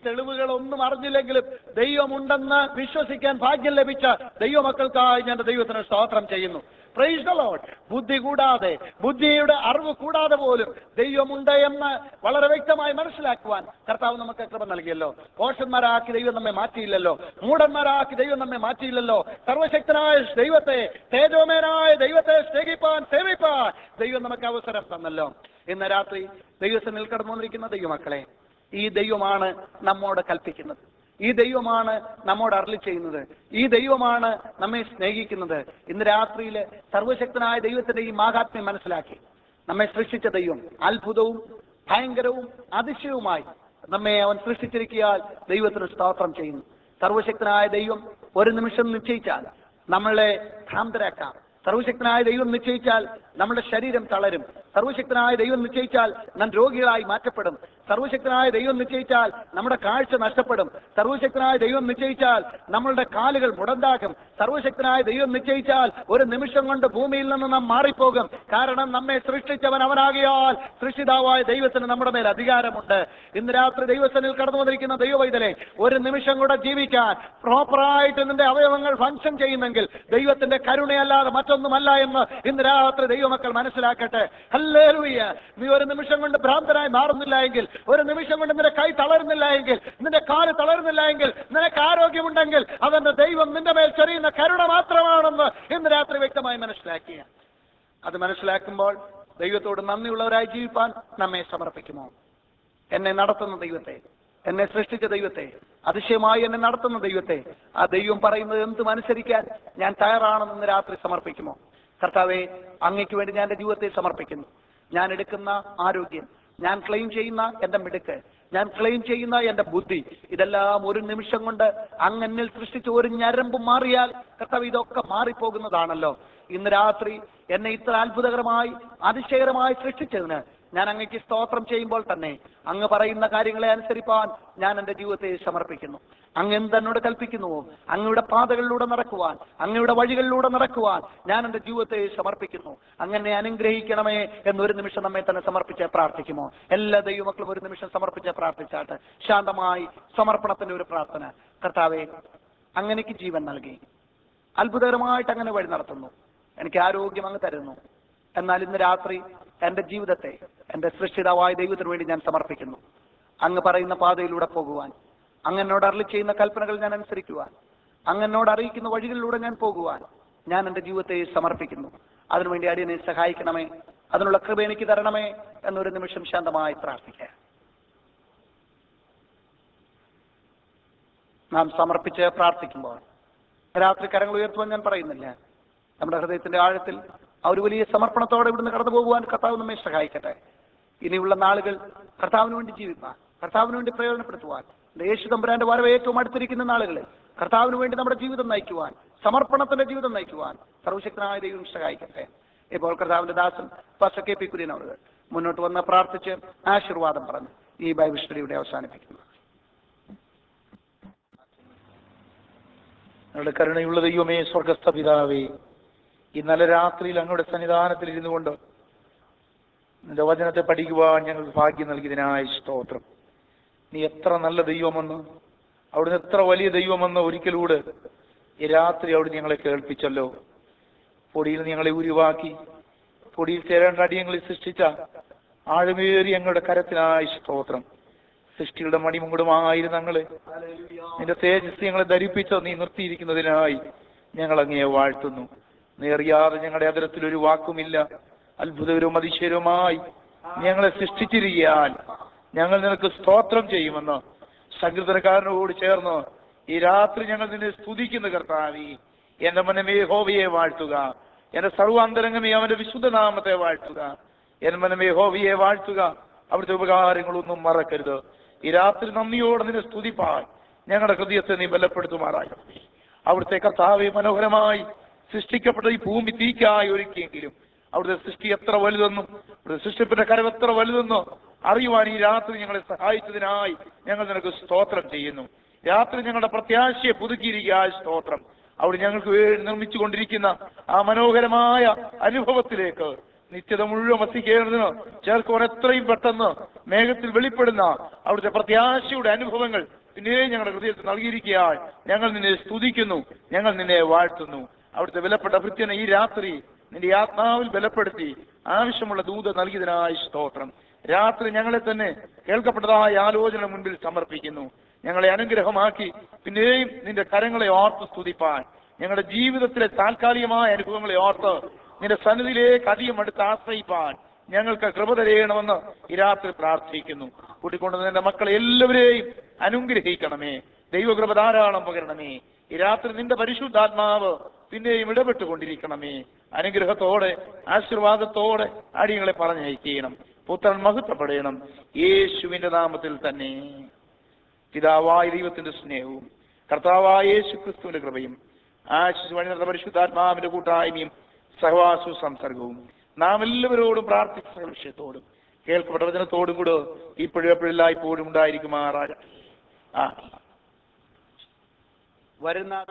തെളിവുകളൊന്നും അറിഞ്ഞില്ലെങ്കിലും ദൈവമുണ്ടെന്ന് വിശ്വസിക്കാൻ ഭാഗ്യം ലഭിച്ച ദൈവമക്കൾക്കായി ഞാൻ എൻ്റെ ദൈവത്തിന് സ്തോത്രം ചെയ്യുന്നു പ്രൈസ് ദ ലോർഡ് ബുദ്ധി കൂടാതെ ബുദ്ധിയുടെ അറിവ് കൂടാതെ പോലും ദൈവമുണ്ട് എന്ന് വളരെ വ്യക്തമായി മനസ്സിലാക്കുവാൻ കർത്താവ് നമുക്ക് കൃപ നൽകിയല്ലോ പോഷന്മാരാക്കി ദൈവം നമ്മെ മാറ്റിയില്ലല്ലോ മൂടന്മാരാക്കി ദൈവം നമ്മെ മാറ്റിയില്ലല്ലോ സർവശക്തനായ ദൈവത്തെ തേജോമേനായ ദൈവത്തെ സ്നേഹിപ്പാൻ സേവിപ്പാൻ ദൈവം നമുക്ക് അവസരം തന്നല്ലോ ഇന്ന് രാത്രി ദൈവത്തിൽ കടന്നു വന്നിരിക്കുന്ന ദൈവമക്കളെ ഈ ദൈവമാണ് നമ്മോട് കൽപ്പിക്കുന്നത് ഈ ദൈവമാണ് നമ്മോട് അരളി ചെയ്യുന്നത് ഈ ദൈവമാണ് നമ്മെ സ്നേഹിക്കുന്നത് ഇന്ന് രാത്രിയിൽ സർവശക്തനായ ദൈവത്തിന്റെ ഈ മാഹാത്മ്യം മനസ്സിലാക്കി നമ്മെ സൃഷ്ടിച്ച ദൈവം അത്ഭുതവും ഭയങ്കരവും അതിശയവുമായി നമ്മെ അവൻ സൃഷ്ടിച്ചിരിക്കിയാൽ ദൈവത്തിന് സ്തോത്രം ചെയ്യുന്നു സർവശക്തനായ ദൈവം ഒരു നിമിഷം നിശ്ചയിച്ചാൽ നമ്മളെ ഭ്രാന്തരാക്കാം സർവശക്തനായ ദൈവം നിശ്ചയിച്ചാൽ നമ്മുടെ ശരീരം തളരും സർവശക്തനായ ദൈവം നിശ്ചയിച്ചാൽ നാം രോഗികളായി മാറ്റപ്പെടും സർവശക്തനായ ദൈവം നിശ്ചയിച്ചാൽ നമ്മുടെ കാഴ്ച നഷ്ടപ്പെടും സർവശക്തനായ ദൈവം നിശ്ചയിച്ചാൽ നമ്മളുടെ കാലുകൾ മുടന്താകും സർവശക്തനായ ദൈവം നിശ്ചയിച്ചാൽ ഒരു നിമിഷം കൊണ്ട് ഭൂമിയിൽ നിന്ന് നാം മാറിപ്പോകും കാരണം നമ്മെ സൃഷ്ടിച്ചവൻ അവനാകിയാൽ സൃഷ്ടിതാവായ ദൈവത്തിന് നമ്മുടെ മേൽ അധികാരമുണ്ട് ഇന്ന് രാത്രി ദൈവസനിൽ കടന്നു വന്നിരിക്കുന്ന ദൈവവൈതലെ ഒരു നിമിഷം കൂടെ ജീവിക്കാൻ പ്രോപ്പറായിട്ട് നിന്റെ അവയവങ്ങൾ ഫങ്ഷൻ ചെയ്യുന്നെങ്കിൽ ദൈവത്തിന്റെ കരുണയല്ലാതെ മറ്റൊന്നുമല്ല എന്ന് ഇന്ന് രാത്രി ദൈവമക്കൾ മനസ്സിലാക്കട്ടെ ഹല്ലേലൂയ നീ ഒരു നിമിഷം കൊണ്ട് ഭ്രാന്തനായി മാറുന്നില്ല എങ്കിൽ ഒരു നിമിഷം കൊണ്ട് നിന്റെ കൈ തളരുന്നില്ല എങ്കിൽ നിന്റെ കാല് തളരുന്നില്ല എങ്കിൽ നിനക്ക് ആരോഗ്യമുണ്ടെങ്കിൽ അതെന്റെ ദൈവം നിന്റെ മേൽ ചെറിയുന്ന കരുണ മാത്രമാണെന്ന് ഇന്ന് രാത്രി വ്യക്തമായി മനസ്സിലാക്കിയ അത് മനസ്സിലാക്കുമ്പോൾ ദൈവത്തോട് നന്ദിയുള്ളവരായി ജീവിപ്പാൻ നമ്മെ സമർപ്പിക്കുമോ എന്നെ നടത്തുന്ന ദൈവത്തെ എന്നെ സൃഷ്ടിച്ച ദൈവത്തെ അതിശയമായി എന്നെ നടത്തുന്ന ദൈവത്തെ ആ ദൈവം പറയുന്നത് എന്തും അനുസരിക്കാൻ ഞാൻ തയ്യാറാണെന്ന് ഇന്ന് രാത്രി സമർപ്പിക്കുമോ കർത്താവെ അങ്ങയ്ക്ക് വേണ്ടി ഞാൻ എൻ്റെ ജീവിതത്തെ സമർപ്പിക്കുന്നു ഞാൻ എടുക്കുന്ന ആരോഗ്യം ഞാൻ ക്ലെയിം ചെയ്യുന്ന എൻ്റെ മിടുക്ക് ഞാൻ ക്ലെയിം ചെയ്യുന്ന എൻ്റെ ബുദ്ധി ഇതെല്ലാം ഒരു നിമിഷം കൊണ്ട് അങ്ങ് എന്നിൽ സൃഷ്ടിച്ച ഒരു ഞരമ്പ് മാറിയാൽ കർത്താവ് ഇതൊക്കെ മാറിപ്പോകുന്നതാണല്ലോ ഇന്ന് രാത്രി എന്നെ ഇത്ര അത്ഭുതകരമായി അതിശയകരമായി സൃഷ്ടിച്ചതിന് ഞാൻ അങ്ങയ്ക്ക് സ്തോത്രം ചെയ്യുമ്പോൾ തന്നെ അങ്ങ് പറയുന്ന കാര്യങ്ങളെ അനുസരിപ്പാൻ ഞാൻ എൻ്റെ ജീവിതത്തെ സമർപ്പിക്കുന്നു അങ്ങ് എന്തെന്നോട് കൽപ്പിക്കുന്നുവോ അങ്ങയുടെ പാതകളിലൂടെ നടക്കുവാൻ അങ്ങയുടെ വഴികളിലൂടെ നടക്കുവാൻ ഞാൻ എൻ്റെ ജീവിതത്തെ സമർപ്പിക്കുന്നു അങ്ങനെ അനുഗ്രഹിക്കണമേ എന്നൊരു നിമിഷം നമ്മെ തന്നെ സമർപ്പിച്ച് പ്രാർത്ഥിക്കുമോ എല്ലാ ദൈവമക്കളും ഒരു നിമിഷം സമർപ്പിച്ച് പ്രാർത്ഥിച്ചാട്ട് ശാന്തമായി സമർപ്പണത്തിന്റെ ഒരു പ്രാർത്ഥന കർത്താവെ അങ്ങനെക്ക് ജീവൻ നൽകി അത്ഭുതകരമായിട്ട് അങ്ങനെ വഴി നടത്തുന്നു എനിക്ക് ആരോഗ്യം അങ്ങ് തരുന്നു എന്നാൽ ഇന്ന് രാത്രി എൻ്റെ ജീവിതത്തെ എൻ്റെ സൃഷ്ടിതാവായ ദൈവത്തിന് വേണ്ടി ഞാൻ സമർപ്പിക്കുന്നു അങ്ങ് പറയുന്ന പാതയിലൂടെ പോകുവാൻ അങ്ങ് എന്നോട് അരളി ചെയ്യുന്ന കൽപ്പനകൾ ഞാൻ അനുസരിക്കുവാൻ അങ്ങ് എന്നോട് അറിയിക്കുന്ന വഴികളിലൂടെ ഞാൻ പോകുവാൻ ഞാൻ എൻ്റെ ജീവിതത്തെ സമർപ്പിക്കുന്നു അതിനുവേണ്ടി അടിയനെ സഹായിക്കണമേ അതിനുള്ള കൃപ എനിക്ക് തരണമേ എന്നൊരു നിമിഷം ശാന്തമായി പ്രാർത്ഥിക്കാം നാം സമർപ്പിച്ച് പ്രാർത്ഥിക്കുമ്പോൾ രാത്രി കരങ്ങൾ ഉയർത്തുവാൻ ഞാൻ പറയുന്നില്ല നമ്മുടെ ഹൃദയത്തിന്റെ ആഴത്തിൽ ആ ഒരു വലിയ സമർപ്പണത്തോടെ ഇവിടുന്ന് കടന്നു പോകുവാൻ കർത്താവ് നമ്മെ സഹായിക്കട്ടെ ഇനിയുള്ള നാളുകൾ കർത്താവിന് വേണ്ടി ജീവിപ്പാൻ കർത്താവിന് വേണ്ടി പ്രയോജനപ്പെടുത്തുവാൻ യേശു തമ്പുരാന്റെ വരവ് ഏറ്റവും അടുത്തിരിക്കുന്ന നാളുകളിൽ കർത്താവിന് വേണ്ടി നമ്മുടെ ജീവിതം നയിക്കുവാൻ സമർപ്പണത്തിന്റെ ജീവിതം നയിക്കുവാൻ സർവശക്തനായ ദൈവം സഹായിക്കട്ടെ ഇപ്പോൾ കർത്താവിന്റെ ദാസൻ പസ കെ പി കുര്യനോട് മുന്നോട്ട് വന്ന് പ്രാർത്ഥിച്ച് ആശീർവാദം പറഞ്ഞ് ഈ ബൈബിൾ സ്റ്റഡിയുടെ അവസാനിപ്പിക്കുന്നു ഞങ്ങളുടെ കരുണയുള്ള ദൈവമേ സ്വർഗസ്ഥ പിതാവേ ഇന്നലെ രാത്രിയിൽ അങ്ങയുടെ സന്നിധാനത്തിൽ ഇരുന്നു കൊണ്ട് നിന്റെ വചനത്തെ പഠിക്കുവാൻ ഞങ്ങൾക്ക് ഭാഗ്യം നൽകിയതിനായി സ്തോത്രം നീ എത്ര നല്ല ദൈവമെന്ന് അവിടുന്ന് എത്ര വലിയ ദൈവമെന്ന് ഒരിക്കലൂടെ ഈ രാത്രി അവിടുന്ന് ഞങ്ങളെ കേൾപ്പിച്ചല്ലോ പൊടിയിൽ നിന്ന് ഞങ്ങളെ ഉരുവാക്കി പൊടിയിൽ ചേരേണ്ട അടിയങ്ങളെ സൃഷ്ടിച്ച ആഴമേറി ഞങ്ങളുടെ കരത്തിനായി സ്തോത്രം സൃഷ്ടിയുടെ മണിമുകുടമായിരുന്നു ഞങ്ങളെ നിന്റെ തേജസ് ഞങ്ങളെ ധരിപ്പിച്ച് നീ നിർത്തിയിരിക്കുന്നതിനായി ഞങ്ങൾ അങ്ങയെ വാഴ്ത്തുന്നു നേറിയാതെ ഞങ്ങളുടെ അതിരത്തിൽ ഒരു വാക്കുമില്ല അത്ഭുതകരവും അതിശയരവുമായി ഞങ്ങളെ സൃഷ്ടിച്ചിരിക്കാൻ ഞങ്ങൾ നിനക്ക് സ്തോത്രം ചെയ്യുമെന്ന് സങ്കീർത്തനക്കാരനോട് ചേർന്ന് ഈ രാത്രി ഞങ്ങൾ നിന്നെ സ്തുതിക്കുന്ന കർത്താവി എന്റെ മനമേ ഹോവിയെ വാഴ്ത്തുക എന്റെ സർവാന്തരംഗമേ അവന്റെ വിശുദ്ധനാമത്തെ വാഴ്ത്തുക എന്റെ മനമേ ഹോവിയെ വാഴ്ത്തുക അവിടുത്തെ ഉപകാരങ്ങളൊന്നും മറക്കരുത് ഈ രാത്രി നന്ദിയോടെ നിന്നെ സ്തുതിപ്പാൻ ഞങ്ങളുടെ ഹൃദയത്തെ നീ ബലപ്പെടുത്തുമാറായി അവിടുത്തെ കർത്താവെ മനോഹരമായി സൃഷ്ടിക്കപ്പെട്ട ഈ ഭൂമി തീക്കായി ഒരുക്കിയെങ്കിലും അവിടുത്തെ സൃഷ്ടി എത്ര വലുതെന്നും അവിടുത്തെ സൃഷ്ടിപ്പിന്റെ കരം എത്ര വലുതെന്നോ അറിയുവാൻ ഈ രാത്രി ഞങ്ങളെ സഹായിച്ചതിനായി ഞങ്ങൾ നിനക്ക് സ്തോത്രം ചെയ്യുന്നു രാത്രി ഞങ്ങളുടെ പ്രത്യാശയെ പുതുക്കിയിരിക്കുക സ്തോത്രം അവിടെ ഞങ്ങൾക്ക് വേണ്ടി നിർമ്മിച്ചു കൊണ്ടിരിക്കുന്ന ആ മനോഹരമായ അനുഭവത്തിലേക്ക് നിത്യത മുഴുവൻ വസിക്കേണ്ടതിന് ചേർക്കുവാൻ എത്രയും പെട്ടെന്ന് മേഘത്തിൽ വെളിപ്പെടുന്ന അവിടുത്തെ പ്രത്യാശയുടെ അനുഭവങ്ങൾ പിന്നെയും ഞങ്ങളുടെ ഹൃദയത്തിൽ നൽകിയിരിക്കുകയാൽ ഞങ്ങൾ നിന്നെ സ്തുതിക്കുന്നു ഞങ്ങൾ നിന്നെ വാഴ്ത്തുന്നു അവിടുത്തെ വിലപ്പെട്ട ഭൃത്യനെ ഈ രാത്രി നിന്റെ ആത്മാവിൽ ബലപ്പെടുത്തി ആവശ്യമുള്ള ദൂത നൽകിയതിനായി സ്തോത്രം രാത്രി ഞങ്ങളെ തന്നെ കേൾക്കപ്പെട്ടതായ ആലോചന മുൻപിൽ സമർപ്പിക്കുന്നു ഞങ്ങളെ അനുഗ്രഹമാക്കി പിന്നെയും നിന്റെ കരങ്ങളെ ഓർത്ത് സ്തുതിപ്പാൻ ഞങ്ങളുടെ ജീവിതത്തിലെ താൽക്കാലികമായ അനുഭവങ്ങളെ ഓർത്ത് നിന്റെ സന്നിധിയിലേക്ക് അധികം അടുത്ത് ആശ്രയിപ്പാൻ ഞങ്ങൾക്ക് കൃപ തരയണമെന്ന് ഈ രാത്രി പ്രാർത്ഥിക്കുന്നു കൂട്ടിക്കൊണ്ട് നിന്റെ മക്കളെ എല്ലാവരെയും അനുഗ്രഹിക്കണമേ ദൈവകൃപ ധാരാളം പകരണമേ ഈ രാത്രി നിന്റെ പരിശുദ്ധാത്മാവ് പിന്നെയും ഇടപെട്ടുകൊണ്ടിരിക്കണമേ അനുഗ്രഹത്തോടെ ആശീർവാദത്തോടെ അടിയങ്ങളെ പറഞ്ഞയക്കണം പുത്രൻ മഹത്വപ്പെടണം യേശുവിന്റെ നാമത്തിൽ തന്നെ പിതാവായ ദൈവത്തിന്റെ സ്നേഹവും കർത്താവായ യേശു ക്രിസ്തുവിന്റെ കൃപയും ആശിസ് വഴി നടന്ന പരിശുദ്ധാത്മാവിന്റെ കൂട്ടായ്മയും സഹവാസവും സംസർഗവും നാം എല്ലാവരോടും പ്രാർത്ഥിച്ച വിഷയത്തോടും കേൾക്കപ്പെട്ട വചനത്തോടും കൂടെ ഇപ്പോഴും എപ്പോഴെല്ലാം ഇപ്പോഴും ഉണ്ടായിരിക്കുമാറാകട്ടെ ആ വരുന്ന